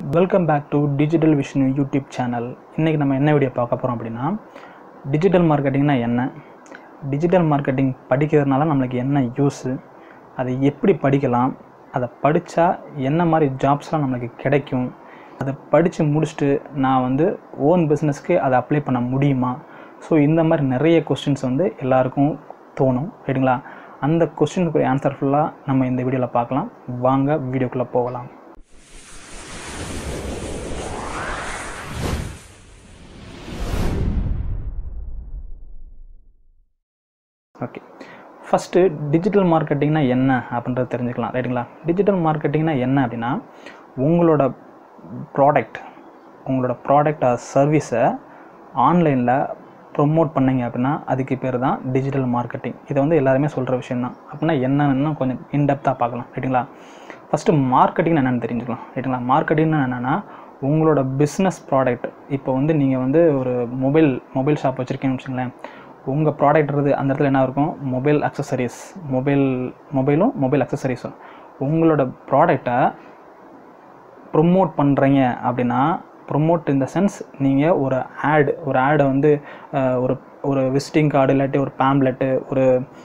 welcome back to Digital Vision YouTube channel இன்றைக்கி நம்ம என்ன வீடியோ பார்க்க போகிறோம் அப்படின்னா டிஜிட்டல் மார்க்கெட்டிங்னா என்ன டிஜிட்டல் மார்க்கெட்டிங் படிக்கிறதுனால நம்மளுக்கு என்ன யூஸு அதை எப்படி படிக்கலாம் அதை படித்தா என்ன மாதிரி ஜாப்ஸ்லாம் நம்மளுக்கு கிடைக்கும் அதை படித்து முடிச்சுட்டு நான் வந்து ஓன் பிஸ்னஸ்க்கு அதை அப்ளை பண்ண முடியுமா ஸோ இந்த மாதிரி நிறைய கொஸ்டின்ஸ் வந்து எல்லாருக்கும் தோணும் ரைட்டுங்களா அந்த கொஸ்டினுக்குரிய ஆன்சர் ஃபுல்லாக நம்ம இந்த வீடியோவில் பார்க்கலாம் வாங்க வீடியோக்குள்ளே போகலாம் ஓகே ஃபஸ்ட்டு டிஜிட்டல் மார்க்கெட்டிங்னா என்ன அப்படின்றது தெரிஞ்சுக்கலாம் ரைட்டுங்களா டிஜிட்டல் மார்க்கெட்டிங்னா என்ன அப்படின்னா உங்களோட ப்ராடக்ட் உங்களோட ப்ராடக்ட் ஆர் சர்வீஸை ஆன்லைனில் ப்ரொமோட் பண்ணீங்க அப்படின்னா அதுக்கு பேர் தான் டிஜிட்டல் மார்க்கெட்டிங் இதை வந்து எல்லாருமே சொல்கிற விஷயம் தான் அப்படின்னா என்னன்னு கொஞ்சம் இன்டெப்த்தாக பார்க்கலாம் ரைட்டுங்களா ஃபஸ்ட்டு மார்க்கெட்டிங் என்னென்னு தெரிஞ்சுக்கலாம் ரைட்டுங்களா மார்க்கெட்டிங்னா என்னென்னா உங்களோட பிஸ்னஸ் ப்ராடக்ட் இப்போ வந்து நீங்கள் வந்து ஒரு மொபைல் மொபைல் ஷாப் வச்சுருக்கீங்கன்னு வச்சுங்களேன் உங்கள் ப்ராடக்ட்றது அந்த இடத்துல என்ன இருக்கும் மொபைல் அக்சசரிஸ் மொபைல் மொபைலும் மொபைல் அக்சசரிஸும் உங்களோட ப்ராடக்டை ப்ரொமோட் பண்ணுறீங்க அப்படின்னா ப்ரொமோட் இந்த சென்ஸ் நீங்கள் ஒரு ஆட் ஒரு ஆடை வந்து அஹ், ஒரு ஒரு விசிட்டிங் கார்டு இல்லாட்டி ஒரு பேம்லெட்டு ஒரு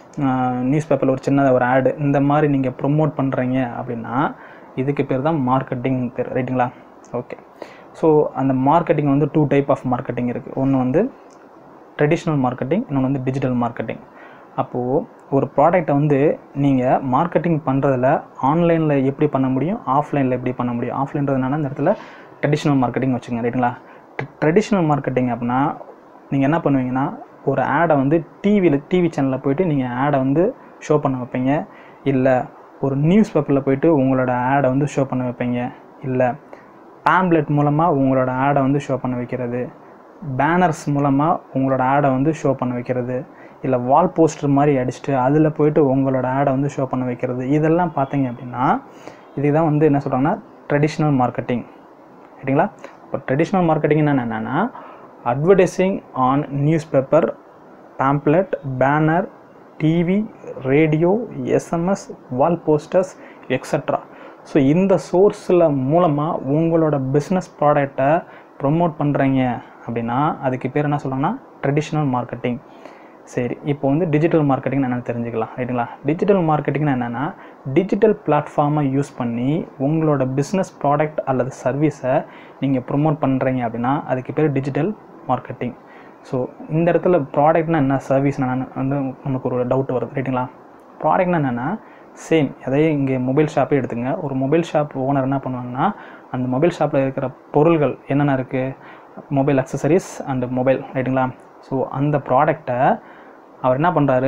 நியூஸ் பேப்பரில் ஒரு சின்ன ஒரு ஆடு இந்த மாதிரி நீங்கள் ப்ரொமோட் பண்ணுறீங்க அப்படின்னா இதுக்கு பேர் தான் மார்க்கெட்டிங் பேர் ரைட்டுங்களா ஓகே ஸோ அந்த மார்க்கெட்டிங் வந்து டூ டைப் ஆஃப் மார்க்கெட்டிங் இருக்குது ஒன்று வந்து ட்ரெடிஷ்னல் மார்க்கெட்டிங் இன்னொன்று வந்து டிஜிட்டல் மார்க்கெட்டிங் அப்போது ஒரு ப்ராடக்ட்டை வந்து நீங்கள் மார்க்கெட்டிங் பண்ணுறதுல ஆன்லைனில் எப்படி பண்ண முடியும் ஆஃப்லைனில் எப்படி பண்ண முடியும் ஆஃப்லைன்றதுனால இந்த இடத்துல ட்ரெடிஷ்னல் மார்க்கெட்டிங் வச்சுங்க ரைட்டுங்களா ட்ரெடிஷ்னல் மார்க்கெட்டிங் அப்படின்னா நீங்கள் என்ன பண்ணுவீங்கன்னா ஒரு ஆடை வந்து டிவியில் டிவி சேனலில் போயிட்டு நீங்கள் ஆடை வந்து ஷோ பண்ண வைப்பீங்க இல்லை ஒரு நியூஸ் பேப்பரில் போயிட்டு உங்களோட ஆடை வந்து ஷோ பண்ண வைப்பீங்க இல்லை பேம்ப்ளெட் மூலமாக உங்களோட ஆடை வந்து ஷோ பண்ண வைக்கிறது பேனர்ஸ் மூலமாக உங்களோட ஆடை வந்து ஷோ பண்ண வைக்கிறது இல்லை வால் போஸ்டர் மாதிரி அடிச்சுட்டு அதில் போயிட்டு உங்களோட ஆடை வந்து ஷோ பண்ண வைக்கிறது இதெல்லாம் பார்த்தீங்க அப்படின்னா இதுதான் வந்து என்ன சொல்கிறாங்கன்னா ட்ரெடிஷ்னல் மார்க்கெட்டிங் ரைட்டுங்களா இப்போ ட்ரெடிஷ்னல் மார்க்கெட்டிங்னா என்னென்னா advertising on newspaper pamphlet banner TV radio SMS wall posters extra so இந்த சோர்ஸில் மூலமாக உங்களோட பிஸ்னஸ் ப்ராடக்டை ப்ரொமோட் பண்ணுறீங்க அப்படின்னா அதுக்கு பேர் என்ன சொல்கிறாங்கன்னா ட்ரெடிஷ்னல் மார்க்கெட்டிங் சரி இப்போ வந்து டிஜிட்டல் மார்க்கெட்டிங் என்னென்னு தெரிஞ்சுக்கலாம் ரைட்டுங்களா டிஜிட்டல் மார்க்கெட்டிங்னா என்னென்னா டிஜிட்டல் பிளாட்ஃபார்மை யூஸ் பண்ணி உங்களோட பிஸ்னஸ் ப்ராடக்ட் அல்லது சர்வீஸை நீங்கள் ப்ரொமோட் பண்ணுறீங்க அப்படின்னா அதுக்கு பேர் டிஜிட்டல் மார்க்கெட்டிங் ஸோ இந்த இடத்துல ப்ராடக்ட்னா என்ன சர்வீஸ் என்னென்னு வந்து நமக்கு ஒரு டவுட் வருது ரைட்டுங்களா ப்ராடக்ட்னா என்னென்னா சேம் அதே இங்கே மொபைல் ஷாப்பே எடுத்துங்க ஒரு மொபைல் ஷாப் ஓனர் என்ன பண்ணுவாங்கன்னா அந்த மொபைல் ஷாப்பில் இருக்கிற பொருள்கள் என்னென்ன இருக்குது மொபைல் அக்சசரிஸ் அண்ட் மொபைல் ரைட்டுங்களா ஸோ அந்த ப்ராடக்டை அவர் என்ன பண்ணுறாரு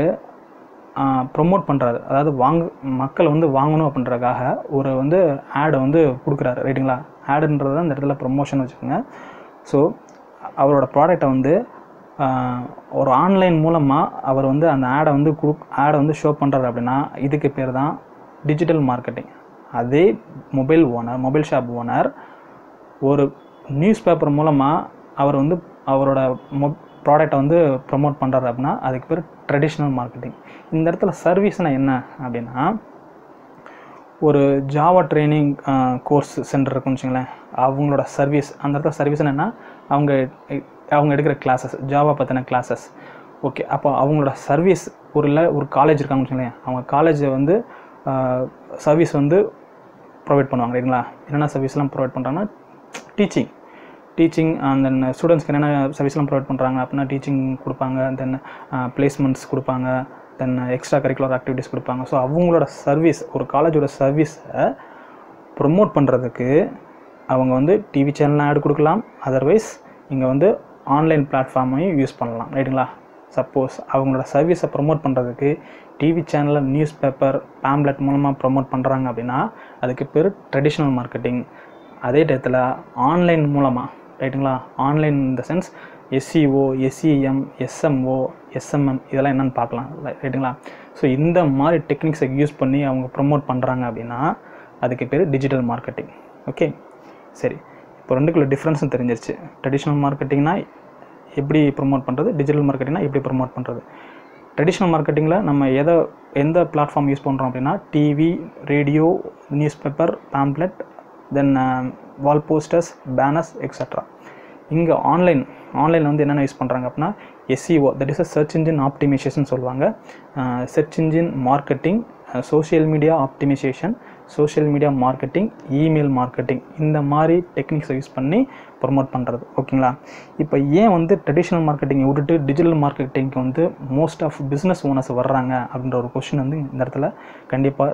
ப்ரொமோட் பண்ணுறாரு அதாவது வாங்க மக்கள் வந்து வாங்கணும் அப்படின்றதுக்காக ஒரு வந்து ஆடை வந்து கொடுக்குறாரு ரைட்டுங்களா ஆடுன்றது தான் இந்த இடத்துல ப்ரொமோஷன் வச்சுக்கோங்க ஸோ அவரோட ப்ராடக்டை வந்து ஆஹ், ஒரு ஆன்லைன் மூலமாக அவர் வந்து அந்த ஆடை வந்து குடு ஆடை வந்து ஷோ பண்ணுறாரு அப்படின்னா இதுக்கு பேர் தான் டிஜிட்டல் மார்க்கெட்டிங் அதே mobile owner mobile shop owner ஒரு நியூஸ் பேப்பர் மூலமாக அவர் வந்து அவரோட மொ ப்ராடக்டை வந்து ப்ரமோட் பண்ணுறாரு அப்படின்னா அதுக்கு பேர் ட்ரெடிஷ்னல் மார்க்கெட்டிங் இந்த இடத்துல சர்வீஸ்னால் என்ன அப்படின்னா ஒரு ஜாவா ட்ரைனிங் கோர்ஸ் சென்டர் இருக்குன்னு வச்சுங்களேன் அவங்களோட சர்வீஸ் அந்த இடத்துல சர்வீஸ் என்னென்னா அவங்க அவங்க எடுக்கிற கிளாஸஸ் ஜாவா பற்றின கிளாஸஸ் ஓகே அப்போ அவங்களோட சர்வீஸ் ஒரு இல்லை ஒரு காலேஜ் இருக்காங்கன்னு வச்சுங்களேன் அவங்க காலேஜை வந்து சர்வீஸ் வந்து ப்ரொவைட் பண்ணுவாங்க ரைட்டுங்களா என்னென்ன சர்வீஸ்லாம் ப்ரொவைட் பண்ணுறாங்கன்னா டீச்சிங் டீச்சிங் அண்ட் தென் ஸ்டூடெண்ட்ஸ்க்கு என்னென்ன சர்வீஸ்லாம் ப்ரொவைட் பண்ணுறாங்க அப்படின்னா டீச்சிங் கொடுப்பாங்க தென் பிளேஸ்மெண்ட்ஸ் கொடுப்பாங்க தென் எக்ஸ்ட்ரா கரிக்குலர் ஆக்டிவிட்டீஸ் கொடுப்பாங்க ஸோ அவங்களோட சர்வீஸ் ஒரு காலேஜோட சர்வீஸை ப்ரொமோட் பண்ணுறதுக்கு அவங்க வந்து டிவி சேனலில் ஆட் கொடுக்கலாம் அதர்வைஸ் இங்கே வந்து ஆன்லைன் பிளாட்ஃபார்மையும் யூஸ் பண்ணலாம் ரைட்டுங்களா சப்போஸ் அவங்களோட சர்வீஸை ப்ரொமோட் பண்ணுறதுக்கு டிவி சேனலில் நியூஸ் பேப்பர் பேம்லெட் மூலமாக ப்ரொமோட் பண்ணுறாங்க அப்படின்னா அதுக்கு பேர் ட்ரெடிஷ்னல் மார்க்கெட்டிங் அதே டயத்தில் ஆன்லைன் மூலமாக ரைட்டுங்களா ஆன்லைன் இந்த sense SEO SEM SMO SMM இதெல்லாம் என்னென்னு பார்க்கலாம் ரைட்டுங்களா ஸோ இந்த மாதிரி டெக்னிக்ஸை யூஸ் பண்ணி அவங்க ப்ரொமோட் பண்ணுறாங்க அப்படின்னா அதுக்கு பேர் டிஜிட்டல் மார்க்கெட்டிங் ஓகே சரி இப்போ ரெண்டுக்குள்ள டிஃப்ரென்ஸும் தெரிஞ்சிருச்சு ட்ரெடிஷ்னல் மார்க்கெட்டிங்னா எப்படி ப்ரொமோட் பண்ணுறது டிஜிட்டல் மார்க்கெட்டிங்னா எப்படி ப்ரொமோட் பண்ணுறது ட்ரெடிஷ்னல் மார்க்கெட்டிங்கில் நம்ம எதை எந்த பிளாட்ஃபார்ம் யூஸ் பண்ணுறோம் அப்படின்னா TV radio newspaper pamphlet then wall posters banners extra இங்கே ஆன்லைன் ஆன்லைனில் வந்து என்னென்ன யூஸ் பண்ணுறாங்க அப்படின்னா SEO that is a search engine optimization சொல்லுவாங்க search engine marketing social media optimisation social media marketing email marketing இந்த மாதிரி டெக்னிக்ஸை யூஸ் பண்ணி ப்ரொமோட் பண்ணுறது ஓகேங்களா இப்போ ஏன் வந்து ட்ரெடிஷ்னல் மார்க்கெட்டிங்கை விட்டுட்டு டிஜிட்டல் மார்க்கெட்டிங்க்கு வந்து மோஸ்ட் ஆஃப் பிஸ்னஸ் ஓனர்ஸ் வர்றாங்க அப்படின்ற ஒரு கொஷின் வந்து இந்த இடத்துல கண்டிப்பாக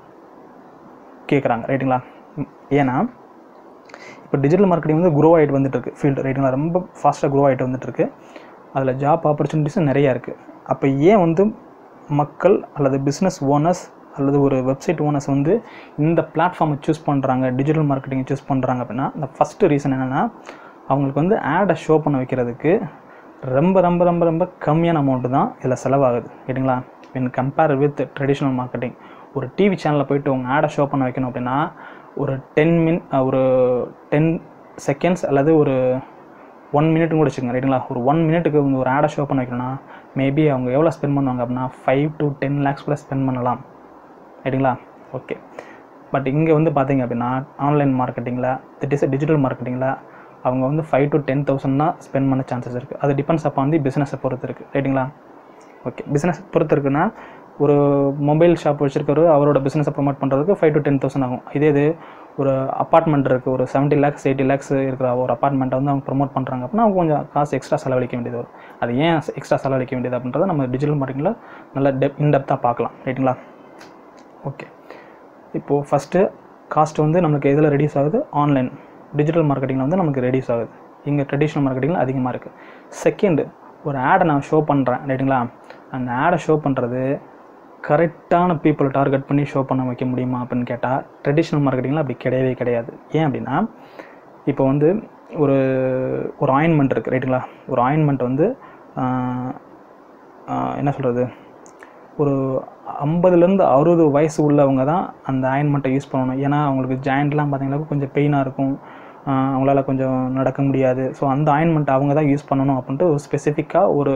கேட்குறாங்க ரைட்டுங்களா ஏன்னா இப்போ டிஜிட்டல் மார்க்கெட்டிங் வந்து க்ரோ ஆகிட்டு வந்துட்டு இருக்கு ஃபீல்டு ரைட்டுங்களா ரொம்ப ஃபாஸ்ட்டாக க்ரோ ஆகிட்டு வந்துட்டு இருக்கு அதில் ஜாப் ஆப்பர்ச்சுனிட்டிஸும் நிறையா இருக்குது அப்போ ஏன் வந்து மக்கள் அல்லது பிஸ்னஸ் ஓனர்ஸ் அல்லது ஒரு வெப்சைட் ஓனர்ஸ் வந்து இந்த பிளாட்ஃபார்மை சூஸ் பண்ணுறாங்க டிஜிட்டல் மார்க்கெட்டிங்கை சூஸ் பண்ணுறாங்க அப்படின்னா இந்த ஃபஸ்ட்டு ரீசன் என்னென்னா அவங்களுக்கு வந்து ஆடை ஷோ பண்ண வைக்கிறதுக்கு ரொம்ப ரொம்ப ரொம்ப ரொம்ப கம்மியான அமௌண்ட்டு தான் இதில் செலவாகுது கேட்டிங்களா in compare with traditional marketing ஒரு டிவி சேனலில் போயிட்டு உங்கள் ஆடை ஷோ பண்ண வைக்கணும் அப்படின்னா ஒரு டென் மின் ஒரு டென் செகண்ட்ஸ் அல்லது ஒரு ஒன் மினிட்னு கூட வச்சுக்கோங்க ரைட்டுங்களா ஒரு ஒன் மினிட்டுக்கு வந்து ஒரு ஆடை ஷோ பண்ண வைக்கணும்னா மேபி அவங்க எவ்வளோ ஸ்பெண்ட் பண்ணுவாங்க அப்படின்னா ஃபைவ் டு டென் லேக்ஸ் கூட ஸ்பெண்ட் பண்ணலாம் ரைட்டுங்களா ஓகே பட் இங்கே வந்து பார்த்தீங்க அப்படின்னா ஆன்லைன் மார்க்கெட்டிங்கில் திட் இஸ் டிஜிட்டல் மார்க்கெட்டிங்கில் அவங்க வந்து ஃபைவ் டு டென் தௌசண்ட் தான் ஸ்பெண்ட் பண்ண சான்சஸ் இருக்குது அது டிபெண்ட்ஸ் அப்போ வந்து பிஸ்னஸை பொறுத்து இருக்குது ரைட்டுங்களா ஓகே பிஸ்னஸ் பொறுத்து இருக்குன்னா ஒரு மொபைல் ஷாப் வச்சுருக்கவர் அவரோட பிஸ்னஸை ப்ரொமோட் பண்ணுறதுக்கு ஃபைவ் டு டென் தௌசண்ட் ஆகும் இதே இது ஒரு அப்பார்ட்மெண்ட் இருக்குது ஒரு செவன்ட்டி லேக்ஸ் எயிட்டி லேக்ஸ் இருக்கிற ஒரு அப்பார்ட்மெண்ட்டை வந்து அவங்க ப்ரொமோட் பண்ணுறாங்க அப்படின்னா அவங்க கொஞ்சம் காசு எக்ஸ்ட்ரா செலவழிக்க வேண்டியது வரும் அது ஏன் எக்ஸ்ட்ரா செலவழிக்க வேண்டியது அப்படின்றத நம்ம டிஜிட்டல் மார்க்கெட்டிங்கில் நல்லா டெப் இன்டெப்த்தாக பார்க்கலாம் ரைட்டுங்களா ஓகே இப்போது ஃபஸ்ட்டு காஸ்ட் வந்து நமக்கு எதில் ரெடியூஸ் ஆகுது ஆன்லைன் டிஜிட்டல் மார்க்கெட்டிங்கில் வந்து நமக்கு ரெடியூஸ் ஆகுது இங்கே ட்ரெடிஷ்னல் மார்க்கெட்டிங்கில் அதிகமாக இருக்குது செகண்டு ஒரு ஆடை நான் ஷோ பண்ணுறேன் ரைட்டுங்களா அந்த ஆடை ஷோ பண்ணுறது கரெக்டான பீப்புளை டார்கெட் பண்ணி ஷோ பண்ண வைக்க முடியுமா அப்படின்னு கேட்டால் ட்ரெடிஷ்னல் மார்க்கெட்டிங்கில் அப்படி கிடையவே கிடையாது ஏன் அப்படின்னா இப்போ வந்து ஒரு ஒரு ஆயின்மெண்ட் இருக்குது ரைட்டுங்களா ஒரு ஆயின்மெண்ட் வந்து ஆஹ், ஆஹ், என்ன சொல்கிறது ஒரு ஐம்பதுலேருந்து அறுபது வயசு உள்ளவங்க தான் அந்த ஆயின்மெண்ட்டை யூஸ் பண்ணணும் ஏன்னா அவங்களுக்கு ஜாயிண்ட்லாம் பார்த்தீங்கன்னா கொஞ்சம் பெயினாக இருக்கும் ஆஹ் அவங்களால கொஞ்சம் நடக்க முடியாது ஸோ அந்த ஆயின்மெண்ட் அவங்க தான் யூஸ் பண்ணணும் அப்படின்ட்டு ஒரு ஸ்பெசிஃபிக்காக ஒரு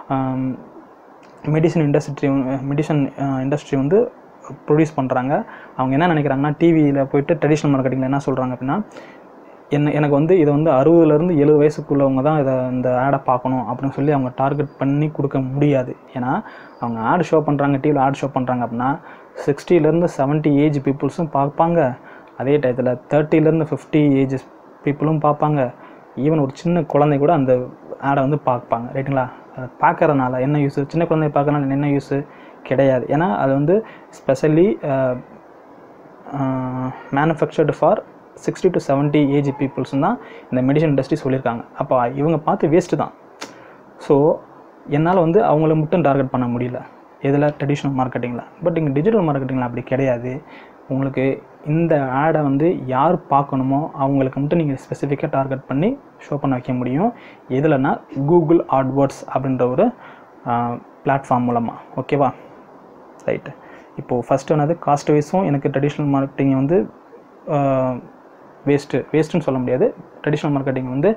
மெடிசன் இண்டஸ்ட்ரி மெடிசன் இண்டஸ்ட்ரி வந்து ப்ரொடியூஸ் பண்ணுறாங்க அவங்க என்ன நினைக்கிறாங்கன்னா டிவியில் போயிட்டு ட்ரெடிஷ்னல் மார்க்கெட்டிங்கில் என்ன சொல்கிறாங்க அப்படின்னா என்ன எனக்கு வந்து இதை வந்து அறுபதுலேருந்து எழுபது வயசுக்குள்ளவங்க தான் இதை இந்த ஆடை பார்க்கணும் அப்படின்னு சொல்லி அவங்க டார்கெட் பண்ணி கொடுக்க முடியாது ஏன்னா அவங்க ஆட் ஷோ பண்ணுறாங்க டிவியில் ஆட் ஷோ பண்ணுறாங்க அப்படின்னா சிக்ஸ்டிலேருந்து செவன்ட்டி ஏஜ் பீப்புள்ஸும் பார்ப்பாங்க அதே டயத்தில் தேர்ட்டிலேருந்து ஃபிஃப்டி ஏஜஸ் பீப்புளும் பார்ப்பாங்க ஈவன் ஒரு சின்ன குழந்தை கூட அந்த ஆடை வந்து பார்ப்பாங்க ரைட்டுங்களா அதை பார்க்கறதுனால என்ன யூஸு சின்ன குழந்தைய பார்க்கறதுனால என்ன யூஸு கிடையாது ஏன்னா அது வந்து specially manufactured for sixty to seventy age peoples தான் இந்த மெடிசன் இண்டஸ்ட்ரி சொல்லியிருக்காங்க அப்போ இவங்க பார்த்து வேஸ்ட்டு தான் ஸோ என்னால் வந்து அவங்கள மட்டும் டார்கெட் பண்ண முடியல எதில் ட்ரெடிஷ்னல் மார்க்கெட்டிங்கில் பட் இங்கே டிஜிட்டல் மார்க்கெட்டிங்கில் அப்படி கிடையாது உங்களுக்கு இந்த ஆடை வந்து யார் பார்க்கணுமோ அவங்களுக்கு மட்டும் நீங்கள் ஸ்பெசிஃபிக்காக டார்கெட் பண்ணி ஷோ பண்ண வைக்க முடியும் எதுலன்னா கூகுள் ஆட்வேர்ட்ஸ் அப்படின்ற ஒரு பிளாட்ஃபார்ம் மூலமாக ஓகேவா ரைட்டு இப்போது ஃபஸ்ட்டு என்னது காஸ்ட் வைஸும் எனக்கு ட்ரெடிஷ்னல் மார்க்கெட்டிங் வந்து வேஸ்ட்டு வேஸ்ட்டுன்னு சொல்ல முடியாது ட்ரெடிஷ்னல் மார்க்கெட்டிங் வந்து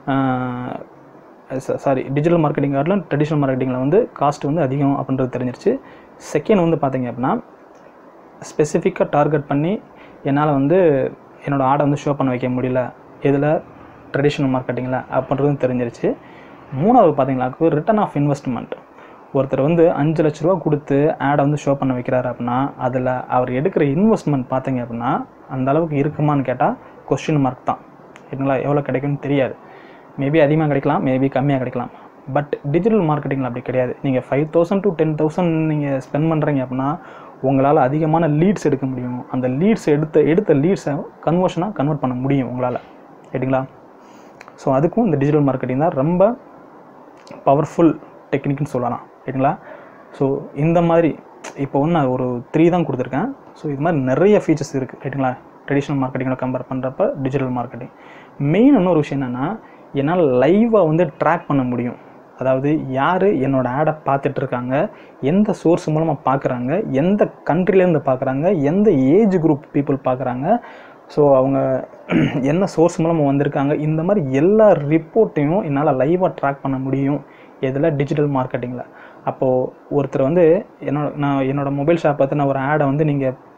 சாரி டிஜிட்டல் மார்க்கெட்டிங் காட்டிலும் ட்ரெடிஷ்னல் மார்க்கெட்டிங்கில் வந்து காஸ்ட் வந்து அதிகம் அப்படின்றது தெரிஞ்சிருச்சு செகண்ட் வந்து பார்த்தீங்க அப்படின்னா ஸ்பெசிஃபிக்காக டார்கெட் பண்ணி என்னால் வந்து என்னோடய ஆடை வந்து ஷோ பண்ண வைக்க முடியல இதில் ட்ரெடிஷ்னல் மார்க்கெட்டிங்கில் அப்படின்றதும் தெரிஞ்சிருச்சு மூணாவது பார்த்தீங்களாக்கு ரிட்டர்ன் ஆஃப் இன்வெஸ்ட்மெண்ட் ஒருத்தர் வந்து அஞ்சு லட்ச ரூபா கொடுத்து ஆடை வந்து ஷோ பண்ண வைக்கிறாரு அப்படின்னா அதில் அவர் எடுக்கிற இன்வெஸ்ட்மெண்ட் பார்த்தீங்க அப்படின்னா அந்த அளவுக்கு இருக்குமான்னு கேட்டால் கொஸ்டின் மார்க் தான் சரிங்களா எவ்வளோ கிடைக்கும்னு தெரியாது மேபி அதிகமாக கிடைக்கலாம் மேபி கம்மியாக கிடைக்கலாம் பட் டிஜிட்டல் மார்க்கெட்டிங்கில் அப்படி கிடையாது நீங்கள் five thousand to ten thousand நீங்கள் ஸ்பெண்ட் பண்ணுறீங்க அப்படின்னா உங்களால் அதிகமான லீட்ஸ் எடுக்க முடியும் அந்த லீட்ஸ் எடுத்த எடுத்த லீட்ஸை கன்வர்ஷனாக கன்வெர்ட் பண்ண முடியும் உங்களால் ரைட்டுங்களா ஸோ அதுக்கும் இந்த டிஜிட்டல் மார்க்கெட்டிங் தான் ரொம்ப பவர்ஃபுல் டெக்னிக்னு சொல்லலாம் ரைட்டுங்களா ஸோ இந்த மாதிரி இப்போ வந்து நான் ஒரு த்ரீ தான் கொடுத்துருக்கேன் ஸோ இது மாதிரி நிறைய ஃபீச்சர்ஸ் இருக்குது ரைட்டுங்களா ட்ரெடிஷ்னல் மார்க்கெட்டிங்கோட கம்பேர் பண்ணுறப்ப டிஜிட்டல் மார்க்கெட்டிங் மெயின் இன்னொரு விஷயம் என்னென்னா என்னால் லைவாக வந்து ட்ராக் பண்ண முடியும் அதாவது யார் என்னோட ஆடை பார்த்துட்டு இருக்காங்க எந்த சோர்ஸ் மூலமாக பார்க்குறாங்க எந்த கண்ட்ரிலேருந்து பார்க்குறாங்க எந்த ஏஜ் குரூப் பீப்புள் பார்க்குறாங்க ஸோ அவங்க என்ன சோர்ஸ் மூலமாக வந்திருக்காங்க இந்த மாதிரி எல்லா ரிப்போர்ட்டையும் என்னால் லைவாக ட்ராக் பண்ண முடியும் இதில் டிஜிட்டல் மார்க்கெட்டிங்கில் அப்போது ஒருத்தர் வந்து என்னோட நான் என்னோடய மொபைல் ஷாப் பார்த்து நான் ஒரு ஆடை வந்து நீங்கள்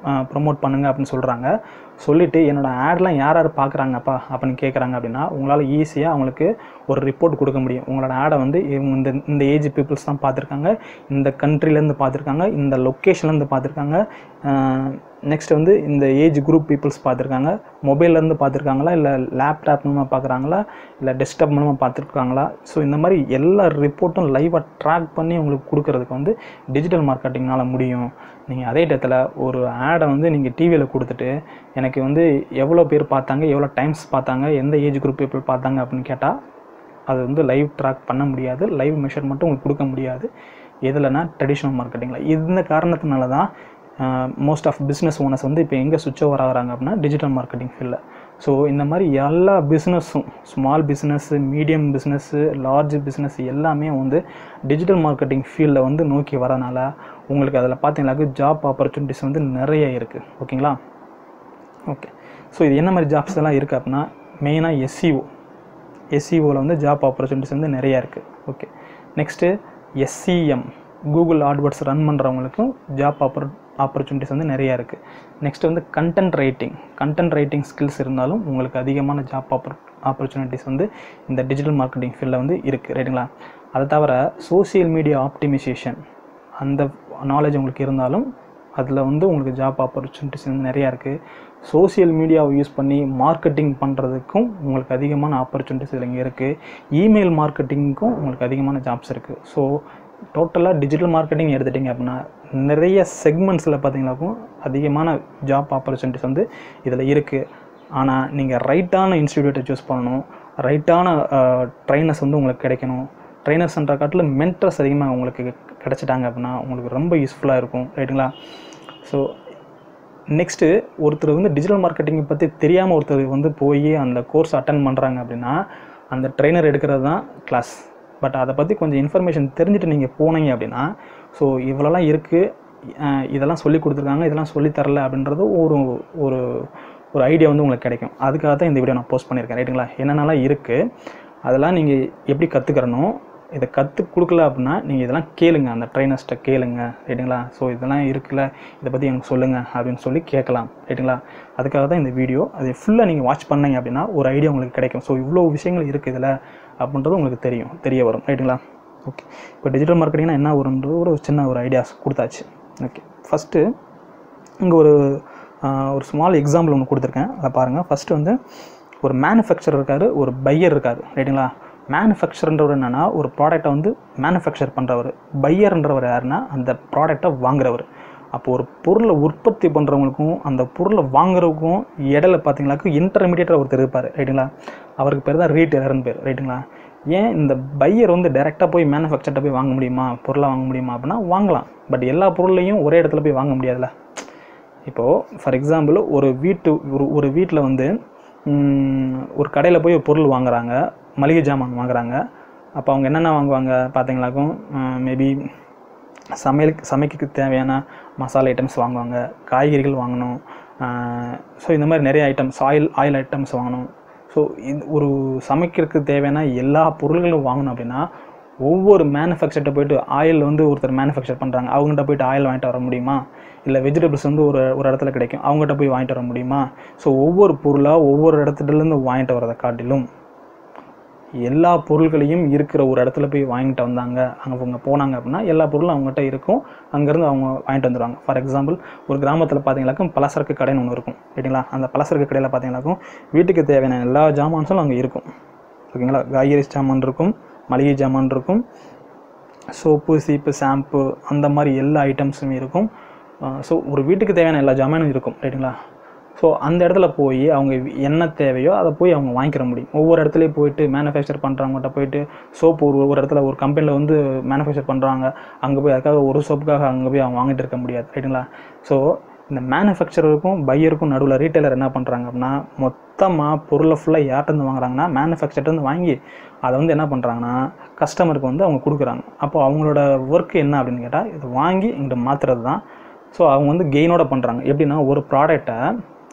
ப்ரொமோட் பண்ணுங்க அப்படின்னு சொல்கிறாங்க சொல்லிவிட்டு என்னோடய ஆட்லாம் யார் யார் பார்க்குறாங்கப்பா அப்படின்னு கேட்குறாங்க அப்படின்னா உங்களால் ஈஸியாக அவங்களுக்கு ஒரு ரிப்போர்ட் கொடுக்க முடியும் உங்களோட ஆடை வந்து இவங்க இந்த இந்த ஏஜ் பீப்புள்ஸ் தான் பார்த்துருக்காங்க இந்த கண்ட்ரிலேருந்து பார்த்துருக்காங்க இந்த லொக்கேஷன்லேருந்து பார்த்துருக்காங்க நெக்ஸ்ட் வந்து இந்த ஏஜ் குரூப் பீப்புள்ஸ் பார்த்துருக்காங்க மொபைல்லேருந்து பார்த்துருக்காங்களா இல்லை லேப்டாப் மூலமாக பார்க்குறாங்களா இல்லை டெஸ்க்டாப் மூலமாக பார்த்துருக்காங்களா ஸோ இந்த மாதிரி எல்லா ரிப்போர்ட்டும் லைவாக ட்ராக் பண்ணி உங்களுக்கு கொடுக்கறதுக்கு வந்து டிஜிட்டல் மார்க்கெட்டிங்னால் முடியும் நீங்கள் அதே டயத்தில் ஒரு ஆடை வந்து நீங்கள் டிவியில் கொடுத்துட்டு எனக்கு வந்து எவ்வளோ பேர் பார்த்தாங்க எவ்வளோ டைம்ஸ் பார்த்தாங்க எந்த ஏஜ் குரூப் பீப்புள் பார்த்தாங்க அப்படின்னு கேட்டால் அது வந்து லைவ் ட்ராக் பண்ண முடியாது லைவ் மெஷர்மெண்ட்டும் உங்களுக்கு கொடுக்க முடியாது எதுலனா ட்ரெடிஷ்னல் மார்க்கெட்டிங்கில் இந்த காரணத்தினால தான் மோஸ்ட் ஆஃப் பிஸ்னஸ் ஓனர்ஸ் வந்து இப்போ எங்கே சுவிட்ச் ஓவர் ஆகிறாங்க அப்படின்னா டிஜிட்டல் மார்க்கெட்டிங் ஃபீல்டில் ஸோ இந்த மாதிரி எல்லா பிஸ்னஸும் small business medium business large business எல்லாமே வந்து டிஜிட்டல் மார்க்கெட்டிங் ஃபீல்டில் வந்து நோக்கி வரனால உங்களுக்கு அதில் பார்த்தீங்கன்னாக்க ஜாப் ஆப்பர்ச்சுனிட்டிஸ் வந்து நிறைய இருக்குது ஓகேங்களா ஓகே ஸோ இது என்ன மாதிரி ஜாப்ஸ் எல்லாம் இருக்குது அப்படின்னா மெயினாக எஸ்சிஓ எஸ்சிஓவில் வந்து ஜாப் ஆப்பர்ச்சுனிட்டிஸ் வந்து நிறையா இருக்குது okay next SEM Google AdWords run பண்ணுறவங்களுக்கும் ஜாப் ஆப்பர் ஆப்பர்ச்சுனிட்டிஸ் வந்து நிறையா இருக்குது நெக்ஸ்ட் வந்து content writing content writing skills இருந்தாலும் உங்களுக்கு அதிகமான ஜாப் ஆப்பர் ஆப்பர்ச்சுனிட்டிஸ் வந்து இந்த டிஜிட்டல் மார்க்கெட்டிங் ஃபீல்டில் வந்து இருக்குது ரைட்டுங்களா அதை தவிர சோசியல் மீடியா ஆப்டிமைசேஷன் அந்த நாலேஜ் உங்களுக்கு இருந்தாலும் அதில் வந்து உங்களுக்கு ஜாப் ஆப்பர்ச்சுனிட்டிஸ் வந்து நிறையா இருக்குது சோசியல் மீடியாவை யூஸ் பண்ணி மார்க்கெட்டிங் பண்ணுறதுக்கும் உங்களுக்கு அதிகமான ஆப்பர்ச்சுனிட்டிஸ் இதில் இங்கே இருக்குது இமெயில் மார்க்கெட்டிங்க்கும் உங்களுக்கு அதிகமான ஜாப்ஸ் இருக்குது ஸோ டோட்டலாக டிஜிட்டல் மார்க்கெட்டிங் எடுத்துட்டிங்க அப்படின்னா நிறைய செக்மெண்ட்ஸில் பார்த்தீங்கன்னாக்கும் அதிகமான ஜாப் ஆப்பர்ச்சுனிட்டிஸ் வந்து இதில் இருக்குது ஆனால் நீங்கள் ரைட்டான இன்ஸ்டிடியூட்டை சூஸ் பண்ணணும் ரைட்டான ட்ரைனர்ஸ் வந்து உங்களுக்கு கிடைக்கணும் ட்ரைனர்ஸ்ன்ற காட்டில் மென்டர்ஸ் அதிகமாக உங்களுக்கு கிடச்சிட்டாங்க அப்படின்னா உங்களுக்கு ரொம்ப யூஸ்ஃபுல்லாக இருக்கும் ரைட்டுங்களா ஸோ நெக்ஸ்ட்டு ஒருத்தர் வந்து டிஜிட்டல் மார்க்கெட்டிங்கை பற்றி தெரியாமல் ஒருத்தர் வந்து போய் அந்த கோர்ஸ் அட்டன் பண்ணுறாங்க அப்படின்னா அந்த ட்ரைனர் எடுக்கிறது தான் கிளாஸ் பட் அதை பற்றி கொஞ்சம் இன்ஃபர்மேஷன் தெரிஞ்சுட்டு நீங்கள் போனீங்க அப்படின்னா ஸோ இவ்வளோலாம் இருக்குது இதெல்லாம் சொல்லி கொடுத்துருக்காங்க இதெல்லாம் சொல்லி தரல அப்படின்றது ஒரு ஒரு ஒரு ஐடியா வந்து உங்களுக்கு கிடைக்கும் அதுக்காக தான் இந்த வீடியோ நான் போஸ்ட் பண்ணியிருக்கேன் ரைட்டுங்களா என்னென்னலாம் இருக்குது அதெல்லாம் நீங்கள் எப்படி கற்றுக்கிறணும் இதை கற்றுக் கொடுக்கல அப்படின்னா நீங்கள் இதெல்லாம் கேளுங்க அந்த ட்ரைனர்ஸ்ட்டை கேளுங்க ரைட்டுங்களா ஸோ இதெல்லாம் இருக்குல்ல இதை பற்றி எனக்கு சொல்லுங்கள் அப்படின்னு சொல்லி கேட்கலாம் ரைட்டுங்களா அதுக்காக தான் இந்த வீடியோ அதை ஃபுல்லாக நீங்கள் வாட்ச் பண்ணீங்க அப்படின்னா ஒரு ஐடியா உங்களுக்கு கிடைக்கும் ஸோ இவ்வளோ விஷயங்கள் இருக்குது இதில் அப்படின்றது உங்களுக்கு தெரியும் தெரிய வரும் ரைட்டுங்களா ஓகே இப்போ டிஜிட்டல் மார்க்கெட்டிங்னா என்ன வரும்ன்றது ஒரு சின்ன ஒரு ஐடியாஸ் கொடுத்தாச்சு ஓகே ஃபஸ்ட்டு இங்கே ஒரு ஒரு ஸ்மால் எக்ஸாம்பிள் ஒன்று கொடுத்துருக்கேன் அதை பாருங்கள் ஃபஸ்ட்டு வந்து ஒரு மேனுஃபேக்சர் இருக்கார் ஒரு பையர் இருக்கார் ரைட்டுங்களா மேனுஃபேக்சர்ன்றவர் என்னென்னா ஒரு ப்ராடக்டை வந்து மேனுஃபேக்சர் பண்ணுறவர் பையர்ன்றவர் யாருன்னா அந்த ப்ராடக்டை வாங்குறவர் அப்போ ஒரு பொருளை உற்பத்தி பண்ணுறவங்களுக்கும் அந்த பொருளை வாங்குறவங்களுக்கும் இடையில பார்த்தீங்கன்னாக்க இன்டர்மீடியட்டாக ஒருத்தர் இருப்பார் ரைட்டுங்களா அவருக்கு பேர் தான் ரீட்டெயிலர்னு பேர் ரைட்டுங்களா ஏன் இந்த பையர் வந்து டைரெக்டாக போய் மேனுஃபேக்சர்ட்ட போய் வாங்க முடியுமா பொருளை வாங்க முடியுமா அப்படின்னா வாங்கலாம் பட் எல்லா பொருளையும் ஒரே இடத்துல போய் வாங்க முடியாதுல்ல இப்போது ஃபார் எக்ஸாம்பிள் ஒரு வீட்டு ஒரு ஒரு வீட்டில் வந்து ஒரு கடையில் போய் ஒரு பொருள் வாங்குறாங்க மளிகை ஜாமான் வாங்குறாங்க அப்போ அவங்க என்னென்ன வாங்குவாங்க பார்த்தீங்களாக்கும் மேபி சமையலுக்கு சமைக்க தேவையான மசாலா ஐட்டம்ஸ் வாங்குவாங்க காய்கறிகள் வாங்கணும் ஸோ இந்த மாதிரி நிறைய ஐட்டம்ஸ் ஆயில் ஆயில் ஐட்டம்ஸ் வாங்கணும் ஸோ இந்த ஒரு சமைக்கிறதுக்கு தேவையான எல்லா பொருள்களும் வாங்கணும் அப்படின்னா ஒவ்வொரு மேனுஃபேக்சர்கிட்ட போயிட்டு ஆயில் வந்து ஒருத்தர் மேனுஃபேக்சர் பண்ணுறாங்க அவங்ககிட்ட போயிட்டு ஆயில் வாங்கிட்டு வர முடியுமா இல்லை வெஜிடபிள்ஸ் வந்து ஒரு ஒரு இடத்துல கிடைக்கும் அவங்ககிட்ட போய் வாங்கிட்டு வர முடியுமா ஸோ ஒவ்வொரு பொருளாக ஒவ்வொரு இடத்துலேருந்து வாங்கிட்டு வரதை காட்டிலும் எல்லா பொருள்களையும் இருக்கிற ஒரு இடத்துல போய் வாங்கிட்டு வந்தாங்க அங்கே அவங்க போனாங்க அப்படின்னா எல்லா பொருளும் அவங்ககிட்ட இருக்கும் அங்கேருந்து அவங்க வாங்கிட்டு வந்துடுவாங்க ஃபார் எக்ஸாம்பிள் ஒரு கிராமத்தில் பார்த்தீங்கன்னாக்கும் பலசரக்கு கடைன்னு ஒன்று இருக்கும் சரிங்களா அந்த பலசரக்கு கடையில் பார்த்தீங்கன்னாக்கும் வீட்டுக்கு தேவையான எல்லா ஜாமான்ஸும் அங்கே இருக்கும் ஓகேங்களா காய்கறி ஜாமான் இருக்கும் மளிகை ஜாமான் இருக்கும் சோப்பு சீப்பு ஷாம்பு அந்த மாதிரி எல்லா ஐட்டம்ஸும் இருக்கும் ஸோ ஒரு வீட்டுக்கு தேவையான எல்லா ஜாமானும் இருக்கும் ரைட்டுங்களா ஸோ அந்த இடத்துல போய் அவங்க என்ன தேவையோ அதை போய் அவங்க வாங்கிக்கிற முடியும் ஒவ்வொரு இடத்துலையும் போயிட்டு மேனுஃபேக்சர் பண்ணுறவங்ககிட்ட போயிட்டு சோப்பு ஒரு ஒரு இடத்துல ஒரு கம்பெனியில் வந்து மேனுஃபேக்சர் பண்ணுறாங்க அங்கே போய் அதுக்காக ஒரு சோப்புக்காக அங்கே போய் அவங்க வாங்கிட்டு இருக்க முடியாது ரைட்டுங்களா ஸோ இந்த மேனுஃபேக்சருக்கும் பையருக்கும் நடுவில் ரீட்டைலர் என்ன பண்ணுறாங்க அப்படின்னா மொத்தமாக பொருளை ஃபுல்லாக யார்ட்டேருந்து வாங்குறாங்கன்னா மேனுஃபேக்சர்ட்டேருந்து வாங்கி அதை வந்து என்ன பண்ணுறாங்கன்னா கஸ்டமருக்கு வந்து அவங்க கொடுக்குறாங்க அப்போ அவங்களோட ஒர்க் என்ன அப்படின்னு கேட்டால் இது வாங்கி இங்கிட்ட மாற்றுறது தான் ஸோ அவங்க வந்து கெயினோட பண்ணுறாங்க எப்படின்னா ஒரு ப்ராடக்டை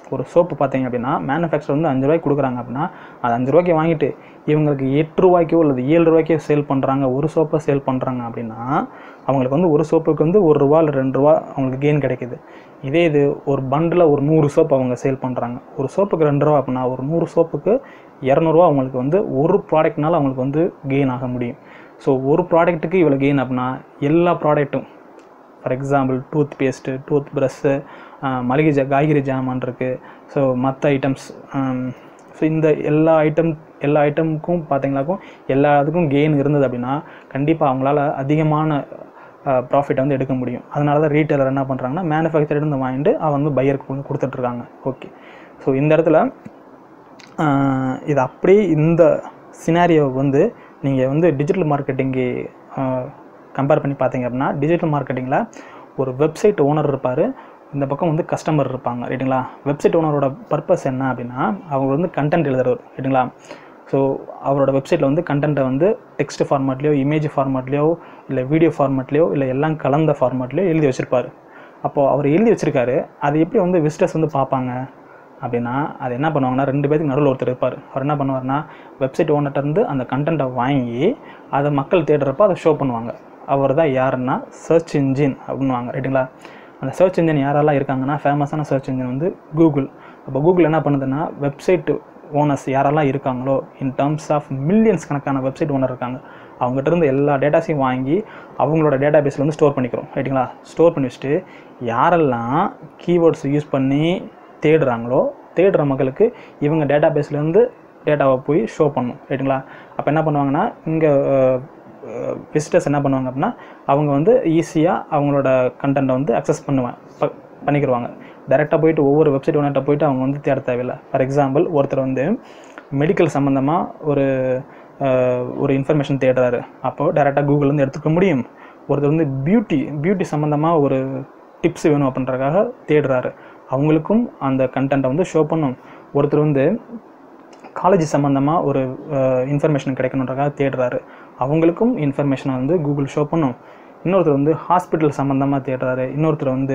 ஒரு சோப்பு பார்த்தீங்க அப்படின்னா மேனுஃபேக்சர் வந்து அஞ்சு ரூபாய்க்கு கொடுக்குறாங்க அப்படின்னா அது அஞ்சு ரூபாய்க்கு வாங்கிட்டு இவங்களுக்கு எட்டு ரூபாய்க்கோ அல்லது ஏழு ரூபாய்க்கோ சேல் பண்ணுறாங்க ஒரு சோப்பை சேல் பண்ணுறாங்க அப்படின்னா அவங்களுக்கு வந்து ஒரு சோப்புக்கு வந்து ஒரு ரூபா இல்லை ரெண்டு ரூபா அவங்களுக்கு கெயின் கிடைக்குது இதே இது ஒரு பண்டில் ஒரு நூறு சோப்பு அவங்க சேல் பண்ணுறாங்க ஒரு சோப்புக்கு ரெண்டு ரூபா அப்படின்னா ஒரு நூறு சோப்புக்கு இரநூறுவா அவங்களுக்கு வந்து ஒரு ப்ராடக்ட்னால அவங்களுக்கு வந்து கெயின் ஆக முடியும் ஸோ ஒரு ப்ராடக்ட்டுக்கு இவ்வளோ கெயின் அப்படின்னா எல்லா ப்ராடக்ட்டும் for example toothpaste toothbrush மளிகை ஜா காய்கறி ஜாமான் இருக்குது ஸோ மற்ற ஐட்டம்ஸ் ஸோ இந்த எல்லா ஐட்டம் எல்லா ஐட்டமுக்கும் பார்த்தீங்களாக்கும் எல்லா இதுக்கும் கெயின் இருந்தது அப்படின்னா கண்டிப்பாக அவங்களால அதிகமான ப்ராஃபிட் வந்து எடுக்க முடியும் அதனால தான் ரீட்டைலர் என்ன பண்ணுறாங்கன்னா மேனுஃபேக்சர் இருந்து வாங்கிட்டு அவன் வந்து பையருக்கு கொடுத்துட்ருக்காங்க ஓகே ஸோ இந்த இடத்துல ஆஹ் இது அப்படியே இந்த சினாரியோ வந்து நீங்கள் வந்து டிஜிட்டல் மார்க்கெட்டிங்கு கம்பேர் பண்ணி பார்த்தீங்க அப்படின்னா டிஜிட்டல் மார்க்கெட்டிங்கில் ஒரு வெப்சைட் ஓனர் இருப்பார் இந்த பக்கம் வந்து கஸ்டமர் இருப்பாங்க ரைட்டுங்களா வெப்சைட் ஓனரோட பர்பஸ் என்ன அப்படின்னா அவங்க வந்து கண்டென்ட் எழுதுறவர் ரைட்டுங்களா ஸோ அவரோட வெப்சைட்டில் வந்து கண்டென்ட்டை வந்து டெக்ஸ்ட் ஃபார்மேட்லேயோ இமேஜ் ஃபார்மேட்லேயோ இல்லை வீடியோ ஃபார்மேட்லேயோ இல்லை எல்லாம் கலந்த ஃபார்மேட்லேயோ எழுதி வச்சுருப்பார் அப்போது அவர் எழுதி வச்சிருக்காரு அது எப்படி வந்து விசிட்டர்ஸ் வந்து பார்ப்பாங்க அப்படின்னா அது என்ன பண்ணுவாங்கன்னா ரெண்டு பேருக்கு நடுவில் ஒருத்தர் இருப்பார் அவர் என்ன பண்ணுவார்னா வெப்சைட் ஓனர்கிட்ட இருந்து அந்த கண்டென்ட்டை வாங்கி அதை மக்கள் தேடுறப்ப அதை ஷோ பண்ணுவாங்க அவர் தான் யாருன்னா சர்ச் இன்ஜின் அப்படின்வாங்க ரைட்டுங்களா அந்த சர்ச் இன்ஜின் யாரெல்லாம் இருக்காங்கன்னா ஃபேமஸான சர்ச் இன்ஜின் வந்து கூகுள் அப்போ கூகுள் என்ன பண்ணுதுன்னா வெப்சைட் ஓனர்ஸ் யாரெல்லாம் இருக்காங்களோ இன் டர்ம்ஸ் ஆஃப் மில்லியன்ஸ் கணக்கான வெப்சைட் ஓனர் இருக்காங்க அவங்ககிட்ட இருந்து எல்லா டேட்டாஸையும் வாங்கி அவங்களோட டேட்டா பேஸில் வந்து ஸ்டோர் பண்ணிக்கிறோம் ரைட்டுங்களா ஸ்டோர் பண்ணி வச்சுட்டு யாரெல்லாம் கீவேர்ட்ஸ் யூஸ் பண்ணி தேடுறாங்களோ தேடுற மக்களுக்கு இவங்க டேட்டா பேஸ்லேருந்து டேட்டாவை போய் ஷோ பண்ணும் ரைட்டுங்களா அப்போ என்ன பண்ணுவாங்கன்னா இங்கே விசிட்டர்ஸ் என்ன பண்ணுவாங்க அப்படின்னா அவங்க வந்து ஈஸியாக அவங்களோட கண்டென்ட்டை வந்து அக்சஸ் பண்ணுவாங்க ப- பண்ணிக்கிருவாங்க டேரெக்டாக போயிட்டு ஒவ்வொரு வெப்சைட் ஓனர்கிட்ட போயிட்டு அவங்க வந்து தேட தேவையில்லை ஃபார் எக்ஸாம்பிள் ஒருத்தர் வந்து மெடிக்கல் சம்மந்தமாக ஒரு அஹ், ஒரு இன்ஃபர்மேஷன் தேடுறாரு அப்போது டேரெக்டாக கூகுள்லேருந்து எடுத்துக்க முடியும் ஒருத்தர் வந்து பியூட்டி பியூட்டி சம்மந்தமாக ஒரு டிப்ஸ் வேணும் அப்படின்றக்காக தேடுறாரு அவங்களுக்கும் அந்த கண்டென்ட்டை வந்து ஷோ பண்ணும் ஒருத்தர் வந்து காலேஜ் சம்மந்தமாக ஒரு இன்ஃபர்மேஷன் கிடைக்கணுன்றக்காக தேடுறாரு அவங்களுக்கும் இன்ஃபர்மேஷனை வந்து கூகுள் ஷோ பண்ணும் இன்னொருத்தர் வந்து ஹாஸ்பிட்டல் சம்மந்தமாக தேடுறாரு இன்னொருத்தர் வந்து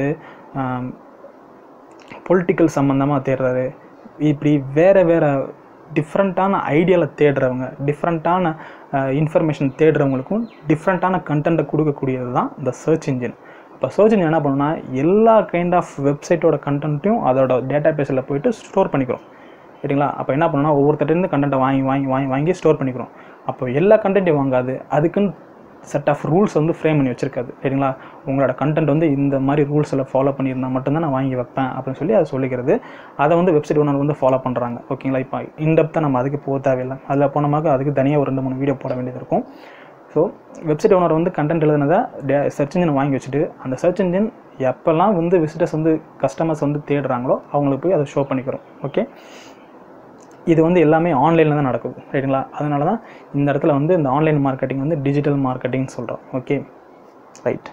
பொலிட்டிக்கல் சம்மந்தமாக தேடுறாரு இப்படி வேறு வேறு டிஃப்ரெண்ட்டான ஐடியாவில் தேடுறவங்க டிஃப்ரெண்ட்டான இன்ஃபர்மேஷன் தேடுறவங்களுக்கும் டிஃப்ரெண்ட்டான கண்டென்ட்டை கொடுக்கக்கூடியது தான் இந்த சர்ச் இன்ஜின் இப்போ சர்ச் இன்ஜின் என்ன பண்ணுன்னா எல்லா கைண்ட் ஆஃப் வெப்சைட்டோட கண்டென்ட்டையும் அதோட டேட்டா பேஸில் போயிட்டு ஸ்டோர் பண்ணிக்கிறோம் சரிங்களா அப்போ என்ன பண்ணணும்னா ஒவ்வொருத்தர்ட்டேருந்து கண்டென்ட்டை வாங்கி வாங்கி வாங்கி வாங்கி ஸ்டோர் பண்ணிக்கிறோம் அப்போ எல்லா கண்டென்ட்டையும் வாங்காது அதுக்குன்னு செட் ஆஃப் ரூல்ஸ் வந்து ஃப்ரேம் பண்ணி வச்சிருக்காது சரிங்களா உங்களோட கண்டென்ட் வந்து இந்த மாதிரி ரூல்ஸ் எல்லாம் ஃபாலோ பண்ணியிருந்தா மட்டும்தான் நான் வாங்கி வைப்பேன் அப்படின்னு சொல்லி அதை சொல்லிக்கிறது அதை வந்து வெப்சைட் ஓனர் வந்து ஃபாலோ பண்ணுறாங்க ஓகேங்களா இப்போ இன்டெப்த்தாக நம்ம அதுக்கு போக தேவையில்லை அதில் போனமாக அதுக்கு தனியாக ஒரு ரெண்டு மூணு வீடியோ போட வேண்டியது இருக்கும் ஸோ வெப்சைட் ஓனர் வந்து கண்டென்ட் எழுதுனதை டே சர்ச் இன்ஜின் வாங்கி வச்சுட்டு அந்த சர்ச் இன்ஜின் எப்போல்லாம் வந்து விசிட்டர்ஸ் வந்து கஸ்டமர்ஸ் வந்து தேடுறாங்களோ அவங்களுக்கு போய் அதை ஷோ பண்ணிக்கிறோம் ஓகே இது வந்து எல்லாமே ஆன்லைனில் தான் நடக்குது ரைட்டுங்களா அதனால தான் இந்த இடத்துல வந்து இந்த ஆன்லைன் மார்க்கெட்டிங் வந்து டிஜிட்டல் மார்க்கெட்டிங் சொல்கிறோம் okay right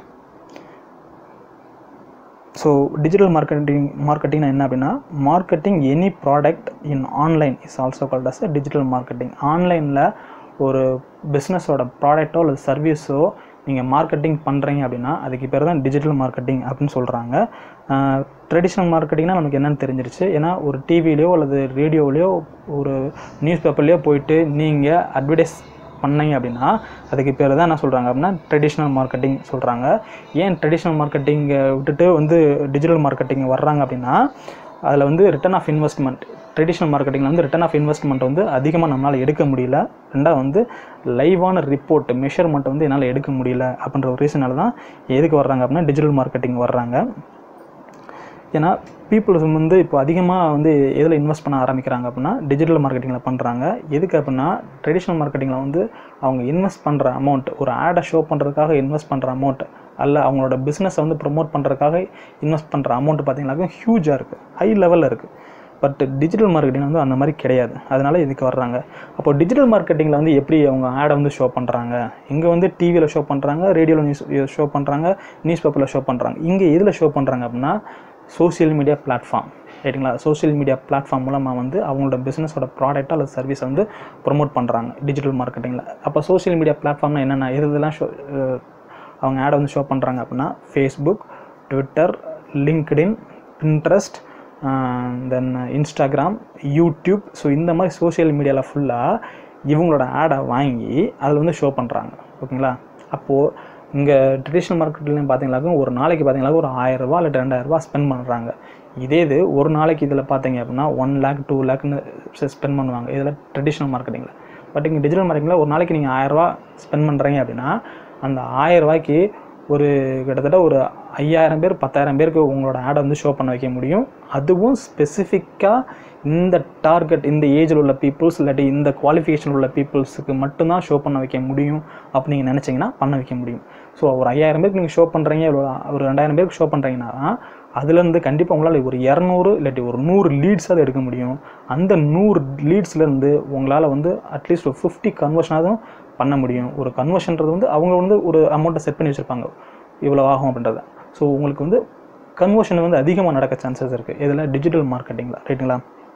so digital marketing மார்க்கெட்டிங்னா என்ன அப்படின்னா marketing any product in online is also called as digital marketing ஆன்லைனில் ஒரு பிஸ்னஸோட ப்ராடக்ட்டோ அல்லது சர்வீஸோ நீங்கள் மார்க்கெட்டிங் பண்ணுறீங்க அப்படின்னா அதுக்கு பேர் தான் டிஜிட்டல் மார்க்கெட்டிங் அப்படின்னு சொல்கிறாங்க ட்ரெடிஷ்னல் மார்க்கெட்டிங்னா நமக்கு என்னென்னு தெரிஞ்சிருச்சு ஏன்னா ஒரு டிவிலையோ அல்லது ரேடியோவிலையோ ஒரு நியூஸ் பேப்பர்லேயோ போயிட்டு நீங்கள் அட்வர்டைஸ் பண்ணீங்க அப்படின்னா அதுக்கு பேர் தான் என்ன சொல்கிறாங்க அப்படின்னா ட்ரெடிஷ்னல் மார்க்கெட்டிங் சொல்கிறாங்க ஏன் ட்ரெடிஷ்னல் மார்க்கெட்டிங்கை விட்டுட்டு வந்து டிஜிட்டல் மார்க்கெட்டிங் வர்றாங்க அப்படின்னா அதில் வந்து ரிட்டர்ன் ஆஃப் இன்வெஸ்ட்மெண்ட் ட்ரெடிஷ்னல் மார்க்கெட்டிங்கில் வந்து ரிட்டர்ன் ஆஃப் இன்வெஸ்ட்மெண்ட் வந்து அதிகமாக நம்மளால் எடுக்க முடியல ரெண்டாவது வந்து லைவான ரிப்போர்ட் மெஷர்மெண்ட் வந்து என்னால் எடுக்க முடியல அப்படின்ற ஒரு ரீசனால தான் எதுக்கு வர்றாங்க அப்படின்னா டிஜிட்டல் மார்க்கெட்டிங் வர்றாங்க ஏன்னா பீப்புள்ஸ் வந்து இப்போ அதிகமாக வந்து எதில் இன்வெஸ்ட் பண்ண ஆரம்பிக்கிறாங்க அப்படின்னா டிஜிட்டல் மார்க்கெட்டிங்கில் பண்ணுறாங்க எதுக்கு அப்படின்னா ட்ரெடிஷ்னல் மார்க்கெட்டிங்கில் வந்து அவங்க இன்வெஸ்ட் பண்ணுற அமௌண்ட் ஒரு ஆடை ஷோ பண்ணுறதுக்காக இன்வெஸ்ட் பண்ணுற அமௌண்ட் அல்ல அவங்களோட பிஸ்னஸை வந்து ப்ரொமோட் பண்ணுறதுக்காக இன்வெஸ்ட் பண்ணுற அமௌண்ட் பார்த்தீங்கன்னாக்கா ஹியூஜாக இருக்குது ஹை லெவலில் இருக்குது பட் டிஜிட்டல் மார்க்கெட்டிங் வந்து அந்த மாதிரி கிடையாது அதனால இதுக்கு வர்றாங்க அப்போ டிஜிட்டல் மார்க்கெட்டிங்கில் வந்து எப்படி அவங்க ஆடை வந்து ஷோ பண்ணுறாங்க இங்கே வந்து டிவியில் ஷோ பண்ணுறாங்க ரேடியோவில் நியூஸ் ஷோ பண்ணுறாங்க நியூஸ் பேப்பரில் ஷோ பண்ணுறாங்க இங்கே எதில் ஷோ பண்ணுறாங்க அப்படின்னா சோஷியல் மீடியா பிளாட்ஃபார்ம் ரைட்டுங்களா சோஷியல் மீடியா பிளாட்ஃபார்ம் மூலமாக வந்து அவங்களோட பிஸ்னஸோட ப்ராடக்ட் அல்லது சர்வீஸை வந்து ப்ரொமோட் பண்ணுறாங்க டிஜிட்டல் மார்க்கெட்டிங்கில் அப்போ சோஷியல் மீடியா பிளாட்ஃபார்ம்னா என்னென்ன எது இதெல்லாம் ஷோ அவங்க ஆடை வந்து ஷோ பண்ணுறாங்க அப்படின்னா Facebook Twitter LinkedIn Pinterest then Instagram YouTube so இந்த மாதிரி சோஷியல் மீடியாவில் ஃபுல்லாக இவங்களோட ஆடை வாங்கி அதில் வந்து ஷோ பண்ணுறாங்க ஓகேங்களா அப்போது இங்கே ட்ரெடிஷ்னல் மார்க்கெட்லையும் பார்த்தீங்களாக்கும் ஒரு நாளைக்கு பார்த்தீங்கன்னா ஒரு ஆயிரரூபா இல்லை ரெண்டாயிரரூபா ஸ்பெண்ட் பண்ணுறாங்க இதே இது ஒரு நாளைக்கு இதில் பார்த்தீங்க அப்படின்னா ஒன் லேக் டூ லேக்னு ஸ்பெண்ட் பண்ணுவாங்க இதில் ட்ரெடிஷ்னல் மார்க்கெட்டிங்கில் பட் இங்கே டிஜிட்டல் மார்க்கெட்டிங்கில் ஒரு நாளைக்கு நீங்கள் ஆயிரரூபா ஸ்பெண்ட் பண்ணுறீங்க அப்படின்னா அந்த ஆயிரரூபாய்க்கு ஒரு கிட்டத்தட்ட ஒரு ஐயாயிரம் பேர் பத்தாயிரம் பேருக்கு உங்களோட ஆடை வந்து ஷோ பண்ண வைக்க முடியும் அதுவும் ஸ்பெசிஃபிக்காக இந்த டார்கெட் இந்த ஏஜில் உள்ள பீப்புள்ஸ் இல்லாட்டி இந்த குவாலிஃபிகேஷன் உள்ள பீப்புள்ஸுக்கு மட்டும்தான் ஷோ பண்ண வைக்க முடியும் அப்படி நீங்கள் நினச்சிங்கன்னா பண்ண வைக்க முடியும் ஸோ ஒரு ஐயாயிரம் பேருக்கு நீங்கள் ஷோ பண்ணுறீங்க ஒரு ரெண்டாயிரம் பேருக்கு ஷோ பண்ணுறீங்கன்னா அதுலேருந்து கண்டிப்பாக உங்களால் ஒரு இரநூறு இல்லாட்டி ஒரு நூறு லீட்ஸ் அதை எடுக்க முடியும் அந்த நூறு லீட்ஸ்லேருந்து உங்களால் வந்து அட்லீஸ்ட் ஒரு ஃபிஃப்டி கன்வர்ஷனாகவும் பண்ண முடியும் ஒரு கன்வர்ஷன்றது வந்து அவங்க வந்து ஒரு அமௌண்ட்டை செட் பண்ணி வச்சுருப்பாங்க இவ்வளோ ஆகும் அப்படின்றத ஸோ உங்களுக்கு வந்து கன்வர்ஷன் வந்து அதிகமாக நடக்க சான்சஸ் இருக்குது இதில் டிஜிட்டல் மார்க்கெட்டிங்கில் ரைட்டுங்களா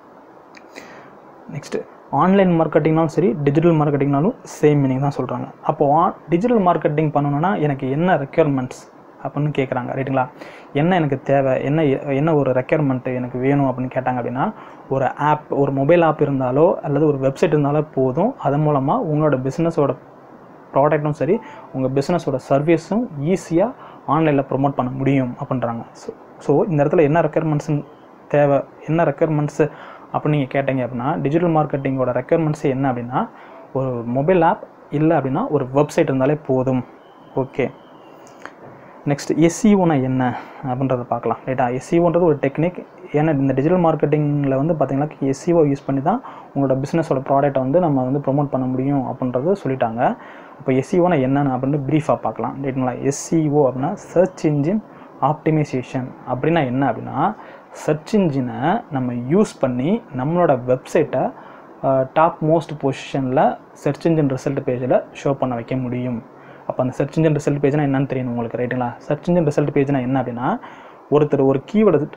நெக்ஸ்ட்டு ஆன்லைன் மார்க்கெட்டிங்னாலும் சரி டிஜிட்டல் மார்க்கெட்டிங்னாலும் சேம் மீனிங் தான் சொல்கிறாங்க அப்போது டிஜிட்டல் மார்க்கெட்டிங் பண்ணணுன்னா எனக்கு என்ன ரெக்யர்மெண்ட்ஸ் அப்படின்னு கேட்குறாங்க ரைட்டுங்களா என்ன எனக்கு தேவை என்ன என்ன ஒரு ரெக்யர்மெண்ட்டு எனக்கு வேணும் அப்படின்னு கேட்டாங்க அப்படின்னா ஒரு ஆப் ஒரு மொபைல் ஆப் இருந்தாலோ அல்லது ஒரு வெப்சைட் இருந்தாலோ போதும் அதன் மூலமாக உங்களோட பிஸ்னஸோட ப்ராடக்ட்டும் சரி உங்கள் பிஸ்னஸோட சர்வீஸும் ஈஸியாக ஆன்லைனில் ப்ரொமோட் பண்ண முடியும் அப்படின்றாங்க ஸோ ஸோ இந்த இடத்துல என்ன ரெக்யர்மெண்ட்ஸ் தேவை என்ன ரெக்யர்மெண்ட்ஸு அப்படின்னு நீங்கள் கேட்டீங்க அப்படின்னா டிஜிட்டல் மார்க்கெட்டிங்கோட ரெக்யர்மெண்ட்ஸ் என்ன அப்படின்னா ஒரு மொபைல் ஆப் இல்லை அப்படின்னா ஒரு வெப்சைட் இருந்தாலே போதும் ஓகே நெக்ஸ்ட் எஸ்சிஓனா என்ன அப்படின்றத பார்க்கலாம் ரைட்டா எஸ்சிஓன்றது ஒரு டெக்னிக் ஏன்னா இந்த டிஜிட்டல் மார்க்கெட்டிங்கில் வந்து பார்த்தீங்கன்னா எஸ்சிஓ யூஸ் பண்ணி தான் உங்களோட பிஸ்னஸோட ப்ராடக்ட்டை வந்து நம்ம வந்து ப்ரொமோட் பண்ண முடியும் அப்படின்றது சொல்லிட்டாங்க இப்போ எஸ்சிஓனா என்னென்னு அப்படின்னு ப்ரீஃபாக பார்க்கலாம் ரைட்டுங்களா எஸ்சிஓ அப்படின்னா சர்ச் இன்ஜின் ஆப்டிமைசேஷன் அப்படின்னா என்ன அப்படின்னா சர்ச் இன்ஜினை நம்ம யூஸ் பண்ணி நம்மளோட வெப்சைட்டை டாப் மோஸ்ட் பொசிஷனில் சர்ச் இன்ஜின் ரிசல்ட் பேஜில் ஷோ பண்ண வைக்க முடியும் அப்போ அந்த சர்ச் இன்ஜின் ரிசல்ட் பேஜ்னா என்னன்னு தெரியும் உங்களுக்கு ரைட்டுங்களா சர்ச் இன்ஜின் ரிசல்ட் பேஜ்னா என்ன அப்படின்னா ஒருத்தர் ஒரு கீவேர்டு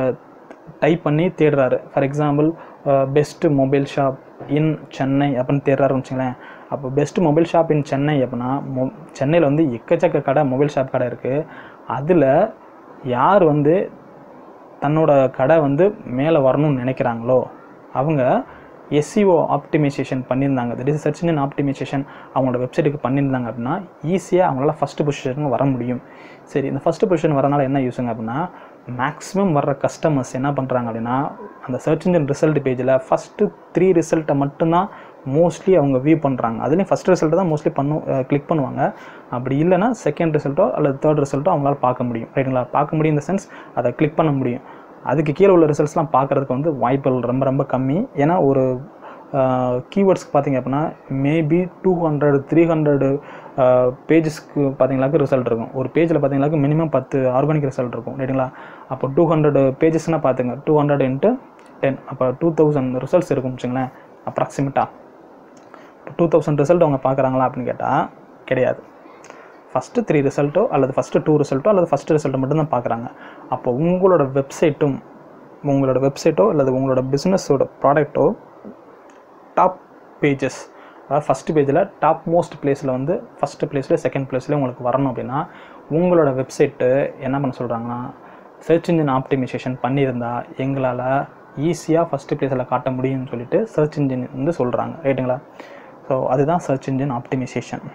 டைப் பண்ணி தேடுறாரு for example best mobile shop in Chennai அப்படின்னு தேடுறாருன்னு வச்சுங்களேன் அப்போ best mobile shop in Chennai அப்படின்னா மொ சென்னையில் வந்து எக்கச்சக்க கடை மொபைல் ஷாப் கடை இருக்குது அதில் யார் வந்து தன்னோட கடை வந்து மேலே வரணும்னு நினைக்கிறாங்களோ அவங்க எஸ்சிஓ ஆப்டிமைசேஷன் பண்ணியிருந்தாங்க that is search engine optimisation அவங்களோட வெப்சைட்டுக்கு பண்ணியிருந்தாங்க அப்படின்னா ஈஸியாக அவங்களால ஃபஸ்ட்டு பொசிஷனுக்கு வர முடியும் சரி இந்த ஃபஸ்ட்டு பொசிஷன் வரனால என்ன யூஸுங்க அப்படின்னா மேக்ஸிமம் வர்ற கஸ்டமர்ஸ் என்ன பண்ணுறாங்க அப்படின்னா அந்த சர்ச் இன்ஜின் ரிசல்ட் பேஜில் ஃபஸ்ட்டு த்ரீ ரிசல்ட்டை மட்டும்தான் மோஸ்ட்லி அவங்க வியூ பண்ணுறாங்க அதுலேயும் ஃபஸ்ட் ரிசல்ட்டு தான் மோஸ்ட்லி பண்ணு கிளிக் பண்ணுவாங்க அப்படி இல்லைனா செகண்ட் ரிசல்ட்டோ அல்லது தேர்ட் ரிசல்ட்டோ அவங்களால பார்க்க முடியும் ரைட்டுங்களா பார்க்க முடியும் இந்த சென்ஸ் அதை கிளிக் பண்ண முடியும் அதுக்கு கீழே உள்ள ரிசல்ட்ஸ்லாம் பார்க்குறதுக்கு வந்து வாய்ப்புகள் ரொம்ப ரொம்ப கம்மி ஏன்னா ஒரு கீவேர்ட்ஸ்க்கு பார்த்தீங்க அப்படின்னா maybe two hundred three hundred பேஜஸ்க்கு பார்த்தீங்களாக்கு ரிசல்ட் இருக்கும் ஒரு பேஜில் பார்த்தீங்களாக்கு மினிமம் பத்து ஆர்கானிக் ரிசல்ட் இருக்கும் ரைட்டுங்களா அப்போ டூ ஹண்ட்ரட் பேஜஸ்னால் பார்த்துங்க டூ ஹண்ட்ரட் இன்ட்டு டென் அப்போ டூ தௌசண்ட் ரிசல்ட்ஸ் இருக்கும் வச்சுங்களேன் அப்ராக்சிமேட்டாக இப்போ டூ தௌசண்ட் ரிசல்ட் அவங்க பார்க்குறாங்களா அப்படின்னு கேட்டால் கிடையாது ஃபஸ்ட்டு த்ரீ ரிசல்ட்டோ அல்லது ஃபஸ்ட்டு டூ ரிசல்ட்டோ அல்லது ஃபஸ்ட்டு ரிசல்ட்டை மட்டும்தான் பார்க்குறாங்க அப்போ உங்களோட வெப்சைட்டும் உங்களோட வெப்சைட்டோ அல்லது உங்களோட பிஸ்னஸோட ப்ராடக்ட்டோ டாப் பேஜஸ் அதாவது ஃபஸ்ட்டு பேஜில் டாப் மோஸ்ட் பிளேஸில் வந்து ஃபஸ்ட்டு பிளேஸில் செகண்ட் பிளேஸில் உங்களுக்கு வரணும் அப்படின்னா உங்களோட வெப்சைட்டு என்ன பண்ண சொல்கிறாங்கன்னா சர்ச் இன்ஜின் ஆப்டிமைசேஷன் பண்ணியிருந்தா எங்களால் ஈஸியாக ஃபஸ்ட்டு பிளேஸில் காட்ட முடியும்னு சொல்லிட்டு சர்ச் இன்ஜின் வந்து சொல்கிறாங்க ரைட்டுங்களா ஸோ அதுதான் சர்ச் இன்ஜின் ஆப்டிமைசேஷன்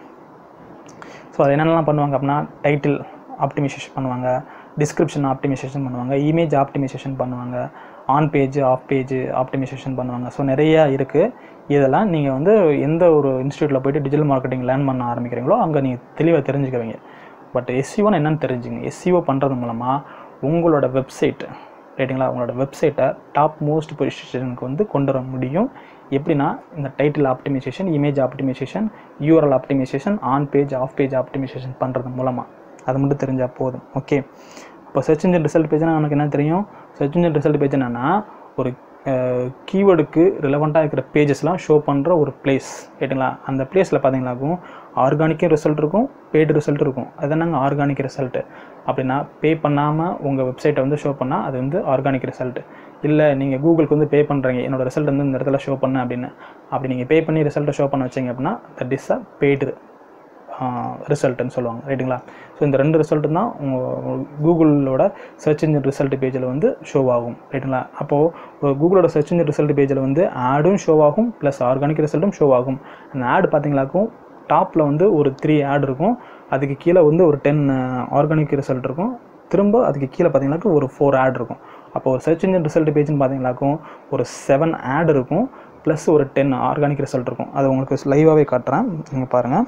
ஸோ அது என்னென்னலாம் பண்ணுவாங்க அப்படின்னா டைட்டில் ஆப்டிமைசேஷன் பண்ணுவாங்க டிஸ்கிரிப்ஷன் ஆப்டிமைசேஷன் பண்ணுவாங்க இமேஜ் ஆப்டிமைசேஷன் பண்ணுவாங்க on page off page optimisation பண்ணுவாங்க ஸோ நிறையா இருக்குது இதெல்லாம் நீங்கள் வந்து எந்த ஒரு இன்ஸ்டியூட்டில் போயிட்டு டிஜிட்டல் மார்க்கெட்டிங் லேர்ன் பண்ண ஆரம்பிக்கிறீங்களோ அங்கே நீங்கள் தெளிவாக தெரிஞ்சுக்குவீங்க பட் எஸ்சிஓன்னு என்னென்னு தெரிஞ்சுங்க எஸ்சிஓ பண்ணுறது மூலமாக உங்களோட வெப்சைட் ரைட்டுங்களா உங்களோட வெப்சைட்டை டாப் மோஸ்ட் பொசிஷனுக்கு வந்து கொண்டு வர முடியும் எப்படின்னா இந்த title optimisation image optimisation URL optimisation on page off page optimisation பண்ணுறது மூலமாக அது மட்டும் தெரிஞ்சால் போதும் ஓகே இப்போ சர்ச் இன்ஜின் ரிசல்ட் பேஜ்னா நமக்கு என்ன தெரியும் சர்ச் இன்ஜின் ரிசல்ட் பேஜ் என்னென்னா ஒரு கீவேர்டுக்கு ரிலவெண்ட்டாக இருக்கிற பேஜஸ்லாம் ஷோ பண்ணுற ஒரு பிளேஸ் ரைட்டுங்களா அந்த பிளேஸில் பார்த்தீங்கன்னாக்கும் ஆர்கானிக்கும் ரிசல்ட் இருக்கும் பெய்டு ரிசல்ட் இருக்கும் அது என்னங்க ஆர்கானிக் ரிசல்ட்டு அப்படின்னா பே பண்ணாமல் உங்கள் வெப்சைட்டை வந்து ஷோ பண்ணால் அது வந்து ஆர்கானிக் ரிசல்ட் இல்லை நீங்கள் கூகுளுக்கு வந்து பே பண்ணுறீங்க என்னோட ரிசல்ட் வந்து இந்த இடத்துல ஷோ பண்ண அப்படின்னு அப்படி நீங்கள் பே பண்ணி ரிசல்ட்டை ஷோ பண்ண வச்சீங்க அப்படின்னா தட் இஸ் அ பெய்டு ரிசல்ட்டுன்னு சொல்லுவாங்க ரைட்டுங்களா ஸோ இந்த ரெண்டு ரிசல்ட்டு தான் உங்கள் கூகுளோட சர்ச் இன்ஜின் ரிசல்ட் பேஜில் வந்து ஷோ ஆகும் ரைட்டுங்களா அப்போது கூகுளோட சர்ச் இன்ஜின் ரிசல்ட் பேஜில் வந்து ஆடும் ஷோ ஆகும் ப்ளஸ் ஆர்கானிக் ரிசல்ட்டும் ஷோ ஆகும் அந்த ஆட் பார்த்தீங்களாக்கும் டாப்பில் வந்து ஒரு த்ரீ ஆட் இருக்கும் அதுக்கு கீழே வந்து ஒரு டென் ஆர்கானிக் ரிசல்ட் இருக்கும் திரும்ப அதுக்கு கீழே பார்த்தீங்கன்னாக்கும் ஒரு ஃபோர் ஆட் இருக்கும் அப்போ ஒரு சர்ச் இன்ஜின் ரிசல்ட் பேஜ்னு பார்த்தீங்கன்னாக்கும் ஒரு செவன் ஆட் இருக்கும் ப்ளஸ் ஒரு டென் ஆர்கானிக் ரிசல்ட் இருக்கும் அது உங்களுக்கு லைவாகவே காட்டுறேன் நீங்கள் பாருங்கள்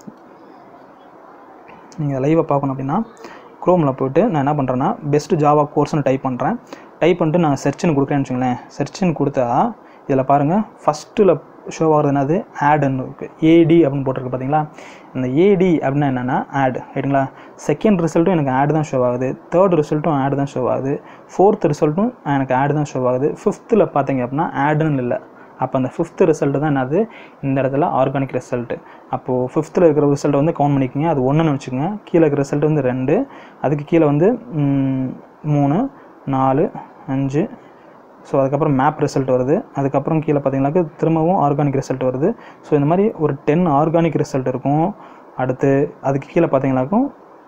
நீங்கள் லைவை பார்க்கணும் அப்படின்னா க்ரோமில் போயிட்டு நான் என்ன பண்ணுறேன்னா பெஸ்ட் ஜாவா கோர்ஸ்னு டைப் பண்ணுறேன் டைப் பண்ணிட்டு நான் சர்ச்னு கொடுக்குறேன்னு வச்சுங்களேன் சர்ச்னு கொடுத்தா இதில் பாருங்கள் ஃபஸ்ட்டில் ஷோ ஆகிறது என்னது ஆடுன்னு இருக்குது ஏடி அப்படின்னு போட்டிருக்கு பார்த்தீங்களா இந்த ஏடி அப்படின்னா என்னென்னா ஆட் ரைட்டுங்களா செகண்ட் ரிசல்ட்டும் எனக்கு ஆட் தான் ஷோ ஆகுது தேர்ட் ரிசல்ட்டும் ஆட் தான் ஷோ ஆகுது ஃபோர்த் ரிசல்ட்டும் எனக்கு ஆட் தான் ஷோ ஆகுது ஃபிஃப்த்தில் பார்த்தீங்க அப்படின்னா ஆடுன்னு இல்லை அப்போ அந்த ஃபிஃப்த்து ரிசல்ட்டு தான் என்னது இந்த இடத்துல ஆர்கானிக் ரிசல்ட்டு அப்போது ஃபிஃப்த்தில் இருக்கிற ரிசல்ட்டை வந்து கவுண்ட் பண்ணிக்கோங்க அது ஒன்றுன்னு வச்சுக்கோங்க கீழே இருக்கிற ரிசல்ட் வந்து ரெண்டு அதுக்கு கீழே வந்து ம், மூணு நாலு அஞ்சு ஸோ அதுக்கப்புறம் மேப் ரிசல்ட் வருது அதுக்கப்புறம் கீழே பார்த்தீங்கன்னாக்க திரும்பவும் ஆர்கானிக் ரிசல்ட் வருது ஸோ இந்த மாதிரி ஒரு டென் ஆர்கானிக் ரிசல்ட் இருக்கும் அடுத்து அதுக்கு கீழே பார்த்தீங்கன்னாக்கும்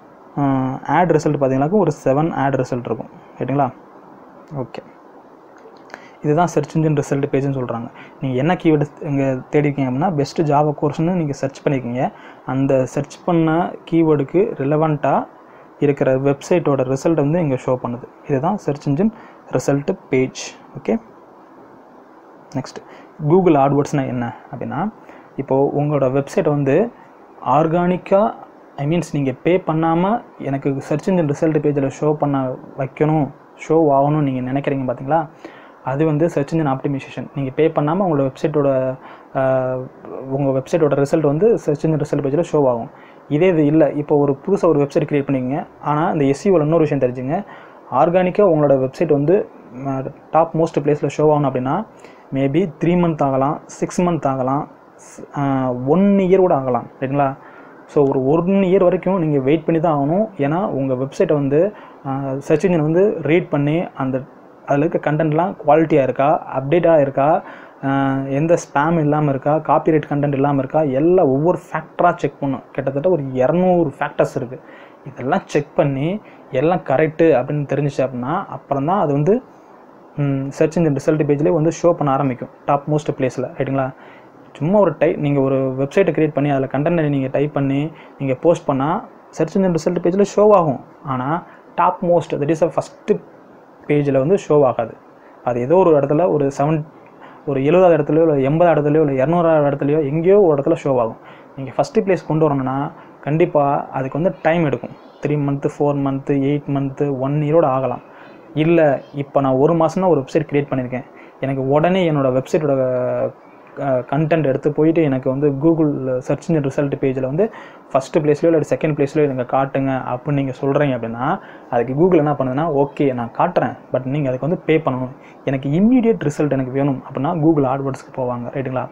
ஆட் ரிசல்ட் பார்த்தீங்கன்னாக்கும் ஒரு செவன் ஆட் ரிசல்ட் இருக்கும் ரைட்டுங்களா ஓகே இதுதான் சர்ச் இன்ஜின் ரிசல்ட் பேஜ்னு சொல்கிறாங்க நீங்கள் என்ன கீவேர்டு இங்கே தேடிருக்கீங்க அப்படின்னா பெஸ்ட்டு ஜாவா கோர்ஸ்னு நீங்கள் சர்ச் பண்ணியிருக்கீங்க அந்த சர்ச் பண்ண கீவேர்டுக்கு ரிலவெண்ட்டாக இருக்கிற வெப்சைட்டோட ரிசல்ட் வந்து இங்கே ஷோ பண்ணுது இதுதான் search engine result page okay next Google ஆட்வர்ட்ஸ்னால் என்ன அப்படின்னா இப்போது உங்களோட வெப்சைட்டை வந்து ஆர்கானிக்காக ஐ மீன்ஸ் நீங்கள் பே பண்ணாமல் எனக்கு சர்ச் இன்ஜின் ரிசல்ட் பேஜில் ஷோ பண்ண வைக்கணும் ஷோ ஆகணும்னு நீங்கள் நினைக்கிறீங்க பார்த்தீங்களா அது வந்து சர்ச் இன்ஜின் ஆப்டிமைசேஷன் நீங்கள் பே பண்ணாமல் உங்களோட வெப்சைட்டோட உங்கள் வெப்சைட்டோட ரிசல்ட் வந்து சர்ச் இன்ஜின் ரிசல்ட் பேஜில் ஷோ ஆகும் இதே இது இல்லை இப்போ ஒரு புதுசாக ஒரு வெப்சைட் க்ரியேட் பண்ணிக்கங்க ஆனால் இந்த எஸ்சிஓவில் இன்னொரு விஷயம் தெரிஞ்சுங்க ஆர்கானிக்காக உங்களோட வெப்சைட் வந்து டாப் மோஸ்ட் பிளேஸில் ஷோ ஆகணும் அப்படின்னா மேபி த்ரீ மந்த் ஆகலாம் சிக்ஸ் மந்த் ஆகலாம் ஒன் இயர் கூட ஆகலாம் ரைட்டுங்களா ஸோ ஒரு ஒன் இயர் வரைக்கும் நீங்கள் வெயிட் பண்ணி தான் ஆகணும் ஏன்னா உங்கள் வெப்சைட்டை வந்து சர்ச் இன்ஜின் வந்து ரீட் பண்ணி அந்த அதில் இருக்க கண்டென்ட்லாம் குவாலிட்டியாக இருக்கா அப்டேட்டாக இருக்கா ஆஹ் எந்த ஸ்பேம் இல்லாமல் இருக்கா காப்பிரைட் கண்டென்ட் இல்லாமல் இருக்கா எல்லாம் ஒவ்வொரு ஃபேக்டராக செக் பண்ணும் கிட்டத்தட்ட ஒரு இரநூறு ஃபேக்டர்ஸ் இருக்குது இதெல்லாம் செக் பண்ணி எல்லாம் கரெக்டு அப்படின்னு தெரிஞ்சிச்சு அப்படின்னா அப்புறம் தான் அது வந்து சர்ச் இன்ஜின் ரிசல்ட் பேஜ்லேயே வந்து ஷோ பண்ண ஆரம்பிக்கும் டாப் மோஸ்ட் பிளேஸில் ரைட்டுங்களா சும்மா ஒரு டை நீங்கள் ஒரு வெப்சைட்டை க்ரியேட் பண்ணி அதில் கண்டென்ட் நீங்கள் டைப் பண்ணி நீங்கள் போஸ்ட் பண்ணால் சர்ச் இன்ஜின் ரிசல்ட் பேஜில் ஷோ ஆகும் ஆனால் top most that is a first பேஜில் வந்து ஷோ ஆகாது அது ஏதோ ஒரு இடத்துல ஒரு செவன் ஒரு எழுபதாவது இடத்துலையோ இல்லை எண்பதாவது இடத்துலையோ இல்லை இரநூறாவது இடத்துலையோ எங்கேயோ ஒரு இடத்துல ஷோ ஆகும் நீங்கள் ஃபஸ்ட்டு பிளேஸ் கொண்டு வரணும்னா கண்டிப்பாக அதுக்கு வந்து டைம் எடுக்கும் three month four month eight month one இயரோட ஆகலாம் இல்லை இப்போ நான் ஒரு மாதம் தான் ஒரு வெப்சைட் க்ரியேட் பண்ணியிருக்கேன் எனக்கு உடனே என்னோடய வெப்சைட்டோட கண்டென்ட் எடுத்து போயிட்டு எனக்கு வந்து கூகுள் சர்ச் இன்ஜின் ரிசல்ட் பேஜில் வந்து ஃபஸ்ட்டு பிளேஸ்லையோ இல்லை செகண்ட் பிளேஸ்லையோ எனக்கு காட்டுங்க அப்படின்னு நீங்கள் சொல்கிறீங்க அப்படின்னா அதுக்கு கூகுள் என்ன பண்ணுதுன்னா ஓகே நான் காட்டுறேன் பட் நீங்கள் அதுக்கு வந்து பே பண்ணணும் எனக்கு இம்மீடியட் ரிசல்ட் எனக்கு வேணும் அப்படின்னா கூகுள் ஆட்வர்ட்ஸ்க்கு போவாங்க ரைட்டுங்களா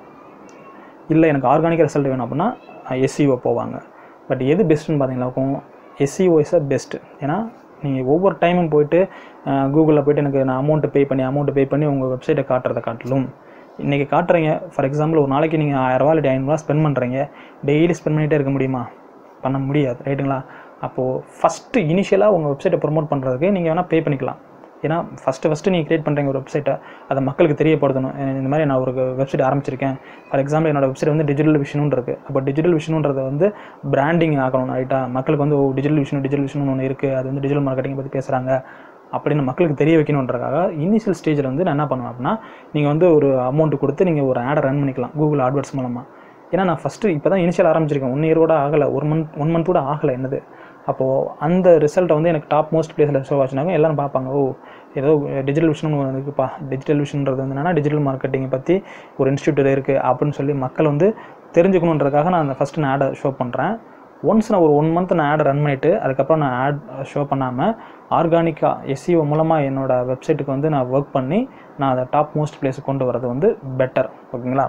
இல்லை எனக்கு ஆர்கானிக் ரிசல்ட் வேணும் அப்படின்னா எஸ்சிஓ போவாங்க பட் எது பெஸ்ட்டுன்னு பார்த்தீங்கன்னாக்கும் எஸ்சிஓ இஸ் அ பெஸ்ட் ஏன்னா நீங்கள் ஒவ்வொரு டைமும் போயிட்டு கூகுளில் போயிட்டு எனக்கு நான் அமௌண்ட்டு பே பண்ணி அமௌண்ட்டு பே பண்ணி உங்கள் வெப்சைட்டை காட்டுறதை காட்டிலும் இன்றைக்கி காட்டுறீங்க ஃபார் எக்ஸாம்பிள் ஒரு நாளைக்கு நீங்கள் ஆயிரரூவா இல்லை ஐநூறுரூவா ஸ்பெண்ட் பண்ணுறீங்க டெய்லி ஸ்பெண்ட் பண்ணிகிட்டே இருக்க முடியுமா பண்ண முடியாது ரைட்டுங்களா அப்போது ஃபஸ்ட்டு இனிஷியலாக உங்கள் வெப்சைட்டை ப்ரொமோட் பண்ணுறதுக்கு நீங்கள் வேணால் பே பண்ணிக்கலாம் ஏன்னா ஃபஸ்ட்டு ஃபஸ்ட்டு நீங்கள் க்ரியேட் பண்ணுறீங்க ஒரு வெப்சைட்டை அதை மக்களுக்கு தெரியப்படுத்தணும் அஹ் இந்த மாதிரி நான் ஒரு வெப்சைட் ஆரம்பிச்சிருக்கேன் ஃபார் எக்ஸாம்பிள் என்னோட வெப்சைட் வந்து டிஜிட்டல் விஷனுன்னு இருக்குது அப்போ டிஜிட்டல் விஷனுன்றதை வந்து பிராண்டிங் ஆகணும் ரைட்டா மக்களுக்கு வந்து டிஜிட்டல் விஷன் டிஜிட்டல் விஷன் ஒன்று இருக்குது அது வந்து டிஜிட்டல் மார்க்கெட்டிங் பற்றி பேசுகிறாங்க அப்படின்னு மக்களுக்கு தெரிய வைக்கணுன்றக்காக இனிஷியல் ஸ்டேஜில் வந்து நான் என்ன பண்ணுவேன் அப்படின்னா நீங்கள் வந்து ஒரு அமௌண்ட் கொடுத்து நீங்கள் ஒரு ஆடை ரன் பண்ணிக்கலாம் கூகுள் ஆட்வர்ட்ஸ் மூலமாக ஏன்னா நான் ஃபஸ்ட்டு இப்போ தான் இனிஷியல் ஆரம்பிச்சிருக்கேன் ஒன் இயரோட ஆகலை ஒரு மந்த் ஒன் மந்த் கூட ஆகலை என்னது அப்போது அந்த ரிசல்ட்டை வந்து எனக்கு டாப் மோஸ்ட் பிளேஸில் ஷோ ஆச்சுனாங்க எல்லாரும் பார்ப்பாங்க ஓ ஏதோ டிஜிட்டல் விஷன் ஒன்று இருக்குப்பா டிஜிட்டல் விஷன்றது வந்து என்னன்னா டிஜிட்டல் மார்க்கெட்டிங்கை பற்றி ஒரு இன்ஸ்டியூட் இருக்குது அப்படின்னு சொல்லி மக்கள் வந்து தெரிஞ்சுக்கணுன்றதுக்காக நான் அந்த ஃபஸ்ட்டு நான் ஆடை ஷோ பண்ணுறேன் ஒன்ஸ் நான் ஒரு ஒன் மந்த் நான் ஆட் ரன் பண்ணிவிட்டு அதுக்கப்புறம் நான் ஆட் ஷோ பண்ணாமல் ஆர்கானிக்காக எஸ்சிஓ மூலமாக என்னோடய வெப்சைட்டுக்கு வந்து நான் ஒர்க் பண்ணி நான் அதை டாப் மோஸ்ட் பிளேஸுக்கு கொண்டு வரது வந்து பெட்டர் ஓகேங்களா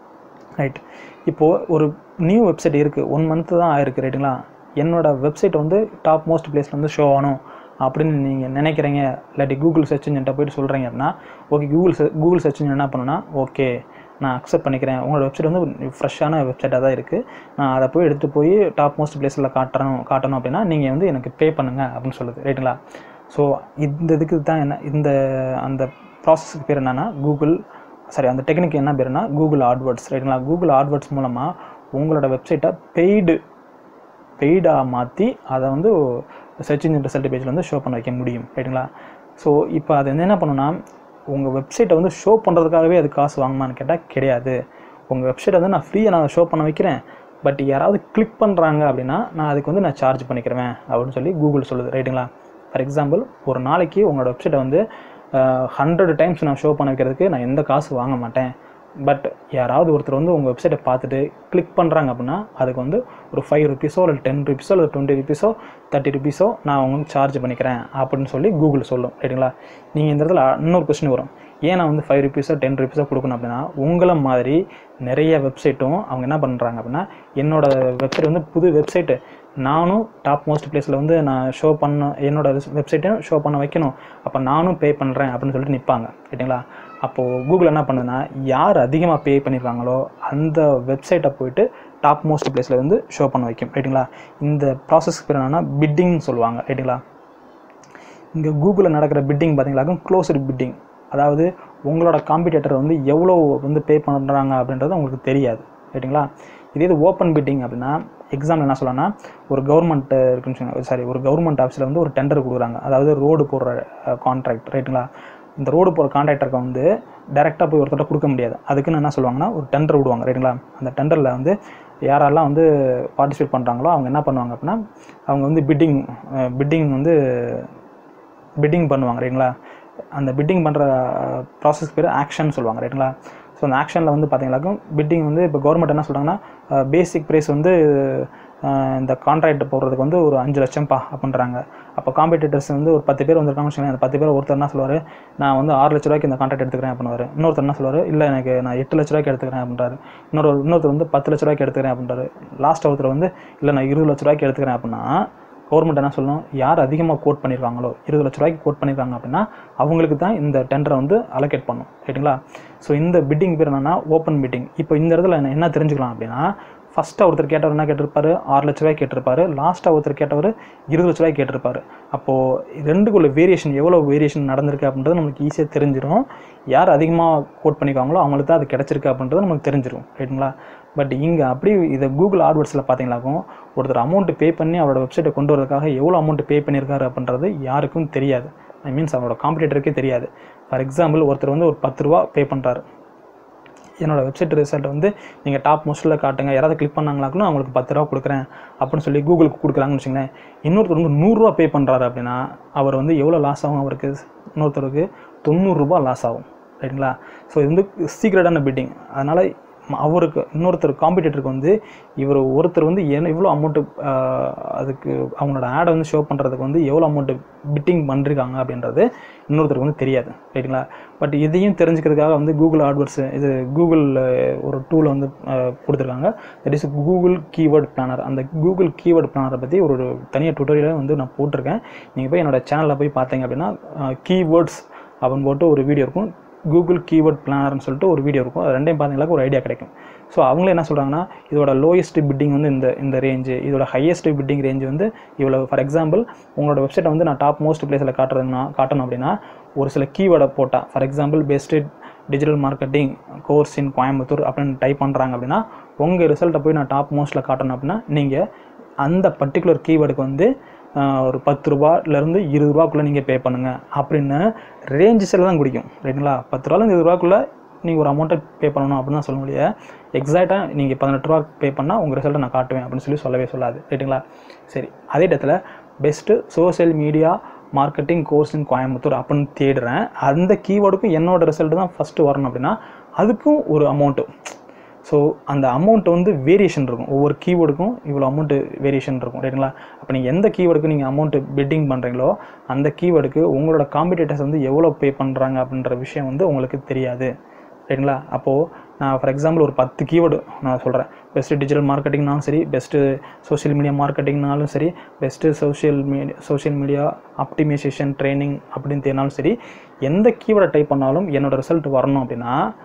ரைட் இப்போது ஒரு நியூ வெப்சைட் இருக்குது ஒன் மந்த்து தான் ஆயிருக்கு ரைட்டுங்களா என்னோடய வெப்சைட் வந்து டாப் மோஸ்ட் பிளேஸில் வந்து ஷோ ஆகணும் அப்படின்னு நீங்கள் நினைக்கிறீங்க இல்லாட்டி கூகுள் சர்ச் இன்ஜின்ட்ட போயிட்டு சொல்கிறீங்க அப்படின்னா okay Google Google search engine என்ன பண்ணுன்னா ஓகே நான் அக்செப்ட் பண்ணிக்கிறேன் உங்களோட வெப்சைட் வந்து ஃப்ரெஷ்ஷான வெப்சைட்டாக தான் இருக்குது நான் அதை போய் எடுத்து போய் டாப் மோஸ்ட் பிளேஸில் காட்டணும் காட்டணும் அப்படின்னா நீங்கள் வந்து எனக்கு பே பண்ணுங்கள் அப்படின்னு சொல்லுது ரைட்டுங்களா ஸோ இந்த இதுக்கு தான் என்ன இந்த அந்த ப்ராசஸ்க்கு பேர் என்னென்னா கூகுள் சாரி அந்த டெக்னிக் என்ன பேருனா கூகுள் ஆட்வர்ட்ஸ் ரைட்டுங்களா கூகுள் ஆட்வர்ட்ஸ் மூலமாக உங்களோட வெப்சைட்டை பெய்டு பெய்டாக மாற்றி அதை வந்து சர்ச் இன்ஜின் ரிசல்ட் பேஜில் வந்து ஷோ பண்ண வைக்க முடியும் ரைட்டுங்களா ஸோ இப்போ அது வந்து என்ன பண்ணுன்னா உங்கள் வெப்சைட்டை வந்து ஷோ பண்ணுறதுக்காகவே அது காசு வாங்குமான்னு கேட்டால் கிடையாது உங்கள் வெப்சைட்டை வந்து நான் ஃப்ரீயாக நான் ஷோ பண்ண வைக்கிறேன் பட் யாராவது கிளிக் பண்ணுறாங்க அப்படின்னா நான் அதுக்கு வந்து நான் சார்ஜ் பண்ணிக்கிறேன் அப்படின்னு சொல்லி கூகுள் சொல்லுது ரைட்டுங்களா ஃபார் எக்ஸாம்பிள் ஒரு நாளைக்கு உங்களோட வெப்சைட்டை வந்து ஹண்ட்ரட் டைம்ஸ் நான் ஷோ பண்ண வைக்கிறதுக்கு நான் எந்த காசு வாங்க மாட்டேன் பட் யாராவது ஒருத்தர் வந்து உங்கள் வெப்சைட்டை பார்த்துட்டு கிளிக் பண்ணுறாங்க அப்படின்னா அதுக்கு வந்து ஒரு ஃபைவ் ருபீஸோ இல்லை டென் ருபீஸோ இல்லை டுவெண்ட்டி ருபீஸோ தேர்ட்டி ருபீஸோ நான் உங்களுக்கு சார்ஜ் பண்ணிக்கிறேன் அப்படின்னு சொல்லி கூகுள் சொல்லும் ரைட்டுங்களா நீங்கள் இந்த இடத்துல இன்னொரு கொஸ்டின் வரும் ஏன் நான் வந்து ஃபைவ் ருபீஸோ டென் ருபீஸோ கொடுக்கணும் அப்படின்னா உங்களை மாதிரி நிறைய வெப்சைட்டும் அவங்க என்ன பண்ணுறாங்க அப்படின்னா என்னோட வெப்சைட் வந்து புது வெப்சைட்டு நானும் டாப் மோஸ்ட் பிளேஸில் வந்து நான் ஷோ பண்ண என்னோட வெப்சைட்டையும் ஷோ பண்ண வைக்கணும் அப்போ நானும் பே பண்ணுறேன் அப்படின்னு சொல்லிட்டு நிற்பாங்க ரைட்டுங்களா அப்போது கூகுள் என்ன பண்ணுதுன்னா யார் அதிகமாக பே பண்ணியிருக்காங்களோ அந்த வெப்சைட்டை போயிட்டு டாப் மோஸ்ட் பிளேஸில் வந்து ஷோ பண்ண வைக்கும் ரைட்டுங்களா இந்த ப்ராசஸ்க்கு பேர் என்னன்னா பிட்டிங் சொல்லுவாங்க ரைட்டுங்களா இங்கே கூகுளில் நடக்கிற பிட்டிங் பார்த்தீங்களாக்கும் க்ளோஸ்டு பிட்டிங் அதாவது உங்களோட காம்படிட்டர் வந்து எவ்வளோ வந்து பே பண்ணுறாங்க அப்படின்றது உங்களுக்கு தெரியாது ரைட்டுங்களா இதே இது ஓப்பன் பிட்டிங் அப்படின்னா எக்ஸாம்பிள் என்ன சொல்லலாம்னா ஒரு கவர்மெண்ட் இருக்குன்னு சாரி ஒரு கவர்மெண்ட் ஆஃபீஸில் வந்து ஒரு டெண்டர் கொடுக்குறாங்க அதாவது ரோடு போடுற கான்ட்ராக்ட் ரைட்டுங்களா இந்த ரோடு போகிற கான்ட்ராக்டருக்கு வந்து டேரெக்டாக போய் ஒருத்தர்ட்ட கொடுக்க முடியாது அதுக்குன்னு என்ன சொல்லுவாங்கன்னா ஒரு டெண்டர் விடுவாங்க ரைட்டுங்களா அந்த டெண்டரில் வந்து யாரெல்லாம் வந்து பார்ட்டிசிபேட் பண்ணுறாங்களோ அவங்க என்ன பண்ணுவாங்க அப்படின்னா அவங்க வந்து பிட்டிங் பிட்டிங் வந்து பிட்டிங் பண்ணுவாங்க ரைட்டுங்களா அந்த பிட்டிங் பண்ணுற ப்ராசஸ்க்கு பேர் ஆக்ஷன் சொல்லுவாங்க ரைட்டுங்களா ஸோ அந்த ஆக்ஷனில் வந்து பார்த்தீங்கன்னாக்கும் பிட்டிங் வந்து இப்போ கவர்மெண்ட் என்ன சொல்கிறாங்கன்னா பேசிக் ப்ரைஸ் வந்து அஹ், இந்த கான்ட்ராக்ட் போடுறதுக்கு வந்து ஒரு அஞ்சு லட்சம்ப்பா அப்படின்றாங்க அப்போ காம்படிட்டர்ஸ் வந்து ஒரு பத்து பேர் வந்திருக்காங்கன்னு வச்சுக்கோங்களேன் அந்த பத்து பேர் ஒருத்தர் என்ன சொல்லுவார் நான் வந்து ஆறு லட்ச ரூபாய்க்கு இந்த கான்ட்ராக்ட் எடுத்துக்கிறேன் அப்படின்னுவாரு இன்னொருத்தர் என்ன சொல்லுவார் இல்லை எனக்கு நான் எட்டு லட்ச ரூபாய்க்கு எடுத்துக்கிறேன் அப்படின்றாரு இன்னொரு இன்னொருத்தர் வந்து பத்து லட்ச ரூபாய்க்கு எடுத்துக்கிறேன் அப்படின்றாரு லாஸ்ட் ஒருத்தர் வந்து இல்லை நான் இருபது லட்ச ரூபாய்க்கு எடுத்துக்கிறேன் அப்படின்னா கவர்மெண்ட் என்ன சொல்லணும் யார் அதிகமாக கோட் பண்ணியிருக்காங்களோ இருபது லட்ச ரூபாய்க்கு கோட் பண்ணியிருக்காங்க அப்படின்னா அவங்களுக்கு தான் இந்த டெண்டரை வந்து அலோகேட் பண்ணும் ரைட்டுங்களா ஸோ இந்த பிட்டிங் பேர் என்னன்னா ஓப்பன் பிட்டிங் இப்போ இந்த இடத்துல என்ன என்ன தெரிஞ்சுக்கலாம் அப்படின்னா ஃபஸ்ட்டாக ஒருத்தர் கேட்டவர் என்ன கேட்டிருப்பாரு ஆறு லட்ச ரூபாய் கேட்டிருப்பாரு லாஸ்ட்டாக ஒருத்தர் கேட்டவர் இருபது லட்ச ரூபாய் கேட்டிருப்பாரு அப்போது ரெண்டுக்குள்ள வேரியேஷன் எவ்வளோ வேரியேஷன் நடந்திருக்கு அப்படின்றது நமக்கு ஈஸியாக தெரிஞ்சிடும் யார் அதிகமாக கோட் பண்ணிக்காங்களோ அவங்களுக்கு தான் அது கிடச்சிருக்கு அப்படின்றது நமக்கு தெரிஞ்சிடும் ரைட்டுங்களா பட் இங்கே அப்படி இதை கூகுள் ஆட்வர்ட்ஸில் பார்த்தீங்களாக்கும் ஒருத்தர் அமௌண்ட் பே பண்ணி அவரோட வெப்சைட்டை கொண்டு வரதுக்காக எவ்வளோ அமௌண்ட் பே பண்ணியிருக்காரு அப்படின்றது யாருக்கும் தெரியாது ஐ மீன்ஸ் அவரோட காம்படிட்டருக்கே தெரியாது ஃபார் எக்ஸாம்பிள் ஒருத்தர் வந்து ஒரு பத்து ரூபா பே பண்ணுறாரு என்னோட வெப்சைட் ரிசல்ட் வந்து நீங்கள் டாப் மோஸ்ட்டில் காட்டுங்க யாராவது கிளிக் பண்ணாங்களாக்கும் அவங்களுக்கு பத்து ரூபா கொடுக்குறேன் அப்படின்னு சொல்லி கூகுளுக்கு கொடுக்குறாங்கன்னு வச்சுங்களேன் இன்னொருத்தர் வந்து நூறுரூவா பே பண்ணுறாரு அப்படின்னா அவர் வந்து எவ்வளோ லாஸ் ஆகும் அவருக்கு இன்னொருத்தருக்கு தொண்ணூறுரூபா லாஸ் ஆகும் ரைட்டுங்களா ஸோ இது வந்து சீக்ரெட்டான பிட்டிங் அதனால் அவருக்கு இன்னொருத்தர் காம்படிட்டருக்கு வந்து இவர் ஒருத்தர் வந்து என்ன எவ்வளோ அமௌண்ட்டு அதுக்கு அவங்களோட ஆடை வந்து ஷோ பண்ணுறதுக்கு வந்து எவ்வளோ அமௌண்ட்டு பிட்டிங் பண்ணிருக்காங்க அப்படின்றது இன்னொருத்தருக்கு வந்து தெரியாது ரைட்டுங்களா பட் இதையும் தெரிஞ்சுக்கிறதுக்காக வந்து கூகுள் ஆட்வர்ட்ஸ் இது கூகுள் ஒரு டூலை வந்து அஹ், கொடுத்துருக்காங்க that is Google keyword planner அந்த கூகுள் கீவேர்ட் பிளானரை பற்றி ஒரு தனியாக டுட்டோரியலை வந்து நான் போட்டிருக்கேன் நீங்கள் போய் என்னோட சேனலில் போய் பார்த்தீங்க அப்படின்னா கீவேர்ட்ஸ் அப்படின்னு போட்டு ஒரு வீடியோ இருக்கும் கூகுள் கீவேர்ட் பிளானர்னு சொல்லிட்டு ஒரு வீடியோ இருக்கும் அது ரெண்டையும் பார்த்தீங்கன்னா ஒரு ஐடியா கிடைக்கும் ஸோ அவங்களே என்ன சொல்கிறாங்கன்னா இதோட லோயஸ்ட் பிட்டிங் வந்து இந்த இந்த ரேஞ்சு இதோட ஹையஸ்ட் பிட்டிங் ரேஞ்சு வந்து இவ்வளோ ஃபார் எக்ஸாம்பிள் உங்களோட வெப்சைட்டை வந்து நான் டாப் மோஸ்ட் பிளேஸில் காட்டுறதுனா காட்டணும் அப்படின்னா ஒரு சில கீவேர்டை போட்டால் for example best digital marketing course in Coimbatore அப்படின்னு டைப் பண்ணுறாங்க அப்படின்னா உங்கள் ரிசல்ட்டை போய் நான் டாப் மோஸ்ட்டில் காட்டணும் அப்படின்னா நீங்கள் அந்த பர்டிகுலர் கீவேர்டுக்கு வந்து ஆஹ், ஒரு பத்து ரூபாலேருந்து இருபது ரூபாக்குள்ளே நீங்கள் பே பண்ணுங்கள் அப்படின்னு ரேஞ்சஸில் தான் குடிக்கும் ரைட்டுங்களா பத்து ரூபாலேருந்து இருபது ரூபாக்குள்ளே நீங்கள் ஒரு அமௌண்ட்டை பே பண்ணணும் அப்படின்னு தான் சொல்ல முடியாது எக்ஸாக்டாக நீங்கள் பதினெட்டு ரூபா பே பண்ணால் உங்கள் ரிசல்ட்டை நான் காட்டுவேன் அப்படின்னு சொல்லி சொல்லவே சொல்லாது ரைட்டுங்களா சரி அதே இடத்துல best social media marketing course in Coimbatore அப்படின்னு தேடுறேன் அந்த கீவேர்டுக்கும் என்னோட ரிசல்ட் தான் ஃபஸ்ட்டு வரணும் அப்படின்னா அதுக்கும் ஒரு அமௌண்ட்டு ஸோ அந்த அமௌண்ட் வந்து வேரியேஷன் இருக்கும் ஒவ்வொரு கீவேர்டுக்கும் இவ்வளோ அமௌண்ட்டு வேரியேஷன் இருக்கும் ரைட்டுங்களா அப்போ நீங்கள் எந்த கீவேர்டுக்கு நீங்கள் அமௌண்ட்டு பெட்டிங் பண்ணுறீங்களோ அந்த கீவேர்டுக்கு உங்களோட காம்படிட்டர்ஸ் வந்து எவ்வளோ பே பண்ணுறாங்க அப்படின்ற விஷயம் வந்து உங்களுக்கு தெரியாது ரைட்டுங்களா அப்போது நான் ஃபார் எக்ஸாம்பிள் ஒரு பத்து கீவேர்டு நான் சொல்கிறேன் பெஸ்ட்டு டிஜிட்டல் மார்க்கெட்டிங்னாலும் சரி பெஸ்ட்டு சோஷியல் மீடியா மார்க்கெட்டிங்னாலும் சரி best social media social media optimisation training அப்படின்னு தேடினாலும் சரி எந்த கீவேர்டை டைப் பண்ணாலும் என்னோட ரிசல்ட் வரணும் அப்படின்னா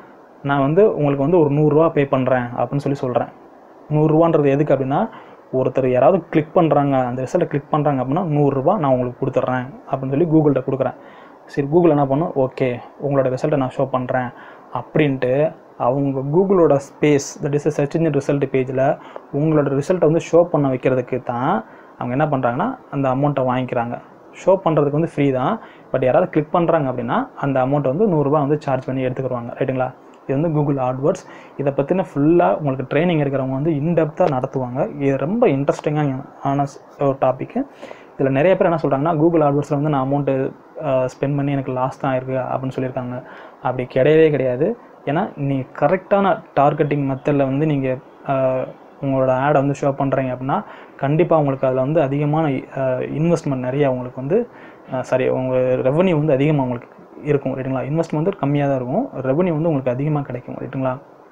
நான் வந்து உங்களுக்கு வந்து ஒரு நூறுரூவா பே பண்ணுறேன் அப்படின்னு சொல்லி சொல்கிறேன் நூறுரூவான்றது எதுக்கு அப்படின்னா ஒருத்தர் யாராவது கிளிக் பண்ணுறாங்க அந்த ரிசல்ட்டை கிளிக் பண்ணுறாங்க அப்படின்னா நூறுரூவா நான் உங்களுக்கு கொடுத்துட்றேன் அப்படின்னு சொல்லி கூகுள்கிட்ட கொடுக்குறேன் சரி கூகுள் என்ன பண்ணும் ஓகே உங்களோட ரிசல்ட்டை நான் ஷோ பண்ணுறேன் அப்படின்ட்டு அவங்க கூகுளோட space that is search engine result பேஜில் உங்களோட ரிசல்ட்டை வந்து ஷோ பண்ண வைக்கிறதுக்கு தான் அவங்க என்ன பண்ணுறாங்கன்னா அந்த அமௌண்ட்டை வாங்கிக்கிறாங்க ஷோ பண்ணுறதுக்கு வந்து ஃப்ரீ தான் பட் யாராவது கிளிக் பண்ணுறாங்க அப்படின்னா அந்த அமௌண்ட்டை வந்து நூறுரூவா வந்து சார்ஜ் பண்ணி எடுத்துக்கிடுவாங்க ரைட்டுங்களா இது வந்து கூகுள் ஆட்வேர்ட்ஸ் இதை பற்றின ஃபுல்லாக உங்களுக்கு ட்ரைனிங் இருக்கிறவங்க வந்து இன்டெப்த்தாக நடத்துவாங்க இது ரொம்ப இன்ட்ரெஸ்டிங்கான ஆன ஒரு டாப்பிக்கு இதில் நிறைய பேர் என்ன சொல்கிறாங்கன்னா கூகுள் ஆட்வேர்ட்ஸில் வந்து நான் அமௌண்ட்டு ஸ்பெண்ட் பண்ணி எனக்கு லாஸ் தான் இருக்குது அப்படின்னு சொல்லியிருக்காங்க அப்படி கிடையவே கிடையாது ஏன்னா நீ கரெக்டான டார்கெட்டிங் மெத்தடில் வந்து நீங்கள் உங்களோட ஆடை வந்து ஷோ பண்ணுறீங்க அப்படின்னா கண்டிப்பாக உங்களுக்கு அதில் வந்து அதிகமான இன்வெஸ்ட்மெண்ட் நிறைய உங்களுக்கு வந்து சாரி உங்கள் ரெவன்யூ வந்து அதிகமாக உங்களுக்கு இருக்கும் ரைட்டுங்களா இன்வெஸ்ட்மெண்ட் வந்து கம்மியாக தான் இருக்கும் ரெவன்யூ வந்து உங்களுக்கு அதிகமாக கிடைக்கும் ரைட்டுங்களா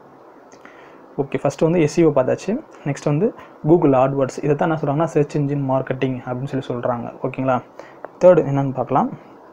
ஓகே ஃபஸ்ட்டு வந்து எஸ்இஓ பார்த்தாச்சு நெக்ஸ்ட் வந்து கூகுள் ஆட்வேர்ட்ஸ் இதை தான் என்ன சொல்கிறாங்கன்னா சர்ச் இன்ஜின் மார்க்கெட்டிங் அப்படின்னு சொல்லி சொல்கிறாங்க ஓகேங்களா தேர்டு என்னென்னு பார்க்கலாம்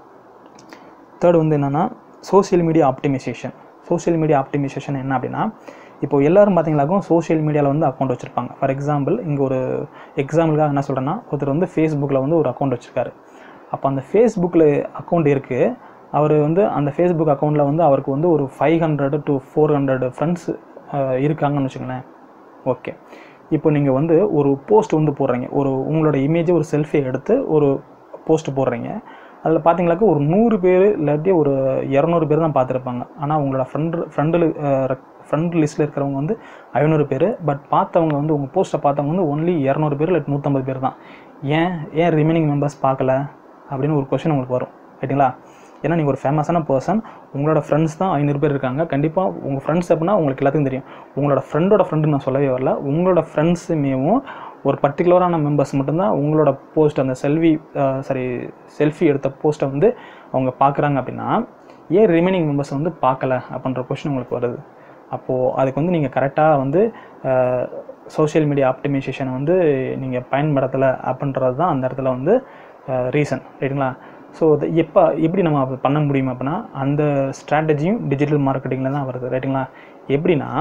தேர்டு வந்து என்னென்னா social media optimisation social media optimisation என்ன அப்படின்னா இப்போ எல்லாரும் பார்த்தீங்களாக்கும் சோஷியல் மீடியாவில் வந்து அக்கௌண்ட் வச்சுருப்பாங்க ஃபார் எக்ஸாம்பிள் இங்கே ஒரு எக்ஸாம்பிளுக்காக என்ன சொல்கிறேன்னா ஒருத்தர் வந்து ஃபேஸ்புக்கில் வந்து ஒரு அக்கௌண்ட் வச்சுருக்காரு அப்போ அந்த ஃபேஸ்புக்கில் அக்கௌண்ட் இருக்குது அவர் வந்து அந்த ஃபேஸ்புக் அக்கௌண்ட்டில் வந்து அவருக்கு வந்து ஒரு five hundred to four hundred friends இருக்காங்கன்னு வச்சுங்களேன் ஓகே இப்போ நீங்கள் வந்து ஒரு போஸ்ட் வந்து போடுறீங்க ஒரு உங்களோட இமேஜை ஒரு செல்ஃபி எடுத்து ஒரு போஸ்ட் போடுறீங்க அதில் பார்த்தீங்களாக்க ஒரு நூறு பேர் இல்லாட்டி ஒரு இரநூறு பேர் தான் பார்த்துருப்பாங்க ஆனால் உங்களோட ஃப்ரெண்டு ஃப்ரெண்டில் ஃப்ரெண்ட் லிஸ்ட்டில் இருக்கிறவங்க வந்து ஐநூறு பேர் பட் பார்த்தவங்க வந்து உங்கள் போஸ்ட்டை பார்த்தவங்க வந்து ஒன்லி இரநூறு பேர் இல்லை நூற்றம்பது பேர் தான் ஏன் ஏன் ரிமைனிங் மெம்பர்ஸ் பார்க்கல அப்படின்னு ஒரு கொஷின் உங்களுக்கு வரும் ரைட்டுங்களா ஏன்னா நீங்கள் ஒரு ஃபேமஸான பர்சன் உங்களோட ஃப்ரெண்ட்ஸ் தான் ஐநூறு பேர் இருக்காங்க கண்டிப்பாக உங்கள் ஃப்ரெண்ட்ஸ் அப்படின்னா உங்களுக்கு எல்லாத்துக்கும் தெரியும் உங்களோட ஃப்ரெண்டோட ஃப்ரெண்டு நான் சொல்லவே வரல உங்களோட ஃப்ரெண்ட்ஸுமேவும் ஒரு பர்டிகுலரான மெம்பர்ஸ் மட்டும்தான் உங்களோட போஸ்ட் அந்த செல்ஃபி சாரி செல்ஃபி எடுத்த போஸ்ட்டை வந்து அவங்க பார்க்குறாங்க அப்படின்னா ஏன் ரிமைனிங் மெம்பர்ஸ் வந்து பார்க்கல அப்படின்ற கொஷின் உங்களுக்கு வருது அப்போது அதுக்கு வந்து நீங்கள் கரெக்டாக வந்து சோஷியல் மீடியா ஆப்டிமைசேஷனை வந்து நீங்கள் பயன்படுத்தலை அப்படின்றது தான் அந்த இடத்துல வந்து ரீசன் ரைட்டுங்களா ஸோ அது எப்போ எப்படி நம்ம அப்ப பண்ண முடியும் அப்படின்னா அந்த ஸ்ட்ராட்டஜியும் டிஜிட்டல் மார்க்கெட்டிங்கில் தான் வருது ரைட்டுங்களா எப்படின்னா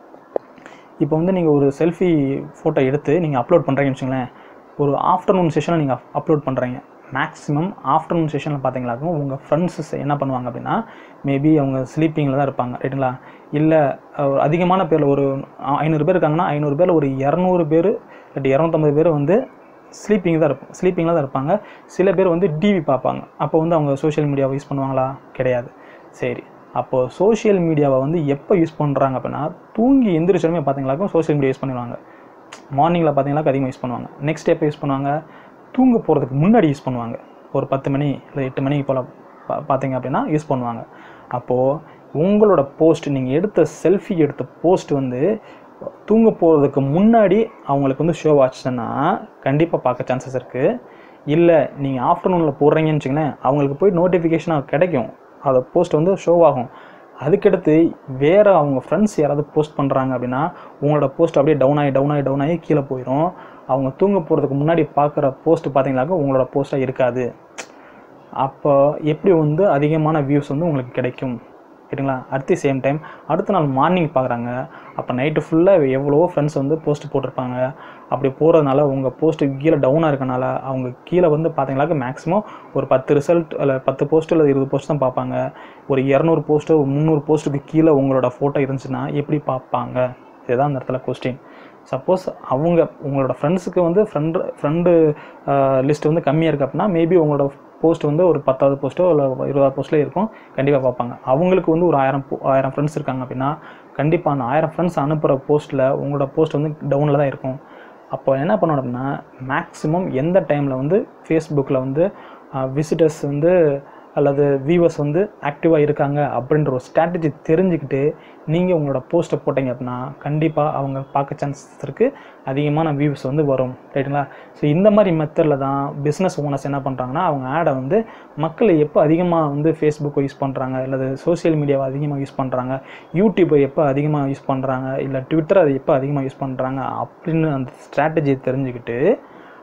இப்போ வந்து நீங்கள் ஒரு செல்ஃபி ஃபோட்டோ எடுத்து நீங்கள் அப்லோட் பண்ணுறீங்கன்னு வச்சுங்களேன் ஒரு ஆஃப்டர்நூன் செஷனில் நீங்கள் அப்லோட் பண்ணுறீங்க மேக்ஸிமம் ஆஃப்டர்நூன் செஷனில் பார்த்தீங்களாக்கும் உங்கள் ஃப்ரெண்ட்ஸஸ் என்ன பண்ணுவாங்க அப்படின்னா மேபி அவங்க ஸ்லீப்பிங்கில் தான் இருப்பாங்க ரைட்டுங்களா இல்லை அதிகமான பேரில் ஒரு ஐநூறு பேர் இருக்காங்கன்னா ஐநூறு பேரில் ஒரு இரநூறு பேர் இல்லாட்டி இரநூத்தம்பது பேர் வந்து ஸ்லீப்பிங் தான் இருப்பாங்க ஸ்லீப்பிங்கில் தான் இருப்பாங்க சில பேர் வந்து டிவி பார்ப்பாங்க அப்போ வந்து அவங்க சோஷியல் மீடியாவை யூஸ் பண்ணுவாங்களா கிடையாது சரி அப்போது சோஷியல் மீடியாவை வந்து எப்போ யூஸ் பண்ணுறாங்க அப்படின்னா தூங்கி எந்திரிச்சோமே பார்த்தீங்களாக்கும் சோஷியல் மீடியா யூஸ் பண்ணுவாங்க மார்னிங்கில் பார்த்தீங்களாக்க அதிகமாக யூஸ் பண்ணுவாங்க நெக்ஸ்ட் எப்போ யூஸ் பண்ணுவாங்க தூங்க போகிறதுக்கு முன்னாடி யூஸ் பண்ணுவாங்க ஒரு பத்து மணி இல்லை எட்டு மணிக்கு போல் பா பார்த்தீங்க அப்படின்னா யூஸ் பண்ணுவாங்க அப்போது உங்களோட போஸ்ட் நீங்கள் எடுத்த செல்ஃபி எடுத்த போஸ்ட் வந்து தூங்க போகிறதுக்கு முன்னாடி அவங்களுக்கு வந்து ஷோ ஆச்சுன்னா கண்டிப்பாக பார்க்க சான்சஸ் இருக்குது இல்லை நீங்கள் ஆஃப்டர்நூனில் போடுறீங்கன்னு வச்சுங்களேன் அவங்களுக்கு போய் நோட்டிஃபிகேஷனாக கிடைக்கும் அதை போஸ்ட் வந்து ஷோ ஆகும் அதுக்கடுத்து வேறு அவங்க ஃப்ரெண்ட்ஸ் யாராவது போஸ்ட் பண்ணுறாங்க அப்படின்னா உங்களோட போஸ்ட் அப்படியே டவுன் ஆகி டவுன் ஆகி டவுன் ஆகி கீழே போயிடும் அவங்க தூங்க போகிறதுக்கு முன்னாடி பார்க்குற போஸ்ட் பார்த்தீங்கன்னாக்க உங்களோட போஸ்ட்டாக இருக்காது அப்போ எப்படி வந்து அதிகமான வியூஸ் வந்து உங்களுக்கு கிடைக்கும் சரிங்களா அட் தி சேம் டைம் அடுத்த நாள் மார்னிங் பார்க்குறாங்க அப்போ நைட்டு ஃபுல்லாக எவ்வளவோ ஃப்ரெண்ட்ஸ் வந்து போஸ்ட் போட்டிருப்பாங்க அப்படி போகிறதுனால உங்கள் போஸ்ட்டு கீழே டவுனாக இருக்கனால அவங்க கீழே வந்து பார்த்தீங்களாக்க மேக்ஸிமம் ஒரு பத்து ரிசல்ட் இல்லை பத்து போஸ்ட் இல்லை இருபது போஸ்ட் தான் பார்ப்பாங்க ஒரு இரநூறு போஸ்ட்டு ஒரு முந்நூறு போஸ்ட்டுக்கு கீழே உங்களோட ஃபோட்டோ இருந்துச்சுன்னா எப்படி பார்ப்பாங்க இதுதான் அந்த இடத்துல கொஸ்டின் சப்போஸ் அவங்க உங்களோட ஃப்ரெண்ட்ஸுக்கு வந்து ஃப்ரெண்டு ஃப்ரெண்டு லிஸ்ட் வந்து கம்மியாக இருக்குது அப்படின்னா மேபி உங்களோட போஸ்ட் வந்து ஒரு பத்தாவது போஸ்ட்டோ இல்லை இருபதாவது போஸ்ட்லேயே இருக்கும் கண்டிப்பாக பார்ப்பாங்க அவங்களுக்கு வந்து ஒரு ஆயிரம் po- ஆயிரம் ஃப்ரெண்ட்ஸ் இருக்காங்க அப்படின்னா கண்டிப்பாக அந்த ஆயிரம் ஃப்ரெண்ட்ஸ் அனுப்புகிற போஸ்ட்டில் உங்களோட போஸ்ட் வந்து டவுனில் தான் இருக்கும் அப்போ என்ன பண்ணணும் அப்படின்னா மேக்ஸிமம் எந்த டைமில் வந்து ஃபேஸ்புக்கில் வந்து விசிட்டர்ஸ் வந்து அல்லது வியூவர்ஸ் வந்து ஆக்டிவாக இருக்காங்க அப்படின்ற ஒரு ஸ்ட்ராட்டஜி தெரிஞ்சுக்கிட்டு நீங்கள் உங்களோட போஸ்ட்டை போட்டீங்க அப்படின்னா கண்டிப்பாக அவங்க பார்க்க சான்சஸ் இருக்குது அதிகமான வியூஸ் வந்து வரும் ரைட்டுங்களா ஸோ இந்த மாதிரி மெத்தடில் தான் பிஸ்னஸ் ஓனர்ஸ் என்ன பண்ணுறாங்கன்னா அவங்க ஆடை வந்து மக்கள் எப்போ அதிகமாக வந்து ஃபேஸ்புக்கை யூஸ் பண்ணுறாங்க அல்லது சோஷியல் மீடியாவை அதிகமாக யூஸ் பண்ணுறாங்க யூடியூப்பை எப்போ அதிகமாக யூஸ் பண்ணுறாங்க இல்லை ட்விட்டர் அதை எப்போ அதிகமாக யூஸ் பண்ணுறாங்க அப்படின்னு அந்த ஸ்ட்ராட்டஜியை தெரிஞ்சுக்கிட்டு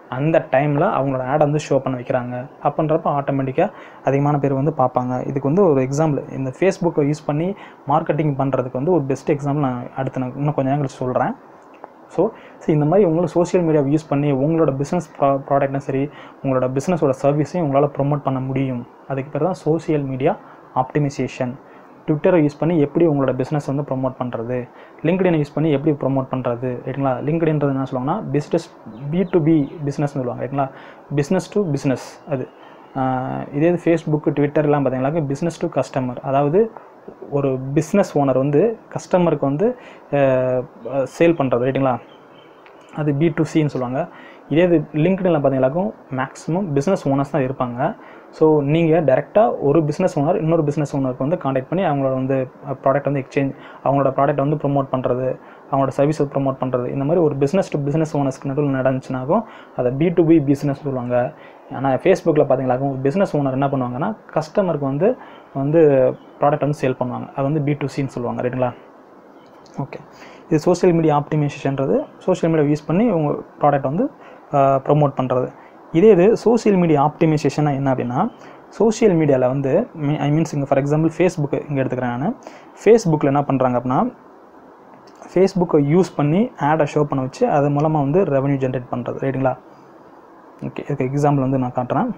அந்த டைமில் அவங்களோட ஆடை வந்து ஷோ பண்ண வைக்கிறாங்க அப்படின்றப்ப ஆட்டோமேட்டிக்காக அதிகமான பேர் வந்து பார்ப்பாங்க இதுக்கு வந்து ஒரு எக்ஸாம்பிள் இந்த ஃபேஸ்புக்கை யூஸ் பண்ணி மார்க்கெட்டிங் பண்ணுறதுக்கு வந்து ஒரு பெஸ்ட் எக்ஸாம்பிள் நான் அடுத்து நான் இன்னும் கொஞ்சம் நேரம் சொல்கிறேன் ஸோ ஸோ இந்த மாதிரி உங்களை சோஷியல் மீடியாவை யூஸ் பண்ணி உங்களோட பிஸ்னஸ் ப்ரா ப்ராடக்ட்டும் சரி உங்களோட பிஸ்னஸோட சர்வீஸையும் உங்களால் ப்ரொமோட் பண்ண முடியும் அதுக்கு பேர் தான் சோஷியல் மீடியா ஆப்டிமைசேஷன் ட்விட்டரை யூஸ் பண்ணி எப்படி உங்களோட பிஸ்னஸ் வந்து ப்ரொமோட் பண்ணுறது லிங்க்டினை யூஸ் பண்ணி எப்படி ப்ரொமோட் பண்ணுறது ரைட்டுங்களா லிங்க்டின்றது என்ன சொல்லுவாங்கன்னா பிஸ்னஸ் பி டு பி பிஸ்னஸ்னு சொல்லுவாங்க ரைட்டுங்களா பிஸ்னஸ் டு பிஸ்னஸ் அது ஆஹ் இதே இது ஃபேஸ்புக் ட்விட்டர்லாம் பார்த்தீங்கன்னாக்க பிஸ்னஸ் டு கஸ்டமர் அதாவது ஒரு பிஸ்னஸ் ஓனர் வந்து கஸ்டமருக்கு வந்து சேல் பண்ணுறது ரைட்டுங்களா அது பி டு சின்னு சொல்லுவாங்க இதே இது லிங்க்டின்ல பார்த்தீங்கன்னாக்கும் மேக்ஸிமம் பிஸ்னஸ் ஓனர்ஸ் தான் இருப்பாங்க ஸோ நீங்கள் டேரெக்டாக ஒரு பிஸ்னஸ் ஓனர் இன்னொரு பிஸ்னஸ் ஓனருக்கு வந்து காண்டாக்ட் பண்ணி அவங்களோட வந்து ப்ராடக்ட் வந்து எக்ஸ்சேஞ்ச் அவங்களோட ப்ராடக்ட் வந்து ப்ரொமோட் பண்ணுறது அவங்களோட சர்வீஸை ப்ரொமோட் பண்ணுறது இந்த மாதிரி ஒரு பிஸ்னஸ் டு பிஸ்னஸ் ஓனர்ஸ்க்கு நடுவில் நடந்துச்சுனாக்கும் அதை பி டு பி பிஸ்னஸ் சொல்லுவாங்க ஆனால் ஃபேஸ்புக்கில் பார்த்தீங்கன்னாக்கும் பிஸ்னஸ் ஓனர் என்ன பண்ணுவாங்கன்னா கஸ்டமருக்கு வந்து வந்து ப்ராடக்ட் வந்து சேல் பண்ணுவாங்க அது வந்து பி டு சின்னு சொல்லுவாங்க ரைட்டுங்களா ஓகே இது சோஷியல் மீடியா ஆப்டிமைசேஷன்றது சோஷியல் மீடியா யூஸ் பண்ணி உங்கள் ப்ராடக்ட் வந்து ப்ரொமோட் பண்ணுறது இதே இது சோஷியல் மீடியா ஆப்டிமைசேஷனா என்ன அப்படின்னா சோஷியல் மீடியாவில் வந்து ஐ மீன்ஸ் இங்கே ஃபார் எக்ஸாம்பிள் ஃபேஸ்புக் இங்கே எடுத்துக்கிறேன் நான் ஃபேஸ்புக்கில் என்ன பண்ணுறாங்க அப்படின்னா ஃபேஸ்புக்கை யூஸ் பண்ணி ஆடை ஷோ பண்ண வச்சு அது மூலமாக வந்து ரெவன்யூ ஜென்ரேட் பண்ணுறது ரைட்டுங்களா ஓகே இதுக்கு எக்ஸாம்பிள் வந்து நான் காட்டுறேன்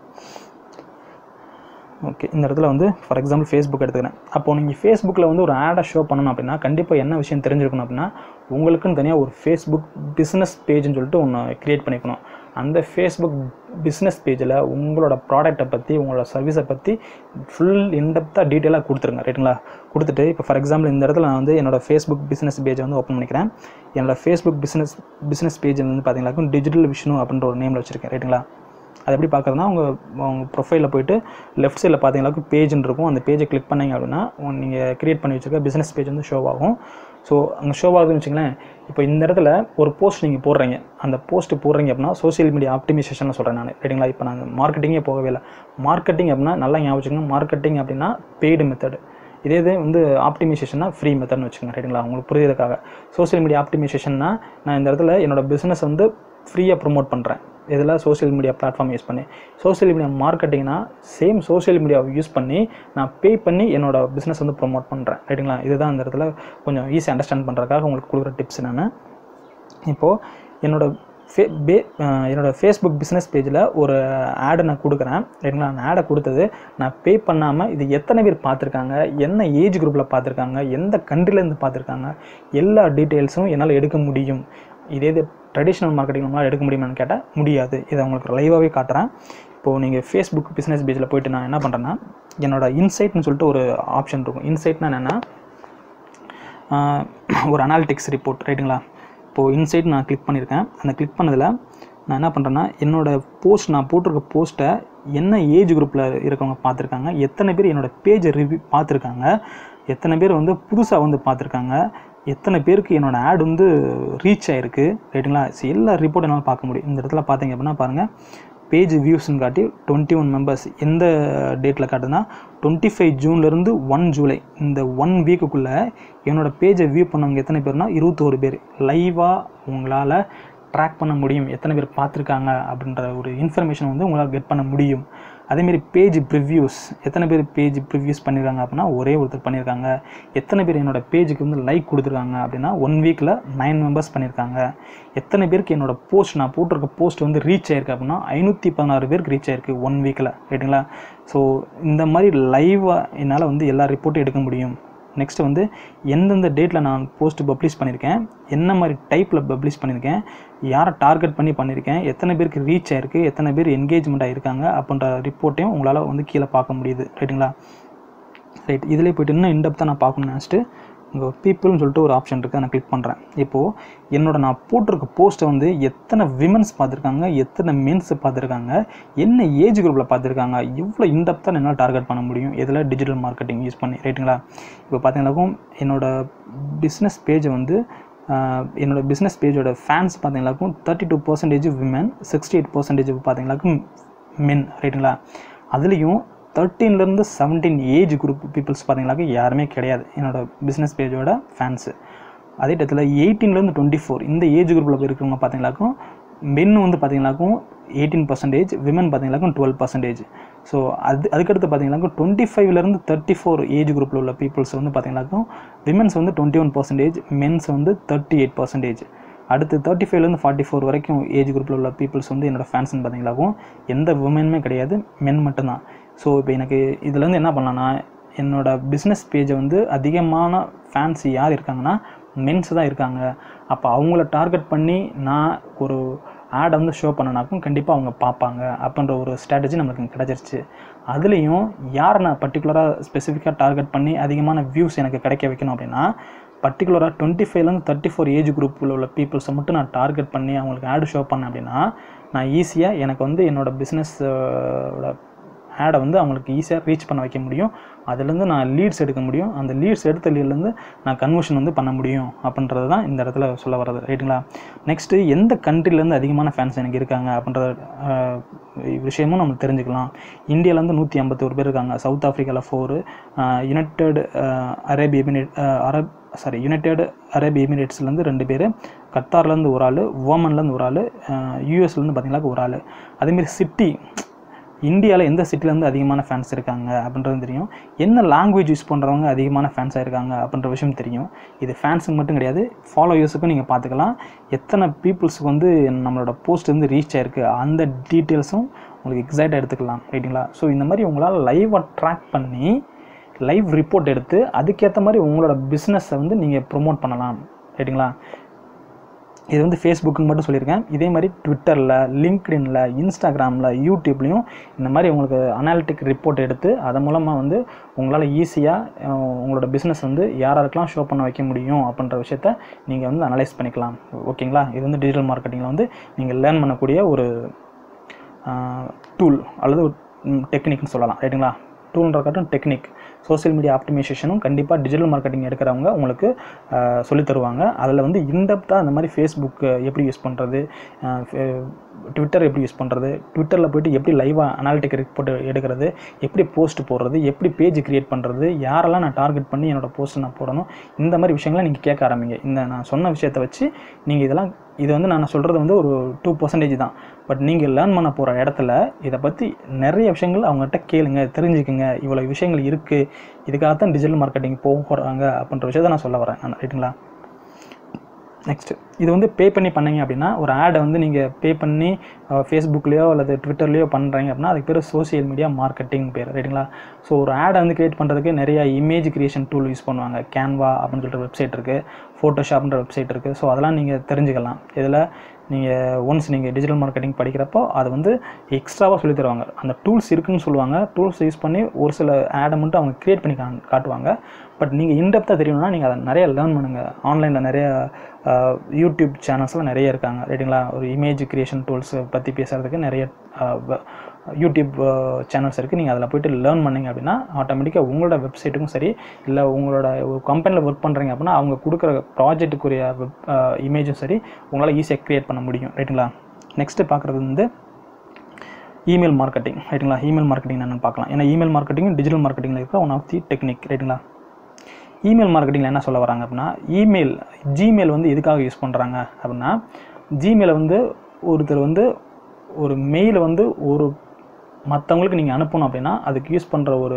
ஓகே இந்த இடத்துல வந்து ஃபார் எக்ஸாம்பிள் ஃபேஸ்புக் எடுத்துக்கிறேன் அப்போ நீங்கள் ஃபேஸ்புக்கில் வந்து ஒரு ஆடை ஷோ பண்ணணும் அப்படின்னா கண்டிப்பாக என்ன விஷயம் தெரிஞ்சிருக்கணும் அப்படின்னா உங்களுக்குன்னு தனியாக ஒரு ஃபேஸ்புக் பிஸ்னஸ் பேஜ்னு சொல்லிட்டு ஒன்று க்ரியேட் பண்ணிக்கணும் அந்த ஃபேஸ்புக் பிஸ்னஸ் பேஜில் உங்களோட ப்ராடக்ட்டை பற்றி உங்களோட சர்வீஸை பற்றி ஃபுல் இன்டெப்த்தாக டீட்டெயிலாக கொடுத்துருங்க ரைட்டுங்களா கொடுத்துட்டு இப்போ ஃபார் எக்ஸாம்பிள் இந்த இடத்துல நான் வந்து என்னோட ஃபேஸ்புக் பிஸ்னஸ் பேஜை வந்து ஓப்பன் பண்ணிக்கிறேன் என்னோட ஃபேஸ்புக் பிஸ்னஸ் பிஸ்னஸ் பேஜ் வந்து பார்த்தீங்கன்னாக்கும் டிஜிட்டல் விஷ்ணு அப்படின்ற ஒரு நேமில் வச்சுருக்கேன் ரைட்டுங்களா அது எப்படி பார்க்குறதுனா உங்கள் உங்கள் ப்ரொஃபைலில் போயிட்டு லெஃப்ட் சைடில் பார்த்தீங்கன்னாக்கு பேஜ்னு இருக்கும் அந்த பேஜை கிளிக் பண்ணீங்க அப்படின்னா நீங்கள் கிரியேட் பண்ணி வச்சுருக்க பிஸ்னஸ் பேஜ் வந்து ஷோ ஆகும் ஸோ அங்கே ஷோ ஆகுதுன்னு வச்சுங்களேன் இப்போ இந்த இடத்துல ஒரு போஸ்ட் நீங்கள் போடுறீங்க அந்த போஸ்ட் போடுறீங்க அப்படின்னா சோஷியல் மீடியா ஆப்டிமைசேஷன் சொல்கிறேன் நான் ரைட்டுங்களா இப்போ நான் மார்க்கெட்டிங்கே போகவே இல்லை மார்க்கெட்டிங் அப்படின்னா நல்லா ஞாபகம் வச்சுக்கோங்க மார்க்கெட்டிங் அப்படின்னா பெய்டு மெத்தடு இதே இது வந்து ஆப்டிமைசேஷன்னா ஃப்ரீ மெத்தட்னு வச்சுக்கோங்க ரைட்டுங்களா உங்களுக்கு புரியுறதுக்காக சோஷியல் மீடியா ஆப்டிமைசேஷன்னா நான் இந்த இடத்துல என்னோட பிஸ்னஸ் வந்து ஃப்ரீயாக ப்ரொமோட் பண்ணுறேன் இதில் சோஷியல் மீடியா பிளாட்ஃபார்ம் யூஸ் பண்ணி சோஷியல் மீடியா மார்க்கெட்டிங்னா சேம் சோஷியல் மீடியாவை யூஸ் பண்ணி நான் பே பண்ணி என்னோட பிஸ்னஸ் வந்து ப்ரொமோட் பண்ணுறேன் ரைட்டுங்களா இதுதான் இந்த இடத்துல கொஞ்சம் ஈஸி அண்டர்ஸ்டாண்ட் பண்ணுறதுக்காக உங்களுக்கு கொடுக்குற டிப்ஸ் நான் இப்போது என்னோட ஃபே பே என்னோட ஃபேஸ்புக் பிஸ்னஸ் பேஜில் ஒரு ஆடை நான் கொடுக்குறேன் ரைட்டுங்களா அந்த ஆடை கொடுத்தது நான் பே பண்ணாமல் இது எத்தனை பேர் பார்த்துருக்காங்க என்ன ஏஜ் குரூப்பில் பார்த்துருக்காங்க எந்த கண்ட்ரிலேருந்து பார்த்துருக்காங்க எல்லா டீட்டெயில்ஸும் என்னால் எடுக்க முடியும் இதே இது ட்ரெடிஷ்னல் மார்க்கெட்டிங் நம்மளால் எடுக்க முடியுமான்னு கேட்டால் முடியாது இதை உங்களுக்கு லைவாகவே காட்டுறேன் இப்போது நீங்கள் ஃபேஸ்புக் பிஸ்னஸ் பேஜில் போயிட்டு நான் என்ன பண்ணுறேன்னா என்னோட இன்சைட்னு சொல்லிட்டு ஒரு ஆப்ஷன் இருக்கும் இன்சைட்னா என்னென்னா ஒரு அனாலிட்டிக்ஸ் ரிப்போர்ட் ரைட்டுங்களா இப்போது இன்சைட் நான் கிளிக் பண்ணியிருக்கேன் அந்த கிளிக் பண்ணதில் நான் என்ன பண்ணுறேன்னா என்னோடய போஸ்ட் நான் போட்டிருக்க போஸ்ட்டை என்ன ஏஜ் குரூப்பில் இருக்கவங்க பார்த்துருக்காங்க எத்தனை பேர் என்னோடய பேஜை ரிவ்யூ பார்த்துருக்காங்க எத்தனை பேர் வந்து புதுசாக வந்து பார்த்துருக்காங்க எத்தனை பேருக்கு என்னோடய ஆட் வந்து ரீச் ஆகிருக்கு ரைட்டுங்களா ஸோ எல்லா ரிப்போர்ட் என்னால் பார்க்க முடியும் இந்த இடத்துல பார்த்தீங்க அப்படின்னா பாருங்கள் பேஜ் வியூஸ்னு காட்டி டுவெண்ட்டி ஒன் மெம்பர்ஸ் எந்த டேட்டில் காட்டுதுன்னா டுவெண்ட்டி ஃபைவ் ஜூன்லேருந்து ஒன் ஜூலை இந்த ஒன் வீக்குக்குள்ளே என்னோடய பேஜை வியூ பண்ணவங்க எத்தனை பேர்னா இருபத்தோரு பேர் லைவாக உங்களால் ட்ராக் பண்ண முடியும் எத்தனை பேர் பார்த்துருக்காங்க அப்படின்ற ஒரு இன்ஃபர்மேஷன் வந்து உங்களால் கெட் பண்ண முடியும் அதேமாரி பேஜ் ப்ரிவ்யூஸ் எத்தனை பேர் பேஜ் ப்ரிவ்யூஸ் பண்ணியிருக்காங்க அப்படின்னா ஒரே ஒருத்தர் பண்ணியிருக்காங்க எத்தனை பேர் என்னோட பேஜுக்கு வந்து லைக் கொடுத்துருக்காங்க அப்படின்னா ஒன் வீக்கில் நைன் மெம்பர்ஸ் பண்ணியிருக்காங்க எத்தனை பேருக்கு என்னோட போஸ்ட் நான் போட்டிருக்க போஸ்ட் வந்து ரீச் ஆயிருக்கு அப்படின்னா ஐநூற்றி பதினாறு பேருக்கு ரீச் ஆயிருக்கு ஒன் வீக்கில் ரைட்டுங்களா ஸோ இந்த மாதிரி லைவாக என்னால் வந்து எல்லா ரிப்போர்ட்டும் எடுக்க முடியும் நெக்ஸ்ட் வந்து எந்தெந்த டேட்டில் நான் போஸ்ட் பப்ளிஷ் பண்ணியிருக்கேன் என்ன மாதிரி டைப்பில் பப்ளிஷ் பண்ணியிருக்கேன் யாரை டார்கெட் பண்ணி பண்ணியிருக்கேன் எத்தனை பேருக்கு ரீச் ஆயிருக்கு எத்தனை பேர் என்கேஜ்மெண்ட் ஆகிருக்காங்க அப்படின்ற ரிப்போர்ட்டையும் உங்களால் வந்து கீழே பார்க்க முடியுது ரைட்டுங்களா ரைட் இதிலே போய்ட்டு இன்னும் இன்டெப்த்தாக நான் பார்க்கணும்னு நினச்சிட்டு இங்கே பீப்புள்னு சொல்லிட்டு ஒரு ஆப்ஷன் இருக்குது நான் கிளிக் பண்ணுறேன் இப்போது என்னோட நான் போட்டிருக்க போஸ்ட்டை வந்து எத்தனை விமன்ஸ் பார்த்துருக்காங்க எத்தனை மென்ஸ் பார்த்துருக்காங்க என்ன ஏஜ் குரூப்பில் பார்த்துருக்காங்க எவ்வளோ இன்டெப்த்தாக என்னால் டார்கெட் பண்ண முடியும் இதில் டிஜிட்டல் மார்க்கெட்டிங் யூஸ் பண்ணி ரைட்டுங்களா இப்போ பார்த்தீங்கன்னாக்கும் என்னோட பிஸ்னஸ் பேஜை வந்து என்னோட பிஸ்னஸ் பேஜோட ஃபேன்ஸ் பார்த்தீங்கன்னாக்கும் thirty two percentage women sixty eight percentage பார்த்தீங்கன்னாக்கும் மென் ரைட்டுங்களா அதுலேயும் தேர்ட்டீன்லேருந்து செவன்டீன் ஏஜ் குரூப் பீப்புள்ஸ் பார்த்தீங்கன்னாக்க யாருமே கிடையாது என்னோட பிஸ்னஸ் பேஜோட ஃபேன்ஸு அதே டயத்தில் எயிட்டீன்லேருந்து டுவெண்ட்டி ஃபோர் இந்த ஏஜ் குரூப்பில் இருக்கிறவங்க பார்த்தீங்கன்னாக்கும் மென் வந்து பார்த்தீங்கன்னாக்கும் எயிட்டீன் பர்சன்டேஜ் விமன் பார்த்தீங்கன்னாக்கும் டுவெல் பர்சன்டேஜ் ஸோ அது அதுக்கடுத்து பார்த்தீங்கன்னாக்கும் டுவெண்ட்டி ஃபைவ்லேருந்து தேர்ட்டி ஃபோர் ஏஜ் குரூப்பில் உள்ள பீப்புள்ஸ் வந்து பார்த்தீங்கன்னாக்கும் விமன்ஸ் வந்து டுவெண்ட்டி ஒன் பர்சன்டேஜ் மென்ஸ் வந்து தேர்ட்டி எயிட் பர்சன்டேஜ் அடுத்து தேர்ட்டி ஃபைவ்லேருந்து ஃபார்ட்டி ஃபோர் வரைக்கும் ஏஜ் குரூப்பில் உள்ள பீப்புள்ஸ் வந்து என்னோடய ஃபேன்ஸ்னு பார்த்தீங்களாக்கும் எந்த விமனுமே கிடையாது மென் மட்டும்தான் ஸோ இப்போ எனக்கு இதுலேருந்து என்ன பண்ணலான்னா என்னோட பிஸ்னஸ் பேஜை வந்து அதிகமான ஃபேன்ஸ் யார் இருக்காங்கன்னா மென்ஸ் தான் இருக்காங்க அப்போ அவங்கள டார்கெட் பண்ணி நான் ஒரு ஆடை வந்து ஷோ பண்ணனாக்கும் கண்டிப்பாக அவங்க பார்ப்பாங்க அப்படின்ற ஒரு ஸ்ட்ராட்டஜி நம்மளுக்கு கிடச்சிருச்சு அதுலேயும் யாரை நான் பர்டிகுலராக ஸ்பெசிஃபிக்காக டார்கெட் பண்ணி அதிகமான வியூஸ் எனக்கு கிடைக்க வைக்கணும் அப்படின்னா பர்டிகுலராக டுவெண்ட்டி ஃபைவ்லேருந்து தேர்ட்டி ஃபோர் ஏஜ் குரூப்பில் உள்ள பீப்புள்ஸை மட்டும் நான் டார்கெட் பண்ணி அவங்களுக்கு ஆடு ஷோ பண்ணேன் அப்படின்னா நான் ஈஸியாக எனக்கு வந்து என்னோடய பிஸ்னஸோட ஆடை வந்து அவங்களுக்கு ஈஸியாக ரீச் பண்ண வைக்க முடியும் அதுலேருந்து நான் லீட்ஸ் எடுக்க முடியும் அந்த லீட்ஸ் எடுத்த லீட்லேருந்து நான் கன்வர்ஷன் வந்து பண்ண முடியும் அப்படின்றது தான் இந்த இடத்துல சொல்ல வர்றது ரைட்டுங்களா நெக்ஸ்ட்டு எந்த கண்ட்ரிலேருந்து அதிகமான ஃபேன்ஸ் எனக்கு இருக்காங்க அப்படின்ற ஆஹ், விஷயமும் நம்ம தெரிஞ்சுக்கலாம் இந்தியாவிலேருந்து நூற்றி ஐம்பத்தோரு பேர் இருக்காங்க சவுத் ஆஃப்ரிக்காவில் four United Arab Emirate Arab sorry United Arab எமிரேட்ஸ்லேருந்து ரெண்டு பேர் கத்தார்லேருந்து ஒரு ஆள் ஓமன்லேருந்து ஒரு ஆள் யூஎஸ்லேருந்து பார்த்தீங்கன்னா ஒரு ஆள் அதேமாரி சிட்டி இந்தியாவில் எந்த சிட்டிலேருந்து அதிகமான ஃபேன்ஸ் இருக்காங்க அப்படின்றது தெரியும் என்ன லாங்குவேஜ் யூஸ் பண்ணுறவங்க அதிகமான ஃபேன்ஸாக இருக்காங்க அப்படின்ற விஷயம் தெரியும் இது ஃபேன்ஸுக்கு மட்டும் கிடையாது ஃபாலோயர்ஸுக்கும் நீங்கள் பார்த்துக்கலாம் எத்தனை பீப்புள்ஸுக்கு வந்து நம்மளோட போஸ்ட் வந்து ரீச் ஆயிருக்கு அந்த டீட்டெயில்ஸும் உங்களுக்கு எக்ஸாக்டாக எடுத்துக்கலாம் ரைட்டுங்களா ஸோ இந்த மாதிரி உங்களால் லைவாக ட்ராக் பண்ணி லைவ் ரிப்போர்ட் எடுத்து அதுக்கேற்ற மாதிரி உங்களோட பிஸ்னஸை வந்து நீங்கள் ப்ரொமோட் பண்ணலாம் ரைட்டுங்களா இது வந்து ஃபேஸ்புக்குன்னு மட்டும் சொல்லியிருக்கேன் இதே மாதிரி ட்விட்டரில் லிங்க்டின்ல இன்ஸ்டாகிராமில் யூடியூப்லேயும் இந்த மாதிரி உங்களுக்கு அனாலிட்டிக் ரிப்போர்ட் எடுத்து அதன் மூலமாக வந்து உங்களால் ஈஸியாக உங்களோட பிஸ்னஸ் வந்து யாராருக்கெல்லாம் ஷோ பண்ண வைக்க முடியும் அப்படின்ற விஷயத்த நீங்கள் வந்து அனலைஸ் பண்ணிக்கலாம் ஓகேங்களா இது வந்து டிஜிட்டல் மார்க்கெட்டிங்கில் வந்து நீங்கள் லேர்ன் பண்ணக்கூடிய ஒரு டூல் அல்லது ஒரு டெக்னிக்னு சொல்லலாம் ரைட்டுங்களா டூல்ன்றக்காட்டும் டெக்னிக் சோஷியல் மீடியா ஆப்டிமைசேஷனும் கண்டிப்பாக டிஜிட்டல் மார்க்கெட்டிங் எடுக்கிறவங்க உங்களுக்கு ஆஹ், சொல்லித் தருவாங்க அதில் வந்து இன்டெப்த்தாக அந்த மாதிரி ஃபேஸ்புக் எப்படி யூஸ் பண்ணுறது ட்விட்டர் எப்படி யூஸ் பண்ணுறது ட்விட்டரில் போயிட்டு எப்படி லைவாக அனாலிட்டிக் ரிப்போர்ட் எடுக்கிறது எப்படி போஸ்ட் போடுறது எப்படி பேஜ் கிரியேட் பண்ணுறது யாரெல்லாம் நான் டார்கெட் பண்ணி என்னோட போஸ்ட் நான் போடணும் இந்த மாதிரி விஷயங்களை நீங்கள் கேட்க ஆரம்பிங்க இந்த நான் சொன்ன விஷயத்தை வச்சு நீங்கள் இதெல்லாம் இது வந்து நான் சொல்கிறது வந்து ஒரு டூ பர்சன்டேஜ் தான் பட் நீங்கள் லேர்ன் பண்ண போகிற இடத்துல இதை பற்றி நிறைய விஷயங்கள் அவங்ககிட்ட கேளுங்க தெரிஞ்சுக்குங்க இவ்வளோ விஷயங்கள் இருக்குது இதுக்காகத்தான் டிஜிட்டல் மார்க்கெட்டிங் போகிறாங்க அப்படின்ற விஷயத்தை நான் சொல்ல வரேன் நான் ரைட்டுங்களா நெக்ஸ்ட் இது வந்து பே பண்ணி பண்ணீங்க அப்படின்னா ஒரு ஆடை வந்து நீங்கள் பே பண்ணி ஃபேஸ்புக்லேயோ அல்லது ட்விட்டர்லேயோ பண்ணுறீங்க அப்படின்னா அதுக்கு பேர் சோஷியல் மீடியா மார்க்கெட்டிங் பேர் ரைட்டுங்களா ஸோ ஒரு ஆடை வந்து கிரியேட் பண்ணுறதுக்கு நிறைய இமேஜ் கிரியேஷன் டூல் யூஸ் பண்ணுவாங்க கேன்வா அப்படின்னு சொல்லிட்டு வெப்சைட் இருக்குது ஃபோட்டோஷாப்ன்ற வெப்சைட் இருக்குது ஸோ அதெல்லாம் நீங்கள் தெரிஞ்சுக்கலாம் இதில் நீங்கள் ஒன்ஸ் நீங்கள் டிஜிட்டல் மார்க்கெட்டிங் படிக்கிறப்போ அது வந்து எக்ஸ்ட்ராவாக சொல்லி தருவாங்க அந்த டூல்ஸ் இருக்குன்னு சொல்லுவாங்க டூல்ஸ் யூஸ் பண்ணி ஒரு சில ஆடை மட்டும் அவங்க க்ரியேட் பண்ணி கா காட்டுவாங்க பட் நீங்கள் இன்டெப்த்தாக தெரியணும்னா நீங்கள் அதை நிறைய லேர்ன் பண்ணுங்கள் ஆன்லைனில் நிறைய ஆஹ், யூடியூப் சேனல்ஸ்லாம் நிறைய இருக்காங்க ரைட்டுங்களா ஒரு இமேஜ் கிரியேஷன் டூல்ஸ் பற்றி பேசுகிறதுக்கு நிறைய ஆஹ், வ- யூடியூப் சேனல்ஸ் இருக்குது நீங்கள் அதில் போயிட்டு லேர்ன் பண்ணீங்க அப்படின்னா ஆட்டோமேட்டிக்காக உங்களோட வெப்சைட்டுக்கும் சரி இல்லை உங்களோட ஒரு கம்பெனியில் ஒர்க் பண்ணுறீங்க அப்படின்னா அவங்க கொடுக்குற ப்ராஜெக்ட்டுக்குரிய வெப் இமேஜும் சரி உங்களால் ஈஸியாக க்ரியேட் பண்ண முடியும் ரைட்டுங்களா நெக்ஸ்ட்டு பார்க்குறது வந்து இமெயில் மார்க்கெட்டிங் ரைட்டுங்களா இமெயில் மார்க்கெட்டிங் என்னென்னு பார்க்கலாம் ஏன்னா இமெயில் மார்க்கெட்டிங் டிஜிட்டல் மார்க்கெட்டிங்கில் இருக்கிற ஒன் ஆஃப் தி டெக்னிக் ரைட்டுங்களா இமெயில் மார்க்கெட்டிங்கில் என்ன சொல்ல வராங்க அப்படின்னா இமெயில் ஜிமெயில் வந்து எதுக்காக யூஸ் பண்ணுறாங்க அப்படின்னா ஜிமெயிலை வந்து ஒருத்தர் வந்து ஒரு மெயிலை வந்து ஒரு மற்றவங்களுக்கு நீங்கள் அனுப்பணும் அப்படின்னா அதுக்கு யூஸ் பண்ணுற ஒரு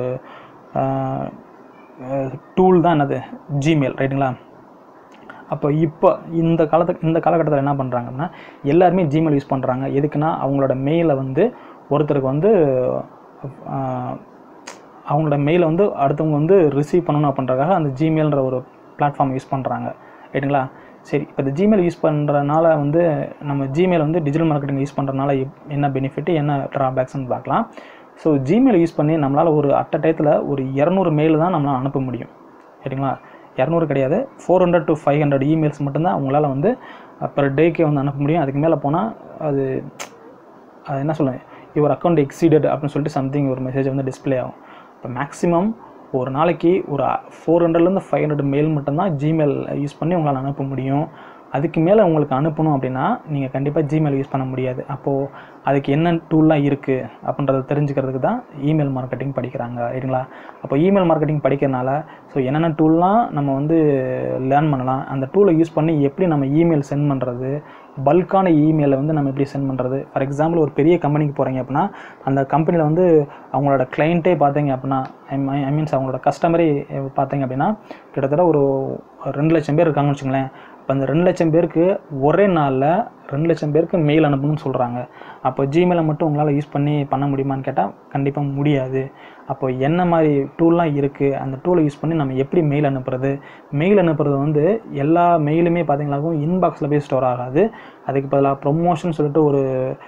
டூல் தான் என்னது ஜிமெயில் ரைட்டுங்களா அப்போ இப்போ இந்த காலத்துக்கு இந்த காலகட்டத்தில் என்ன பண்ணுறாங்க அப்படின்னா எல்லாருமே ஜிமெயில் யூஸ் பண்ணுறாங்க எதுக்குன்னா அவங்களோட மெயிலை வந்து ஒருத்தருக்கு வந்து ஆஹ், அவங்களோட மெயிலை வந்து அடுத்தவங்க வந்து ரிசீவ் பண்ணணும் அப்படின்றதுக்காக அந்த ஜிமெயில்ன்ற ஒரு பிளாட்ஃபார்ம் யூஸ் பண்ணுறாங்க ரைட்டுங்களா சரி இப்போ இந்த ஜிமெயில் யூஸ் பண்ணுறனால வந்து நம்ம ஜிமெயில் வந்து டிஜிட்டல் மார்க்கெட்டிங் யூஸ் பண்ணுறனால என்ன பெனிஃபிட் என்ன ட்ராபேக்ஸ்னு பார்க்கலாம் ஸோ ஜிமெயில் யூஸ் பண்ணி நம்மளால் ஒரு அட்ட டயத்தில் ஒரு இரநூறு மெயில் தான் நம்மளால் அனுப்ப முடியும் சரிங்களா இரநூறு கிடையாது four hundred to five hundred emails மட்டும்தான் உங்களால் வந்து பர் டேக்கே வந்து அனுப்ப முடியும் அதுக்கு மேலே போனால் அது அது என்ன சொல்லுவேன் யுவர் அக்கௌண்ட் எக்ஸீடட் அப்படின்னு சொல்லிட்டு சம்திங் ஒரு மெசேஜ் வந்து டிஸ்ப்ளே ஆகும் இப்போ மேக்ஸிமம் ஒரு நாளைக்கு ஒரு ஃபோர் ஹண்ட்ரட்லேருந்து ஃபைவ் ஹண்ட்ரட் மெயில் மட்டும்தான் ஜிமெயில் யூஸ் பண்ணி உங்களால் அனுப்ப முடியும் அதுக்கு மேலே உங்களுக்கு அனுப்பணும் அப்படின்னா நீங்கள் கண்டிப்பாக ஜிமெயில் யூஸ் பண்ண முடியாது அப்போது அதுக்கு என்ன டூல்லாம் இருக்குது அப்படின்றத தெரிஞ்சுக்கிறதுக்கு தான் இமெயில் மார்க்கெட்டிங் படிக்கிறாங்க ரைட்டுங்களா அப்போ இமெயில் மார்க்கெட்டிங் படிக்கிறனால ஸோ என்னென்ன டூல்லாம் நம்ம வந்து லேர்ன் பண்ணலாம் அந்த டூலை யூஸ் பண்ணி எப்படி நம்ம இமெயில் சென்ட் பண்ணுறது பல்கான இமெயிலை வந்து நம்ம எப்படி சென்ட் பண்ணுறது ஃபார் எக்ஸாம்பிள் ஒரு பெரிய கம்பெனிக்கு போகிறீங்க அப்படின்னா அந்த கம்பெனியில் வந்து அவங்களோட கிளைண்ட்டே பார்த்தீங்க அப்படின்னா ஐ மீன்ஸ் அவங்களோட கஸ்டமரே பார்த்தீங்க அப்படின்னா கிட்டத்தட்ட ஒரு ரெண்டு லட்சம் பேர் இருக்காங்கன்னு வச்சுங்களேன் இப்போ அந்த ரெண்டு லட்சம் பேருக்கு ஒரே நாளில் ரெண்டு லட்சம் பேருக்கு மெயில் அனுப்பணும்னு சொல்கிறாங்க அப்போ ஜிமெயிலை மட்டும் உங்களால் யூஸ் பண்ணி பண்ண முடியுமான்னு கேட்டால் கண்டிப்பாக முடியாது அப்போ என்ன மாதிரி டூல்லாம் இருக்குது அந்த டூலை யூஸ் பண்ணி நம்ம எப்படி மெயில் அனுப்புறது மெயில் அனுப்புறது வந்து எல்லா மெயிலுமே பார்த்தீங்கன்னாக்கும் இன்பாக்ஸில் போய் ஸ்டோர் ஆகாது அதுக்கு பதிலாக ப்ரொமோஷன் சொல்லிட்டு ஒரு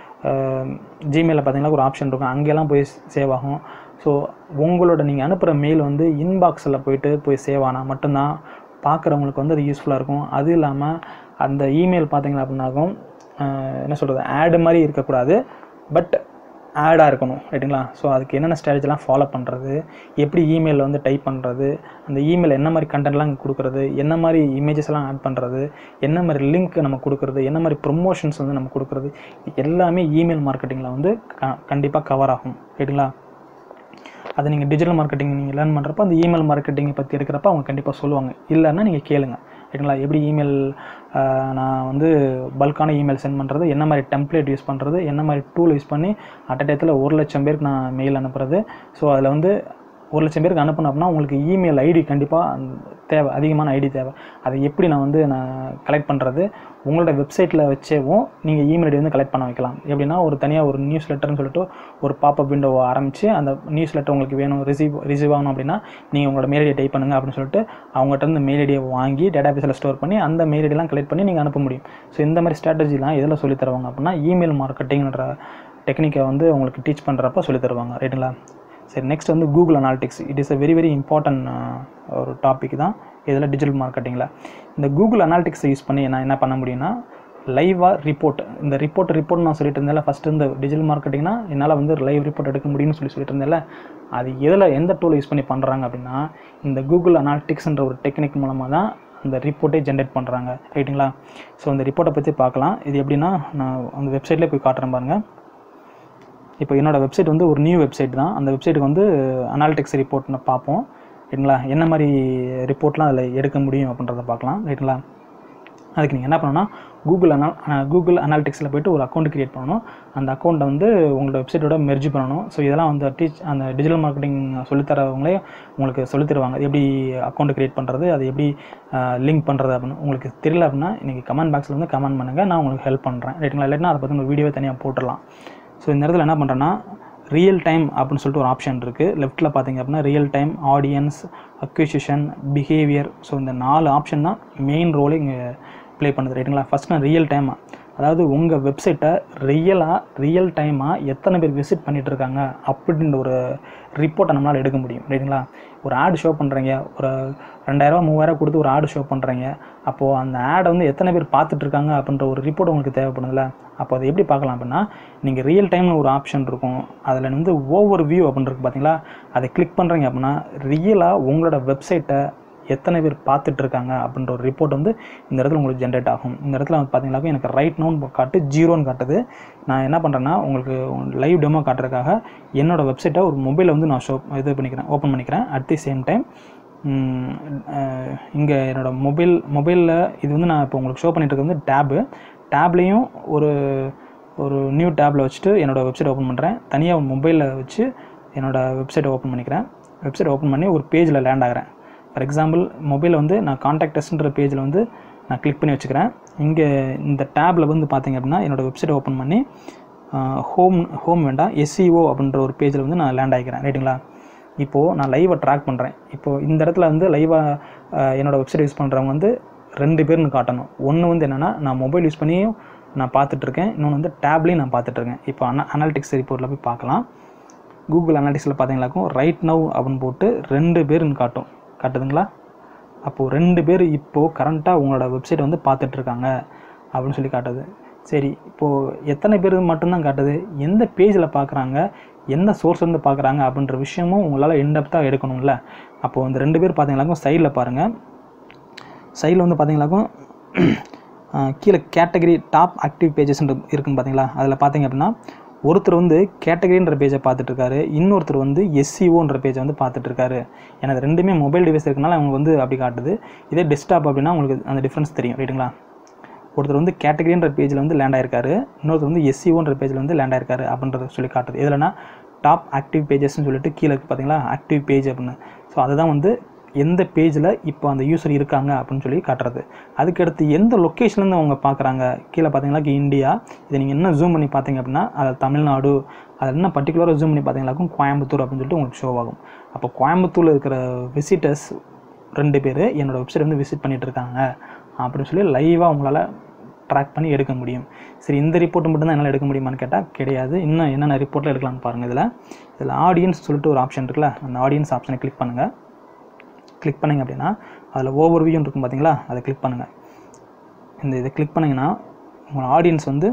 ஜிமெயிலில் பார்த்தீங்கன்னா ஒரு ஆப்ஷன் இருக்கும் அங்கெல்லாம் போய் சேவ் ஆகும் ஸோ உங்களோட நீங்கள் அனுப்புகிற மெயில் வந்து இன்பாக்ஸில் போயிட்டு போய் சேவ் ஆனால் மட்டும்தான் பார்க்குறவங்களுக்கு வந்து அது யூஸ்ஃபுல்லாக இருக்கும் அது இல்லாமல் அந்த இமெயில் பார்த்தீங்கன்னா அப்படின்னாக்கும் என்ன சொல்கிறது ஆடு மாதிரி இருக்கக்கூடாது பட் ஆடாக இருக்கணும் ரைட்டுங்களா ஸோ அதுக்கு என்னென்ன ஸ்ட்ராட்டஜிலாம் ஃபாலோ பண்ணுறது எப்படி இமெயிலில் வந்து டைப் பண்ணுறது அந்த இமெயில் என்ன மாதிரி கண்டென்ட்லாம் கொடுக்குறது என்ன மாதிரி இமேஜஸ் எல்லாம் ஆட் பண்ணுறது என்ன மாதிரி லிங்க் நம்ம கொடுக்குறது என்ன மாதிரி ப்ரொமோஷன்ஸ் வந்து நம்ம கொடுக்குறது எல்லாமே இமெயில் மார்க்கெட்டிங்கில் வந்து க கண்டிப்பாக கவர் ஆகும் ரைட்டுங்களா அதை நீங்கள் டிஜிட்டல் மார்க்கெட்டிங் நீங்கள் லேர்ன் பண்ணுறப்ப அந்த இமெயில் மார்க்கெட்டிங்கை பற்றி இருக்கிறப்ப அவங்க கண்டிப்பாக சொல்லுவாங்க இல்லைன்னா நீங்கள் கேளுங்க ரைட்டுங்களா எப்படி இமெயில் நான் வந்து பல்கான இமெயில் சென்ட் பண்ணுறது என்ன மாதிரி டெம்ப்ளேட் யூஸ் பண்ணுறது என்ன மாதிரி டூல் யூஸ் பண்ணி அட் டயத்தில் ஒரு லட்சம் பேருக்கு நான் மெயில் அனுப்புறது ஸோ அதில் வந்து ஒரு லட்சம் பேருக்கு அனுப்பணும் அப்படின்னா உங்களுக்கு இமெயில் ஐடி கண்டிப்பாக தேவை அதிகமான ஐடி தேவை அதை எப்படி நான் வந்து நான் கலெக்ட் பண்ணுறது உங்களோட வெப்சைட்டில் வச்சேவும் நீங்கள் இமெயில் ஐடி வந்து கலெக்ட் பண்ண வைக்கலாம் எப்படின்னா ஒரு தனியாக ஒரு நியூஸ் லெட்டர்னு சொல்லிட்டு ஒரு பாப்பப் விண்டோவை ஆரம்பித்து அந்த நியூஸ் லெட்டர் உங்களுக்கு வேணும் ரிசீவ் ரிசீவ் ஆகணும் அப்படின்னா நீங்கள் உங்களோட மெயில் ஐடியை டைப் பண்ணுங்க அப்படின்னு சொல்லிட்டு அவங்ககிட்ட இருந்து மெயில் ஐடியை வாங்கி டேட்டா பேஸில் ஸ்டோர் பண்ணி அந்த மெயில் ஐடியெலாம் கலெக்ட் பண்ணி நீங்கள் அனுப்ப முடியும் ஸோ இந்த மாதிரி ஸ்ட்ராட்டஜிலாம் எதில் சொல்லி தருவாங்க அப்படின்னா இமெயில் மார்க்கெட்டிங்ன்ற டெக்னிக்கை வந்து உங்களுக்கு டீச் பண்ணுறப்ப சொல்லி தருவாங்க ரைட்டுங்களா சரி நெக்ஸ்ட் வந்து Google Analytics it is a very very important ஒரு டாபிக் தான் இதில் டிஜிட்டல் மார்க்கெட்டிங்கில் இந்த கூகுள் அனாலிட்டிக்ஸை யூஸ் பண்ணி நான் என்ன பண்ண முடியும்னா லைவாக ரிப்போர்ட் இந்த ரிப்போர்ட் ரிப்போர்ட் நான் சொல்லிட்டு இருந்தேன்ல ஃபஸ்ட்டு இந்த டிஜிட்டல் மார்க்கெட்டிங்னா என்னால் வந்து லைவ் ரிப்போர்ட் எடுக்க முடியும்னு சொல்லி சொல்லிட்டு இருந்தேன்ல அது எதில் எந்த டூல் யூஸ் பண்ணி பண்ணுறாங்க அப்படின்னா இந்த கூகுள் அனாலிட்டிக்ஸ்ன்ற ஒரு டெக்னிக் மூலமாக தான் அந்த ரிப்போர்ட்டே ஜென்ரேட் பண்ணுறாங்க ரைட்டுங்களா ஸோ அந்த ரிப்போர்ட்டை பற்றி பார்க்கலாம் இது எப்படின்னா நான் அந்த வெப்சைட்லேயே போய் காட்டுறேன் பாருங்கள் இப்போ என்னோடய வெப்சைட் வந்து ஒரு நியூ வெப்சைட் தான் அந்த வெப்சைட்டுக்கு வந்து அனாலிட்டிக்ஸ் ரிப்போர்ட்னு பார்ப்போம் ரைட்டுங்களா என்ன மாதிரி ரிப்போர்ட்லாம் அதில் எடுக்க முடியும் அப்படின்றத பார்க்கலாம் ரைட்டுங்களா அதுக்கு நீங்கள் என்ன பண்ணணும்னா கூகுள் அனா கூகுள் அனாலிட்டிக்ஸில் போய்ட்டு ஒரு அக்கௌண்ட் க்ரியேட் பண்ணணும் அந்த அக்கௌண்ட்டை வந்து உங்களோட வெப்சைட்டோட மெர்ஜ் பண்ணணும் ஸோ இதெல்லாம் வந்து டீச் அந்த டிஜிட்டல் மார்க்கெட்டிங் சொல்லித்தரவங்களே உங்களுக்கு சொல்லித் தருவாங்க எப்படி அக்கௌண்ட் க்ரியேட் பண்ணுறது அது எப்படி லிங்க் பண்ணுறது அப்படின்னு உங்களுக்கு தெரியல அப்படின்னா இன்றைக்கி கமெண்ட் பாக்ஸில் வந்து கமெண்ட் பண்ணுங்கள் நான் உங்களுக்கு ஹெல்ப் பண்ணுறேன் ரைட்டுங்களா இல்லைன்னா அதை பற்றி ஒரு வீடியோவே தனியாக போட்டுடலாம் ஸோ இந்த இடத்துல என்ன பண்ணுறேன்னா ரியல் டைம் அப்படின்னு சொல்லிட்டு ஒரு ஆப்ஷன் இருக்குது லெஃப்ட்டில் பார்த்தீங்க அப்படின்னா real time audience acquisition behaviour so இந்த நாலு ஆப்ஷன் தான் மெயின் ரோலே இங்கே ப்ளே பண்ணுது ரைட்டுங்களா ஃபஸ்ட் நான் ரியல் டைமாக அதாவது உங்கள் வெப்சைட்டை ரியலாக ரியல் டைமாக எத்தனை பேர் விசிட் பண்ணிகிட்டு இருக்காங்க அப்படின்ற ஒரு ரிப்போர்ட்டை நம்மளால் எடுக்க முடியும் ரைட்டுங்களா ஒரு ஆடு ஷோ பண்ணுறீங்க ஒரு ரெண்டாயிரரூவா மூவாயிரம் கொடுத்து ஒரு ஆடு ஷோ பண்ணுறீங்க அப்போது அந்த ஆடை வந்து எத்தனை பேர் பார்த்துட்டு இருக்காங்க அப்படின்ற ஒரு ரிப்போர்ட் உங்களுக்கு தேவைப்படுதுல்ல அப்போ அதை எப்படி பார்க்கலாம் அப்படின்னா நீங்கள் ரியல் டைம்னு ஒரு ஆப்ஷன் இருக்கும் அதில் வந்து ஓவர் வியூ அப்படின்னு இருக்கு பார்த்தீங்களா அதை கிளிக் பண்ணுறீங்க அப்படின்னா ரியலாக உங்களோட வெப்சைட்டை எத்தனை பேர் பார்த்துட்டு இருக்காங்க அப்படின்ற ஒரு ரிப்போர்ட் வந்து இந்த இடத்துல உங்களுக்கு ஜென்ரேட் ஆகும் இந்த இடத்துல வந்து பார்த்தீங்கன்னாக்கா எனக்கு ரைட் நோன்னு காட்டு ஜீரோன்னு காட்டுது நான் என்ன பண்ணுறேன்னா உங்களுக்கு லைவ் டெமோ காட்டுறதுக்காக என்னோட வெப்சைட்டை ஒரு மொபைலில் வந்து நான் ஷோ இது பண்ணிக்கிறேன் ஓப்பன் பண்ணிக்கிறேன் அட் தி சேம் டைம் இங்கே என்னோடய மொபைல் மொபைலில் இது வந்து நான் இப்போ உங்களுக்கு ஷோ பண்ணிட்டு இருக்கிறது வந்து டேபு டேப்லேயும் ஒரு ஒரு நியூ டேப்பில் வச்சுட்டு என்னோடய வெப்சைட் ஓப்பன் பண்ணுறேன் தனியாக மொபைலில் வச்சு என்னோடய வெப்சைட்டை ஓப்பன் பண்ணிக்கிறேன் வெப்சைட் ஓப்பன் பண்ணி ஒரு பேஜில் லேண்ட் ஆகிறேன் ஃபார் எக்ஸாம்பிள் மொபைலில் வந்து நான் காண்டாக்ட் டெஸ்ட்ன்ற பேஜில் வந்து நான் கிளிக் பண்ணி வச்சுக்கிறேன் இங்கே இந்த டேப்பில் வந்து பார்த்தீங்க அப்படின்னா என்னோடய வெப்சைட் ஓப்பன் பண்ணி ஹோம் ஹோம் வேண்டாம் எஸ்சிஓ அப்படின்ற ஒரு பேஜில் வந்து நான் லேண்ட் ஆகிக்கிறேன் ரைட்டுங்களா இப்போது நான் லைவை ட்ராக் பண்ணுறேன் இப்போது இந்த இடத்துல வந்து லைவாக என்னோடய வெப்சைட் யூஸ் பண்ணுறவங்க வந்து ரெண்டு பேர்னு காட்டணும் ஒன்று வந்து என்னென்னா நான் மொபைல் யூஸ் பண்ணியும் நான் பார்த்துட்ருக்கேன் இன்னொன்று வந்து டேப்லேயும் நான் பார்த்துட்ருக்கேன் இப்போ அன அனாலிட்டிக்ஸ் ரிப்போர்ட்டில் போய் பார்க்கலாம் கூகுள் அனாலிட்டிக்ஸில் பார்த்தீங்களாக்கும் ரைட் நவ் அப்படின்னு போட்டு ரெண்டு பேருன்னு காட்டும் காட்டுதுங்களா அப்போது ரெண்டு பேர் இப்போது கரண்ட்டாக உங்களோட வெப்சைட் வந்து பார்த்துட்ருக்காங்க அப்படின்னு சொல்லி காட்டுது சரி இப்போது எத்தனை பேர் மட்டும்தான் காட்டுது எந்த பேஜில் பார்க்குறாங்க எந்த சோர்ஸ் வந்து பார்க்குறாங்க அப்படின்ற விஷயமும் உங்களால் இன்டெப்த்தாக எடுக்கணும்ல அப்போது இந்த ரெண்டு பேர் பார்த்தீங்களாக்கும் சைடில் பாருங்கள் சைடில் வந்து பார்த்தீங்களாக்கும் கீழே கேட்டகரி டாப் ஆக்டிவ் பேஜஸ் இருக்குன்னு பார்த்தீங்களா அதில் பார்த்தீங்க அப்படின்னா ஒருத்தர் வந்து கேட்டகரின்ற பேஜை பார்த்துட்டு இருக்காரு இன்னொருத்தர் வந்து எஸ்சிஓன்ற பேஜை வந்து பார்த்துட்டு இருக்காரு எனக்கு ரெண்டுமே மொபைல் டிவைஸ் இருக்கனால அவங்க வந்து அப்படி காட்டுது இதே டெஸ்க்டாப் அப்படின்னா உங்களுக்கு அந்த டிஃப்ரென்ஸ் தெரியும் ரைட்டுங்களா ஒருத்தர் வந்து கேட்டகரின்ற பேஜில் வந்து லேண்ட் ஆயிருக்காரு இன்னொருத்தர் வந்து எஸ்சிஓன்ற பேஜில் வந்து லேண்ட் ஆயிருக்காரு அப்படின்றத சொல்லி காட்டுது இதுலனா டாப் ஆக்டிவ் பேஜஸ்னு சொல்லிட்டு கீழே இருக்குது பார்த்தீங்களா ஆக்டிவ் பேஜ் அப்படின்னு ஸோ அதுதான் வந்து எந்த பேஜில் இப்போ அந்த யூசர் இருக்காங்க அப்படின்னு சொல்லி காட்டுறது அதுக்கடுத்து எந்த லொக்கேஷன்லேருந்து அவங்க பார்க்குறாங்க கீழே பார்த்தீங்களா இந்தியா இதை நீங்கள் என்ன ஜூம் பண்ணி பார்த்தீங்க அப்படின்னா அதில் தமிழ்நாடு அதில் என்ன பர்டிகுலராக ஜூம் பண்ணி பார்த்தீங்களாக்கும் கோயம்புத்தூர் அப்படின்னு சொல்லிட்டு உங்களுக்கு ஷோ ஆகும் அப்போ கோயம்புத்தூரில் இருக்கிற விசிட்டர்ஸ் ரெண்டு பேர் என்னோடய வெப்சைட் வந்து விசிட் பண்ணிட்டு இருக்காங்க அப்படின்னு சொல்லி லைவாக உங்களால் ட்ராக் பண்ணி எடுக்க முடியும் சரி இந்த ரிப்போர்ட் மட்டும் தான் என்னால் எடுக்க முடியுமான்னு கேட்டால் கிடையாது இன்னும் என்னென்ன ரிப்போர்ட்டில் எடுக்கலாம்னு பாருங்கள் இதில் இதில் ஆடியன்ஸ் சொல்லிட்டு ஒரு ஆப்ஷன் இருக்குல்ல அந்த ஆடியன்ஸ் ஆப்ஷனை கிளிக் பண்ணுங்கள் கிளிக் பண்ணிங்க அப்படின்னா அதில் ஓவர் வியூன்னு இருக்கும் பார்த்தீங்களா அதை கிளிக் பண்ணுங்கள் இந்த இதை கிளிக் பண்ணிங்கன்னா உங்கள் ஆடியன்ஸ் வந்து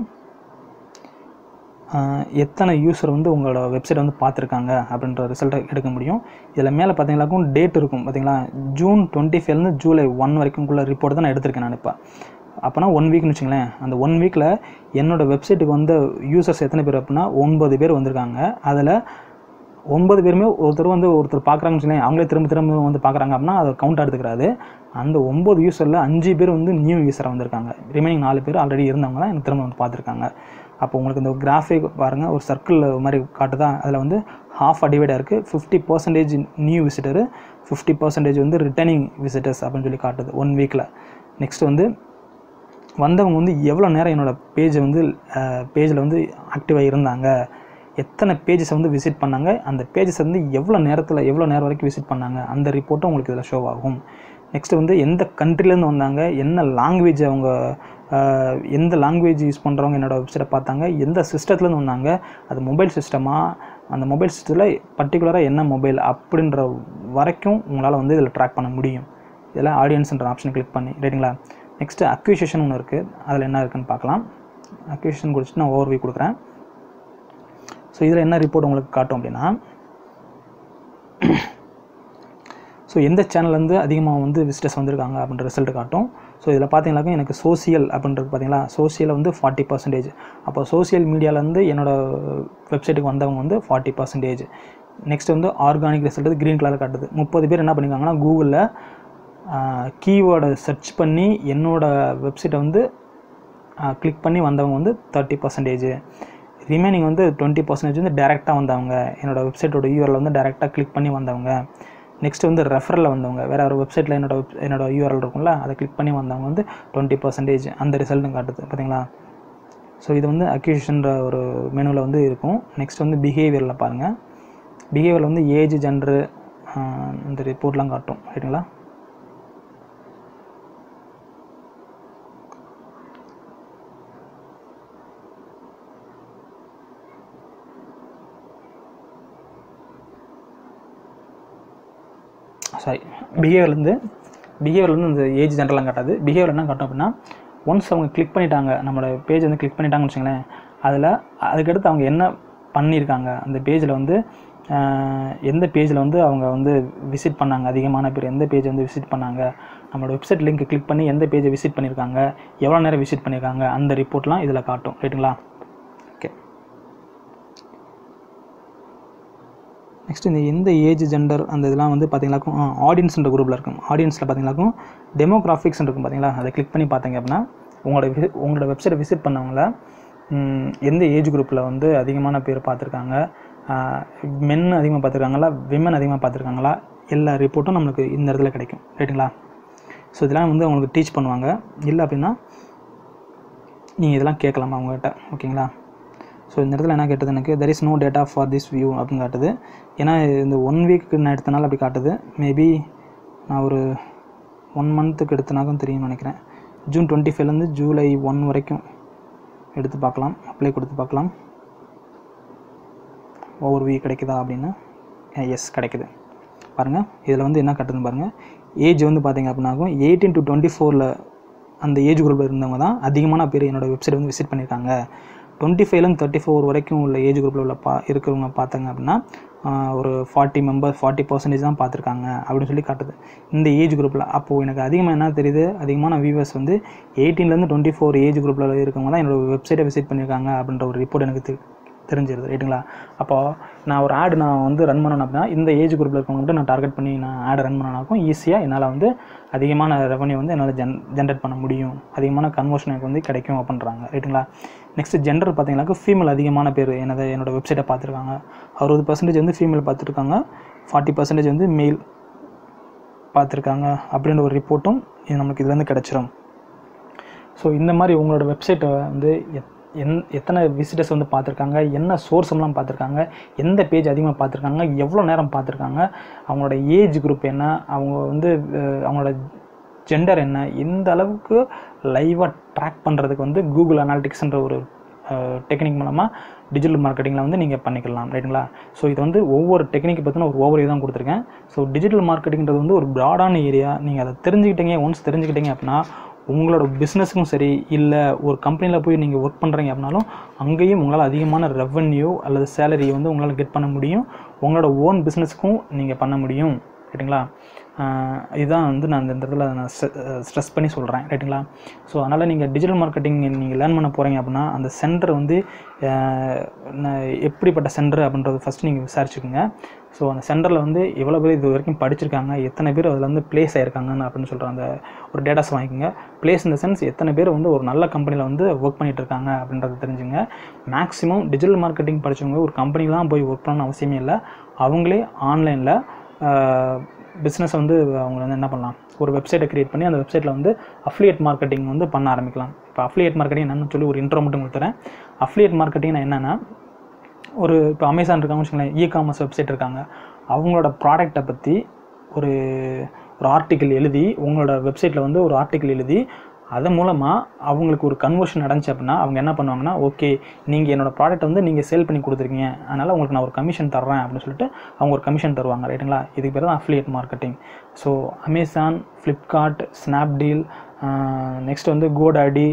ஆஹ், எத்தனை யூசர் வந்து உங்களோட வெப்சைட் வந்து பார்த்துருக்காங்க அப்படின்ற ரிசல்ட்டை எடுக்க முடியும் இதில் மேலே பார்த்தீங்களாக்கும் டேட் இருக்கும் பார்த்தீங்களா ஜூன் டுவெண்ட்டி ஃபைவ்லேருந்து ஜூலை ஒன் வரைக்கும்குள்ள ரிப்போர்ட் தான் நான் எடுத்திருக்கேன் நான் இப்போ அப்போனா ஒன் வீக்னு வச்சுங்களேன் அந்த ஒன் வீக்கில் என்னோடய வெப்சைட்டுக்கு வந்த யூசர்ஸ் எத்தனை பேர் அப்படின்னா ஒன்பது பேர் வந்திருக்காங்க அதில் ஒன்பது பேருமே ஒருத்தர் வந்து ஒருத்தர் பார்க்குறாங்கன்னு வச்சுக்கோங்களேன் அவங்களே திரும்ப திரும்ப வந்து பார்க்குறாங்க அப்படின்னா அதை கவுண்ட் எடுத்துக்கிறாரு அந்த ஒம்பது யூசரில் அஞ்சு பேர் வந்து நியூ யூஸராக வந்திருக்காங்க ரிமைனிங் நாலு பேர் ஆல்ரெடி இருந்தவங்க தான் எனக்கு திரும்ப வந்து பார்த்துருக்காங்க அப்போ உங்களுக்கு இந்த கிராஃபிக் பாருங்கள் ஒரு சர்க்கிள் மாதிரி காட்டுதா அதில் வந்து ஹாஃப் டிவைடாக இருக்குது fifty percentage new visitor fifty percentage வந்து ரிட்டர்னிங் விசிட்டர்ஸ் அப்படின்னு சொல்லி காட்டுது ஒன் வீக்கில் நெக்ஸ்ட் வந்து வந்தவங்க வந்து எவ்வளோ நேரம் என்னோடய பேஜை வந்து பேஜில் வந்து ஆக்டிவாக இருந்தாங்க எத்தனை பேஜஸ் வந்து விசிட் பண்ணாங்க அந்த பேஜஸ் வந்து எவ்வளோ நேரத்தில் எவ்வளோ நேரம் வரைக்கும் விசிட் பண்ணாங்க அந்த ரிப்போர்ட்டும் உங்களுக்கு இதில் ஷோ ஆகும் நெக்ஸ்ட் வந்து எந்த கண்ட்ரிலேருந்து வந்தாங்க என்ன லாங்குவேஜ் அவங்க அஹ், எந்த லாங்குவேஜ் யூஸ் பண்ணுறவங்க என்னோடய வெப்சைட்டை பார்த்தாங்க எந்த சிஸ்டத்துலேருந்து வந்தாங்க அது மொபைல் சிஸ்டமா அந்த மொபைல் சிஸ்டத்தில் பர்டிகுலராக என்ன மொபைல் அப்படின்ற வரைக்கும் உங்களால் வந்து இதில் ட்ராக் பண்ண முடியும் இதில் ஆடியன்ஸ்ன்ற ஆப்ஷனை கிளிக் பண்ணி ரைட்டுங்களா நெக்ஸ்ட்டு அக்யூசியேஷன் ஒன்று இருக்குது அதில் என்ன இருக்குன்னு பார்க்கலாம் அக்யூசியேஷன் குடிச்சிட்டு நான் ஓவர்வியூ கொடுக்குறேன் ஸோ இதில் என்ன ரிப்போர்ட் உங்களுக்கு காட்டும் அப்படின்னா ஸோ எந்த சேனல்லேருந்து அதிகமாக வந்து விசிட்டர்ஸ் வந்திருக்காங்க அப்படின்ற ரிசல்ட் காட்டும் ஸோ இதில் பார்த்தீங்கன்னாக்கா எனக்கு சோசியல் அப்படின்றது பார்த்தீங்களா சோசியல் வந்து ஃபார்ட்டி பர்சன்டேஜ் அப்போ சோசியல் மீடியாவிலேருந்து என்னோடய வெப்சைட்டுக்கு வந்தவங்க வந்து ஃபார்ட்டி பர்சன்டேஜ் நெக்ஸ்ட் வந்து ஆர்கானிக் ரிசல்ட் வந்து க்ரீன் கலர் காட்டுது முப்பது பேர் என்ன பண்ணியிருக்காங்கன்னா கூகுளில் கீவேர்டை சர்ச் பண்ணி என்னோடய வெப்சைட்டை வந்து கிளிக் பண்ணி வந்தவங்க வந்து தேர்ட்டி பர்சன்டேஜ் ரிமைனிங் வந்து டுவெண்ட்டி பர்சன்டேஜ் வந்து டேரெக்டாக வந்தவங்க என்னோட வெப்சைட்டோட யூஆரில் வந்து டேரெக்டாக கிளிக் பண்ணி வந்தவங்க நெக்ஸ்ட் வந்து ரெஃபரில் வந்தவங்க வேறு ஒரு வெப்சைட்டில் என்னோட web- என்னோட யூஆர்எல் இருக்கும்ல அதை கிளிக் பண்ணி வந்தவங்க வந்து டுவெண்ட்டி பர்சன்டேஜ் அந்த ரிசல்ட்டும் காட்டுது பார்த்தீங்களா ஸோ இது வந்து அக்யூஷன்ற ஒரு மெனுவில் வந்து இருக்கும் நெக்ஸ்ட் வந்து பிஹேவியரில் பாருங்கள் பிஹேவியரில் வந்து ஏஜ் ஜென்ரு இந்த ரிப்போர்ட்லாம் காட்டும் ரைட்டுங்களா சாரி பிஹேவியர்லேருந்து பிஹேவியர்லேருந்து இந்த ஏஜ் ஜென்ரலாம் காட்டாது பிஹேவியர் என்ன காட்டும் அப்படின்னா ஒன்ஸ் அவங்க கிளிக் பண்ணிட்டாங்க நம்மளோட பேஜ் வந்து கிளிக் பண்ணிட்டாங்கன்னு வச்சுங்களேன் அதில் அதுக்கடுத்து அவங்க என்ன பண்ணியிருக்காங்க அந்த பேஜில் வந்து ஆஹ், எந்த பேஜில் வந்து அவங்க வந்து விசிட் பண்ணாங்க அதிகமான பேர் எந்த பேஜ் வந்து விசிட் பண்ணாங்க நம்மளோட வெப்சைட் லிங்க் கிளிக் பண்ணி எந்த பேஜை விசிட் பண்ணியிருக்காங்க எவ்வளோ நேரம் விசிட் பண்ணியிருக்காங்க அந்த ரிப்போர்ட்லாம் இதில் காட்டும் ரைட்டுங்களா ஓகே நெக்ஸ்ட் இந்த எந்த ஏஜ் ஜெண்டர் அந்த இதெல்லாம் வந்து பார்த்தீங்களாக்கும் ஆடியன்ஸ்ன்ற குரூப்பில் இருக்கும் ஆடியன்ஸில் பார்த்தீங்களாக்கும் டெமோகிராஃபிக்ஸ் இருக்கும் பார்த்தீங்களா அதை கிளிக் பண்ணி பார்த்தீங்க அப்படின்னா உங்களோட வி- உங்களோட வெப்சைட்டை விசிட் பண்ணவங்கள ம், எந்த ஏஜ் குரூப்பில் வந்து அதிகமான பேர் பார்த்துருக்காங்க மென் அதிகமாக பார்த்துருக்காங்களா விமன் அதிகமாக பார்த்துருக்காங்களா எல்லா ரிப்போர்ட்டும் நம்மளுக்கு இந்த இடத்துல கிடைக்கும் ரைட்டுங்களா ஸோ இதெல்லாம் வந்து அவங்களுக்கு டீச் பண்ணுவாங்க இல்லை அப்படின்னா நீங்கள் இதெல்லாம் கேட்கலாமா அவங்ககிட்ட ஓகேங்களா ஸோ இந்த இடத்துல என்ன கேட்டது எனக்கு there is no data for this view அப்படின்னு காட்டுது ஏன்னா இந்த ஒன் வீக்கு நான் எடுத்தனால அப்படி காட்டுது மேபி நான் ஒரு ஒன் மந்த்துக்கு எடுத்தனாக்கும் தெரியும்னு நினைக்கிறேன் ஜூன் டுவெண்ட்டி ஃபைவ்லேருந்து ஜூலை ஒன் வரைக்கும் எடுத்து பார்க்கலாம் அப்ளை கொடுத்து பார்க்கலாம் ஒவ்வொரு வீக் கிடைக்குதா அப்படின்னு எஸ் கிடைக்குது பாருங்கள் இதில் வந்து என்ன கட்டுதுன்னு பாருங்கள் ஏஜ் வந்து பார்த்தீங்க அப்படின்னாக்கும் எயிட்டீன் டு டுவெண்ட்டி ஃபோரில் அந்த ஏஜ் குரூப்பில் இருந்தவங்க தான் அதிகமான பேர் என்னோட வெப்சைட் வந்து விசிட் பண்ணியிருக்காங்க டுவெண்ட்டி ஃபைவ்லேருந்து தேர்ட்டி ஃபோர் வரைக்கும் உள்ள ஏஜ் குரூப்பில் உள்ள பா இருக்கிறவங்க பார்த்தாங்க அப்படின்னா ஆஹ், ஒரு ஃபார்ட்டி மெம்பர்ஸ் ஃபார்ட்டி பர்சன்டேஜ் தான் பார்த்துருக்காங்க அப்படின்னு சொல்லி காட்டுது இந்த ஏஜ் குரூப்பில் அப்போது எனக்கு அதிகமாக என்ன தெரியுது அதிகமான வியூவர்ஸ் வந்து எயிட்டீன்லேருந்து டுவெண்ட்டி ஃபோர் ஏஜ் குரூப்பில் இருக்கவங்க தான் என்னோட வெப்சைட்டை விசிட் பண்ணியிருக்காங்க அப்படின்ற ஒரு ரிப்போர்ட் எனக்கு தெ- தெரிஞ்சிருது ரைட்டுங்களா அப்போ நான் ஒரு ஆடு நான் வந்து ரன் பண்ணணும் அப்படின்னா இந்த ஏஜ் குரூப்பில் இருக்கவங்க மட்டும் நான் டார்கெட் பண்ணி நான் ஆட் ரன் பண்ணனாக்கும் ஈஸியாக என்னால் வந்து அதிகமான ரெவன்யூ வந்து என்னால் ஜென் ஜென்ரேட் பண்ண முடியும் அதிகமான கன்வர்ஷன் எனக்கு வந்து கிடைக்கும் அப்படின்றாங்க ரைட்டுங்களா நெக்ஸ்ட் ஜெண்டர் பார்த்தீங்கன்னாக்கா ஃபீமேல் அதிகமான பேர் எனது என்னோட வெப்சைட்டை பார்த்துருக்காங்க அறுபது பர்சன்டேஜ் வந்து ஃபீமேல் பார்த்துருக்காங்க ஃபார்ட்டி பர்சன்டேஜ் வந்து மேல் பார்த்துருக்காங்க அப்படின்ற ஒரு ரிப்போர்ட்டும் இது நமக்கு இதுலேருந்து கிடச்சிரும் ஸோ இந்த மாதிரி உங்களோட வெப்சைட்டை வந்து எத்- எந் எத்தனை விசிட்டர்ஸ் வந்து பார்த்துருக்காங்க என்ன சோர்ஸ் எல்லாம் பார்த்துருக்காங்க எந்த பேஜ் அதிகமாக பார்த்துருக்காங்க எவ்வளோ நேரம் பார்த்துருக்காங்க அவங்களோட ஏஜ் குரூப் என்ன அவங்க வந்து அஹ், அவங்களோட ஜெண்டர் என்ன இந்த அளவுக்கு லைவாக ட்ராக் பண்ணுறதுக்கு வந்து கூகுள் அனாலிட்டிக்ஸ்ன்ற ஒரு டெக்னிக் மூலமாக டிஜிட்டல் மார்க்கெட்டிங்கில் வந்து நீங்கள் பண்ணிக்கலாம் ரைட்டுங்களா ஸோ இது வந்து ஒவ்வொரு டெக்னிக்கை பற்றின ஒரு ஓவர் தான் கொடுத்துருக்கேன் ஸோ டிஜிட்டல் மார்க்கெட்டிங்கிறது வந்து ஒரு ப்ராடான ஏரியா நீங்கள் அதை தெரிஞ்சுக்கிட்டீங்க ஒன்ஸ் தெரிஞ்சுக்கிட்டீங்க அப்படின்னா உங்களோட பிஸ்னஸுக்கும் சரி இல்லை ஒரு கம்பெனியில் போய் நீங்கள் ஒர்க் பண்ணுறீங்க அப்படின்னாலும் அங்கேயும் உங்களால் அதிகமான ரெவன்யூ அல்லது சேலரி வந்து உங்களால் கெட் பண்ண முடியும் உங்களோட ஓன் பிஸ்னஸ்க்கும் நீங்கள் பண்ண முடியும் ரைட்டுங்களா ஆஹ் இதுதான் வந்து நான் இந்த இடத்துல நான் ஸ்ட்ரெஸ் பண்ணி சொல்கிறேன் ரைட்டுங்களா ஸோ அதனால் நீங்கள் டிஜிட்டல் மார்க்கெட்டிங் நீங்கள் லேர்ன் பண்ண போகிறீங்க அப்படின்னா அந்த சென்டர் வந்து ஆஹ் நான் எப்படிப்பட்ட சென்டர் அப்படின்றது ஃபஸ்ட்டு நீங்கள் விசாரிச்சுக்கோங்க ஸோ அந்த சென்டரில் வந்து எவ்வளோ பேர் இது வரைக்கும் படிச்சிருக்காங்க எத்தனை பேர் அதில் வந்து ப்ளேஸ் ஆயிருக்காங்கன்னு அப்படின்னு சொல்கிற அந்த ஒரு டேட்டாஸ் வாங்கிக்கோங்க ப்ளேஸ் இந்த சென்ஸ் எத்தனை பேர் வந்து ஒரு நல்ல கம்பெனியில் வந்து ஒர்க் பண்ணிட்டு இருக்காங்க அப்படின்றத தெரிஞ்சுங்க மேக்ஸிமம் டிஜிட்டல் மார்க்கெட்டிங் படிச்சவங்க ஒரு கம்பெனிக்கு தான் போய் ஒர்க் பண்ணணும்னு அவசியமே இல்லை அவங்களே ஆன்லைனில் பிஸ்னஸ் வந்து அவங்க வந்து என்ன பண்ணலாம் ஒரு வெப்சைட்டை க்ரியேட் பண்ணி அந்த வெப்சைட்டில் வந்து அஃப்லியேட் மார்க்கெட்டிங் வந்து பண்ண ஆரம்பிக்கலாம் இப்போ அஃப்லியேட் மார்க்கெட்டிங் என்னன்னு சொல்லி ஒரு இன்ட்ரோ மட்டும் கொடுத்துறேன் அஃப்லியேட் மார்க்கெட்டிங்னா என்னென்னா ஒரு இப்போ அமேசான் இருக்காங்க வச்சுக்கோங்களேன் இ காமர்ஸ் வெப்சைட் இருக்காங்க அவங்களோட ப்ராடக்ட்டை பற்றி ஒரு ஒரு ஆர்டிக்கிள் எழுதி உங்களோட வெப்சைட்டில் வந்து ஒரு ஆர்டிக்கிள் எழுதி அதன் மூலமாக அவங்களுக்கு ஒரு கன்வர்ஷன் நடந்துச்சு அப்படின்னா அவங்க என்ன பண்ணுவாங்கன்னா ஓகே நீங்கள் என்னோட ப்ராடக்ட் வந்து நீங்கள் சேல் பண்ணி கொடுத்துருக்கீங்க அதனால் உங்களுக்கு நான் ஒரு கமிஷன் தர்றேன் அப்படின்னு சொல்லிட்டு அவங்க ஒரு கமிஷன் தருவாங்க ரைட்டுங்களா இதுக்கு பேர் தான் affiliate marketing so Amazon Flipkart Snapdeal next வந்து கோடாடி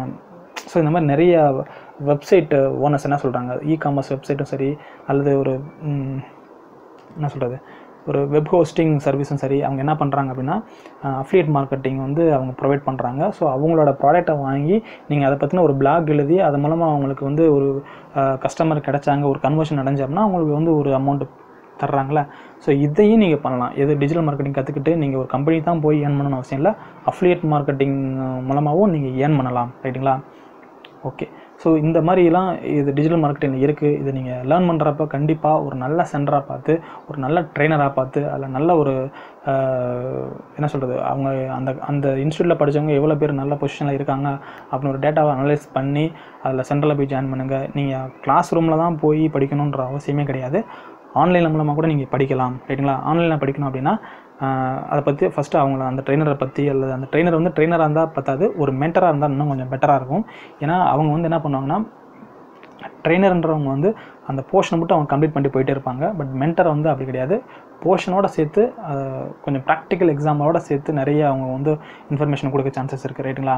ஸோ இந்த மாதிரி நிறைய வெப்சைட் ஓனர்ஸ் என்ன சொல்கிறாங்க இ காமர்ஸ் வெப்சைட்டும் சரி அல்லது ஒரு ம், என்ன சொல்கிறது ஒரு வெப் ஹோஸ்டிங் சர்வீஸும் சரி அவங்க என்ன பண்ணுறாங்க அப்படின்னா அஃப்லியேட் மார்க்கெட்டிங் வந்து அவங்க ப்ரொவைட் பண்ணுறாங்க ஸோ அவங்களோட ப்ராடக்ட்டை வாங்கி நீங்கள் அதை பற்றின ஒரு பிளாக் எழுதி அது மூலமாக அவங்களுக்கு வந்து ஒரு கஸ்டமர் கிடைச்சாங்க ஒரு கன்வர்ஷன் நடந்துச்சு அப்படின்னா அவங்களுக்கு வந்து ஒரு அமௌண்ட் தர்றாங்களே ஸோ இதையும் நீங்கள் பண்ணலாம் எது டிஜிட்டல் மார்க்கெட்டிங் கற்றுக்கிட்டு நீங்கள் ஒரு கம்பெனி தான் போய் ஏர்ன் பண்ணணும்னு அவசியம் இல்லை அஃப்லியேட் மார்க்கெட்டிங் மூலமாகவும் நீங்கள் ஏர்ன் பண்ணலாம் ரைட்டுங்களா ஓகே ஸோ இந்த மாதிரிலாம் இது டிஜிட்டல் மார்க்கெட்டிங் இருக்குது இது நீங்கள் லேர்ன் பண்ணுறப்ப கண்டிப்பாக ஒரு நல்ல சென்டராக பார்த்து ஒரு நல்ல ட்ரெயினராக பார்த்து அதில் நல்ல ஒரு ஆஹ், என்ன சொல்கிறது அவங்க அந்த அந்த இன்ஸ்டியூட்டில் படித்தவங்க எவ்வளோ பேர் நல்ல பொசிஷனில் இருக்காங்க அப்படின்னு ஒரு டேட்டாவை அனலைஸ் பண்ணி அதில் சென்டரில் போய் ஜாயின் பண்ணுங்கள் நீங்கள் கிளாஸ் ரூமில் தான் போய் படிக்கணுன்ற அவசியமே கிடையாது ஆன்லைன் மூலமாக கூட நீங்கள் படிக்கலாம் ரைட்டுங்களா ஆன்லைனில் படிக்கணும் அப்படின்னா ஆஹ், அதை பற்றி ஃபஸ்ட்டு அவங்கள அந்த ட்ரெயினரை பற்றி அல்லது அந்த ட்ரெயினர் வந்து ட்ரெயினராக இருந்தால் பத்தாது ஒரு மென்டராக இருந்தால் இன்னும் கொஞ்சம் பெட்டராக இருக்கும் ஏன்னா அவங்க வந்து என்ன பண்ணுவாங்கன்னா ட்ரெயினர்ன்றவங்க வந்து அந்த போர்ஷனை மட்டும் அவங்க கம்ப்ளீட் பண்ணிட்டு போயிட்டே இருப்பாங்க பட் மென்டர் வந்து அப்படி கிடையாது போர்ஷனோட சேர்த்து அஹ், கொஞ்சம் ப்ராக்டிக்கல் எக்ஸாமோட சேர்த்து நிறைய அவங்க வந்து இன்ஃபர்மேஷன் கொடுக்க சான்சஸ் இருக்குது ரைட்டுங்களா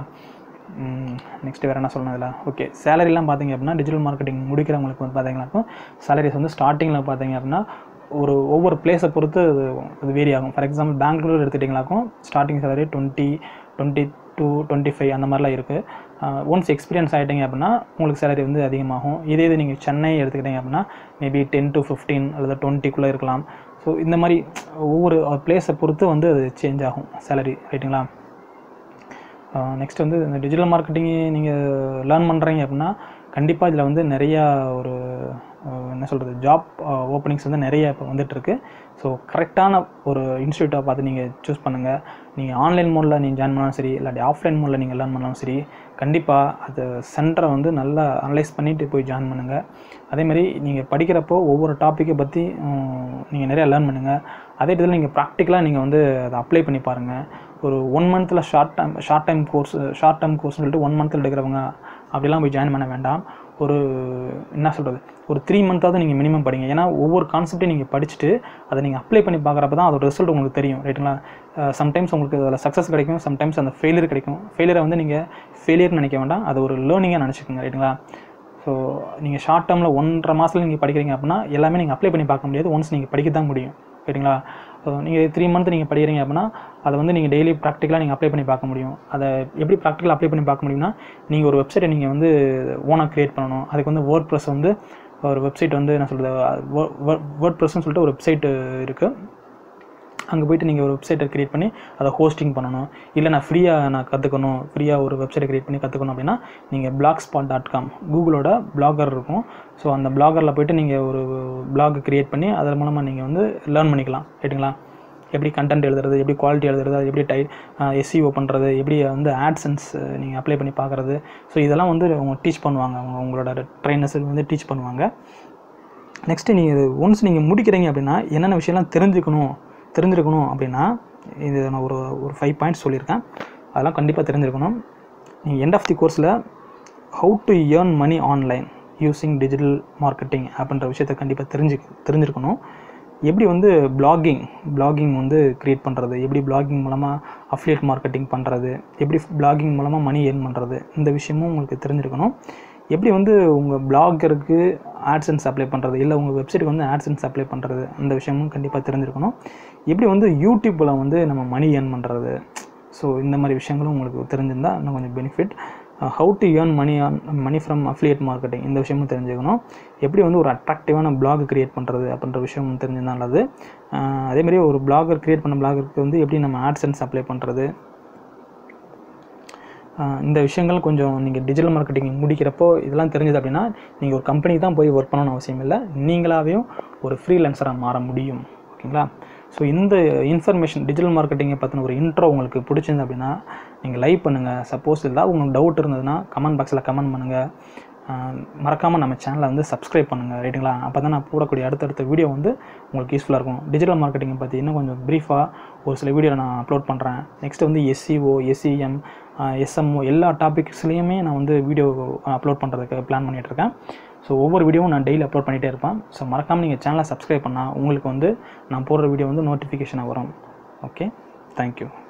நெக்ஸ்ட் வேறு என்ன சொல்லணும் இதில் ஓகே சேலரிலாம் பார்த்தீங்க அப்படின்னா டிஜிட்டல் மார்க்கெட்டிங் முடிக்கிறவங்களுக்கு வந்து பார்த்தீங்கன்னாக்கும் சேலரிஸ் வந்து ஸ்டார்டிங்கில் பார்த்தீங்க அப்படின்னா ஒரு ஒவ்வொரு பிளேஸை பொறுத்து அது அது வேரி ஆகும் ஃபார் எக்ஸாம்பிள் பெங்களூர் எடுத்துட்டிங்களாக்கும் starting salary twenty twenty two twenty five அந்த மாதிரிலாம் இருக்குது ஒன்ஸ் எக்ஸ்பீரியன்ஸ் ஆகிட்டீங்க அப்படின்னா உங்களுக்கு சேலரி வந்து அதிகமாகும் இதே இது நீங்கள் சென்னை எடுத்துக்கிட்டீங்க அப்படின்னா மேபி டென் டு ஃபிஃப்டீன் அல்லது டுவெண்ட்டிக்குள்ளே இருக்கலாம் ஸோ இந்த மாதிரி ஒவ்வொரு பிளேஸை பொறுத்து வந்து அது சேஞ்ச் ஆகும் சேலரி ரைட்டுங்களா நெக்ஸ்ட் வந்து இந்த டிஜிட்டல் மார்க்கெட்டிங் நீங்கள் லேர்ன் பண்ணுறீங்க அப்படின்னா கண்டிப்பாக இதில் வந்து நிறையா ஒரு அஹ், என்ன சொல்கிறது ஜாப் ஓப்பனிங்ஸ் வந்து நிறைய இப்போ வந்துட்டுருக்கு ஸோ கரெக்டான ஒரு இன்ஸ்டியூட்டாக பார்த்து நீங்கள் சூஸ் பண்ணுங்கள் நீங்கள் ஆன்லைன் மோடில் நீங்கள் ஜாயின் பண்ணாலும் சரி இல்லாட்டி ஆஃப்லைன் மோடில் நீங்கள் லேர்ன் பண்ணாலும் சரி கண்டிப்பாக அது சென்டரை வந்து நல்லா அனலைஸ் பண்ணிவிட்டு போய் ஜாயின் பண்ணுங்கள் அதேமாதிரி நீங்கள் படிக்கிறப்போ ஒவ்வொரு டாப்பிக்கை பற்றி நீங்கள் நிறையா லேர்ன் பண்ணுங்கள் அதே இதில் நீங்கள் ப்ராக்டிக்கலாக நீங்கள் வந்து அதை அப்ளை பண்ணி பாருங்கள் ஒரு ஒன் மந்தில் short time short time course short time கோர்ஸ்னு சொல்லிட்டு ஒன் மந்தில் எடுக்கிறவங்க அப்படிலாம் போய் ஜாயின் பண்ண வேண்டாம் ஒரு என்ன சொல்கிறது ஒரு த்ரீ மந்த்தாவது நீங்கள் மினிமம் படிங்க ஏன்னா ஒவ்வொரு கான்செப்ட்டையும் நீங்கள் படிச்சுட்டு அதை நீங்கள் அப்ளை பண்ணி பார்க்குறப்ப தான் அதோட ரிசல்ட் உங்களுக்கு தெரியும் ரைட்டுங்களா சம்டைம்ஸ் உங்களுக்கு அதில் சக்ஸஸ் கிடைக்கும் சம்டைம்ஸ் அந்த ஃபெயிலியர் கிடைக்கும் ஃபெயிலியரை வந்து நீங்கள் ஃபெயிலியர்னு நினைக்க வேண்டாம் அது ஒரு லேர்னிங்காக நினச்சிக்கோங்க ரைட்டுங்களா ஸோ நீங்கள் ஷார்ட் டேர்மில் ஒன்றரை மாதத்தில் நீங்கள் படிக்கிறீங்க அப்படின்னா எல்லாமே நீங்கள் அப்ளை பண்ணி பார்க்க முடியாது ஒன்ஸ் நீங்கள் படிக்க தான் முடியும் சரிங்களா ஸோ நீங்கள் த்ரீ மந்த் நீங்கள் படிக்கிறீங்க அப்படின்னா அதை வந்து நீங்கள் டெய்லி ப்ராக்டிக்கலாக நீங்கள் அப்ளை பண்ணி பார்க்க முடியும் அதை எப்படி ப்ராக்டிக்கலாக அப்ளை பண்ணி பார்க்க முடியும்னா நீங்கள் ஒரு வெப்சைட்டை நீங்கள் வந்து ஓனாக க்ரியேட் பண்ணணும் அதுக்கு வந்து வேர்ட் ப்ரெஸ் வந்து ஒரு வெப்சைட் வந்து என்ன சொல்கிறது வேர்ட் ப்ரெஸ்ன்னு சொல்லிட்டு ஒரு வெப்சைட் இருக்குது அங்கே போயிட்டு நீங்கள் ஒரு வெப்சைட்டை க்ரியேட் பண்ணி அதை ஹோஸ்டிங் பண்ணணும் இல்லை நான் ஃப்ரீயாக நான் கற்றுக்கணும் ஃப்ரீயாக ஒரு வெப்சைட்டை க்ரியேட் பண்ணி கற்றுக்கணும் அப்படின்னா நீங்கள் பிளாக் ஸ்பாட் டாட் காம் கூகுளோட பிளாகர் இருக்கும் ஸோ அந்த பிளாகரில் போயிட்டு நீங்கள் ஒரு பிளாக் க்ரியேட் பண்ணி அதன் மூலமாக நீங்கள் வந்து லேர்ன் பண்ணிக்கலாம் ரைட்டுங்களா எப்படி கண்டென்ட் எழுதுறது எப்படி குவாலிட்டி எழுதுறது அது எப்படி டை எஸ்சிஓ பண்ணுறது எப்படி வந்து ஆட்சன்ஸ் நீங்கள் அப்ளை பண்ணி பார்க்குறது ஸோ இதெல்லாம் வந்து அவங்க டீச் பண்ணுவாங்க அவங்க உங்களோட ட்ரைனர்ஸ் வந்து டீச் பண்ணுவாங்க நெக்ஸ்ட்டு நீங்கள் ஒன்ஸ் நீங்கள் முடிக்கிறீங்க அப்படின்னா என்னென்ன விஷயம்லாம் தெரிஞ்சுக்கணும் தெரிஞ்சிருக்கணும் அப்படின்னா இது நான் ஒரு ஒரு ஃபைவ் பாயிண்ட்ஸ் சொல்லியிருக்கேன் அதெல்லாம் கண்டிப்பாக தெரிஞ்சிருக்கணும் நீங்கள் எண்ட் ஆஃப் தி கோர்ஸில் how to earn money online using digital marketing அப்படின்ற விஷயத்தை கண்டிப்பாக தெரிஞ்சு தெரிஞ்சிருக்கணும் எப்படி வந்து பிளாகிங் பிளாகிங் வந்து க்ரியேட் பண்ணுறது எப்படி பிளாகிங் மூலமாக அஃப்லியேட் மார்க்கெட்டிங் பண்ணுறது எப்படி பிளாகிங் மூலமாக மணி ஏர்ன் பண்ணுறது இந்த விஷயமும் உங்களுக்கு தெரிஞ்சிருக்கணும் எப்படி வந்து உங்கள் பிளாகருக்கு ஆட்சன்ஸ் அப்ளை பண்ணுறது இல்லை உங்கள் வெப்சைட்டுக்கு வந்து ஆட்சன்ஸ் அப்ளை பண்ணுறது அந்த விஷயமும் கண்டிப்பாக தெரிஞ்சிருக்கணும் எப்படி வந்து யூடியூப்பில் வந்து நம்ம மணி ஏர்ன் பண்ணுறது ஸோ இந்த மாதிரி விஷயங்களும் உங்களுக்கு தெரிஞ்சிருந்தால் இன்னும் கொஞ்சம் benefit how to earn money on money from affiliate marketing இந்த விஷயமும் தெரிஞ்சுக்கணும் எப்படி வந்து ஒரு அட்ராக்டிவான பிளாக் க்ரியேட் பண்ணுறது அப்படின்ற விஷயம் தெரிஞ்சிருந்தால் நல்லது அதேமாதிரி ஒரு பிளாகர் க்ரியேட் பண்ண பிளாகருக்கு வந்து எப்படி நம்ம ஆட்சன்ஸ் அப்ளை பண்ணுறது இந்த விஷயங்கள் கொஞ்சம் நீங்கள் டிஜிட்டல் மார்க்கெட்டிங் முடிக்கிறப்போ இதெல்லாம் தெரிஞ்சது அப்படின்னா நீங்கள் ஒரு கம்பெனி தான் போய் ஒர்க் பண்ணணும்னு அவசியம் இல்லை நீங்களாகவும் ஒரு ஃப்ரீலான்சராக மாற முடியும் ஓகேங்களா ஸோ இந்த இன்ஃபர்மேஷன் டிஜிட்டல் மார்க்கெட்டிங்கை பற்றின ஒரு இன்ட்ரோ உங்களுக்கு பிடிச்சிருந்து அப்படின்னா நீங்கள் லைக் பண்ணுங்கள் சப்போஸ் இல்லை உங்களுக்கு டவுட் இருந்ததுன்னா கமெண்ட் பாக்ஸில் கமெண்ட் பண்ணுங்கள் மறக்காமல் நம்ம சேனலை வந்து சப்ஸ்கிரைப் பண்ணுங்கள் ரைட்டுங்களா அப்போ தான் நான் போடக்கூடிய அடுத்தடுத்த வீடியோ வந்து உங்களுக்கு யூஸ்ஃபுல்லாக இருக்கும் டிஜிட்டல் மார்க்கெட்டிங்கை பற்றி இன்னும் கொஞ்சம் ப்ரீஃபாக ஒரு சில வீடியோ நான் அப்லோட் பண்ணுறேன் நெக்ஸ்ட் வந்து எஸ்சிஓ எஸ்சிஎம் எஸ்எம்ஓ எல்லா டாபிக்ஸ்லேயுமே நான் வந்து வீடியோ அப்லோட் பண்ணுறதுக்கு பிளான் பண்ணிகிட்ருக்கேன் ஸோ ஒவ்வொரு வீடியோவும் நான் டெய்லி அப்லோட் பண்ணிகிட்டே இருப்பேன் ஸோ மறக்காமல் நீங்கள் சேனலை சப்ஸ்கிரைப் பண்ணால் உங்களுக்கு வந்து நான் போடுற வீடியோ வந்து நோட்டிஃபிகேஷனாக வரும் ஓகே தேங்க்யூ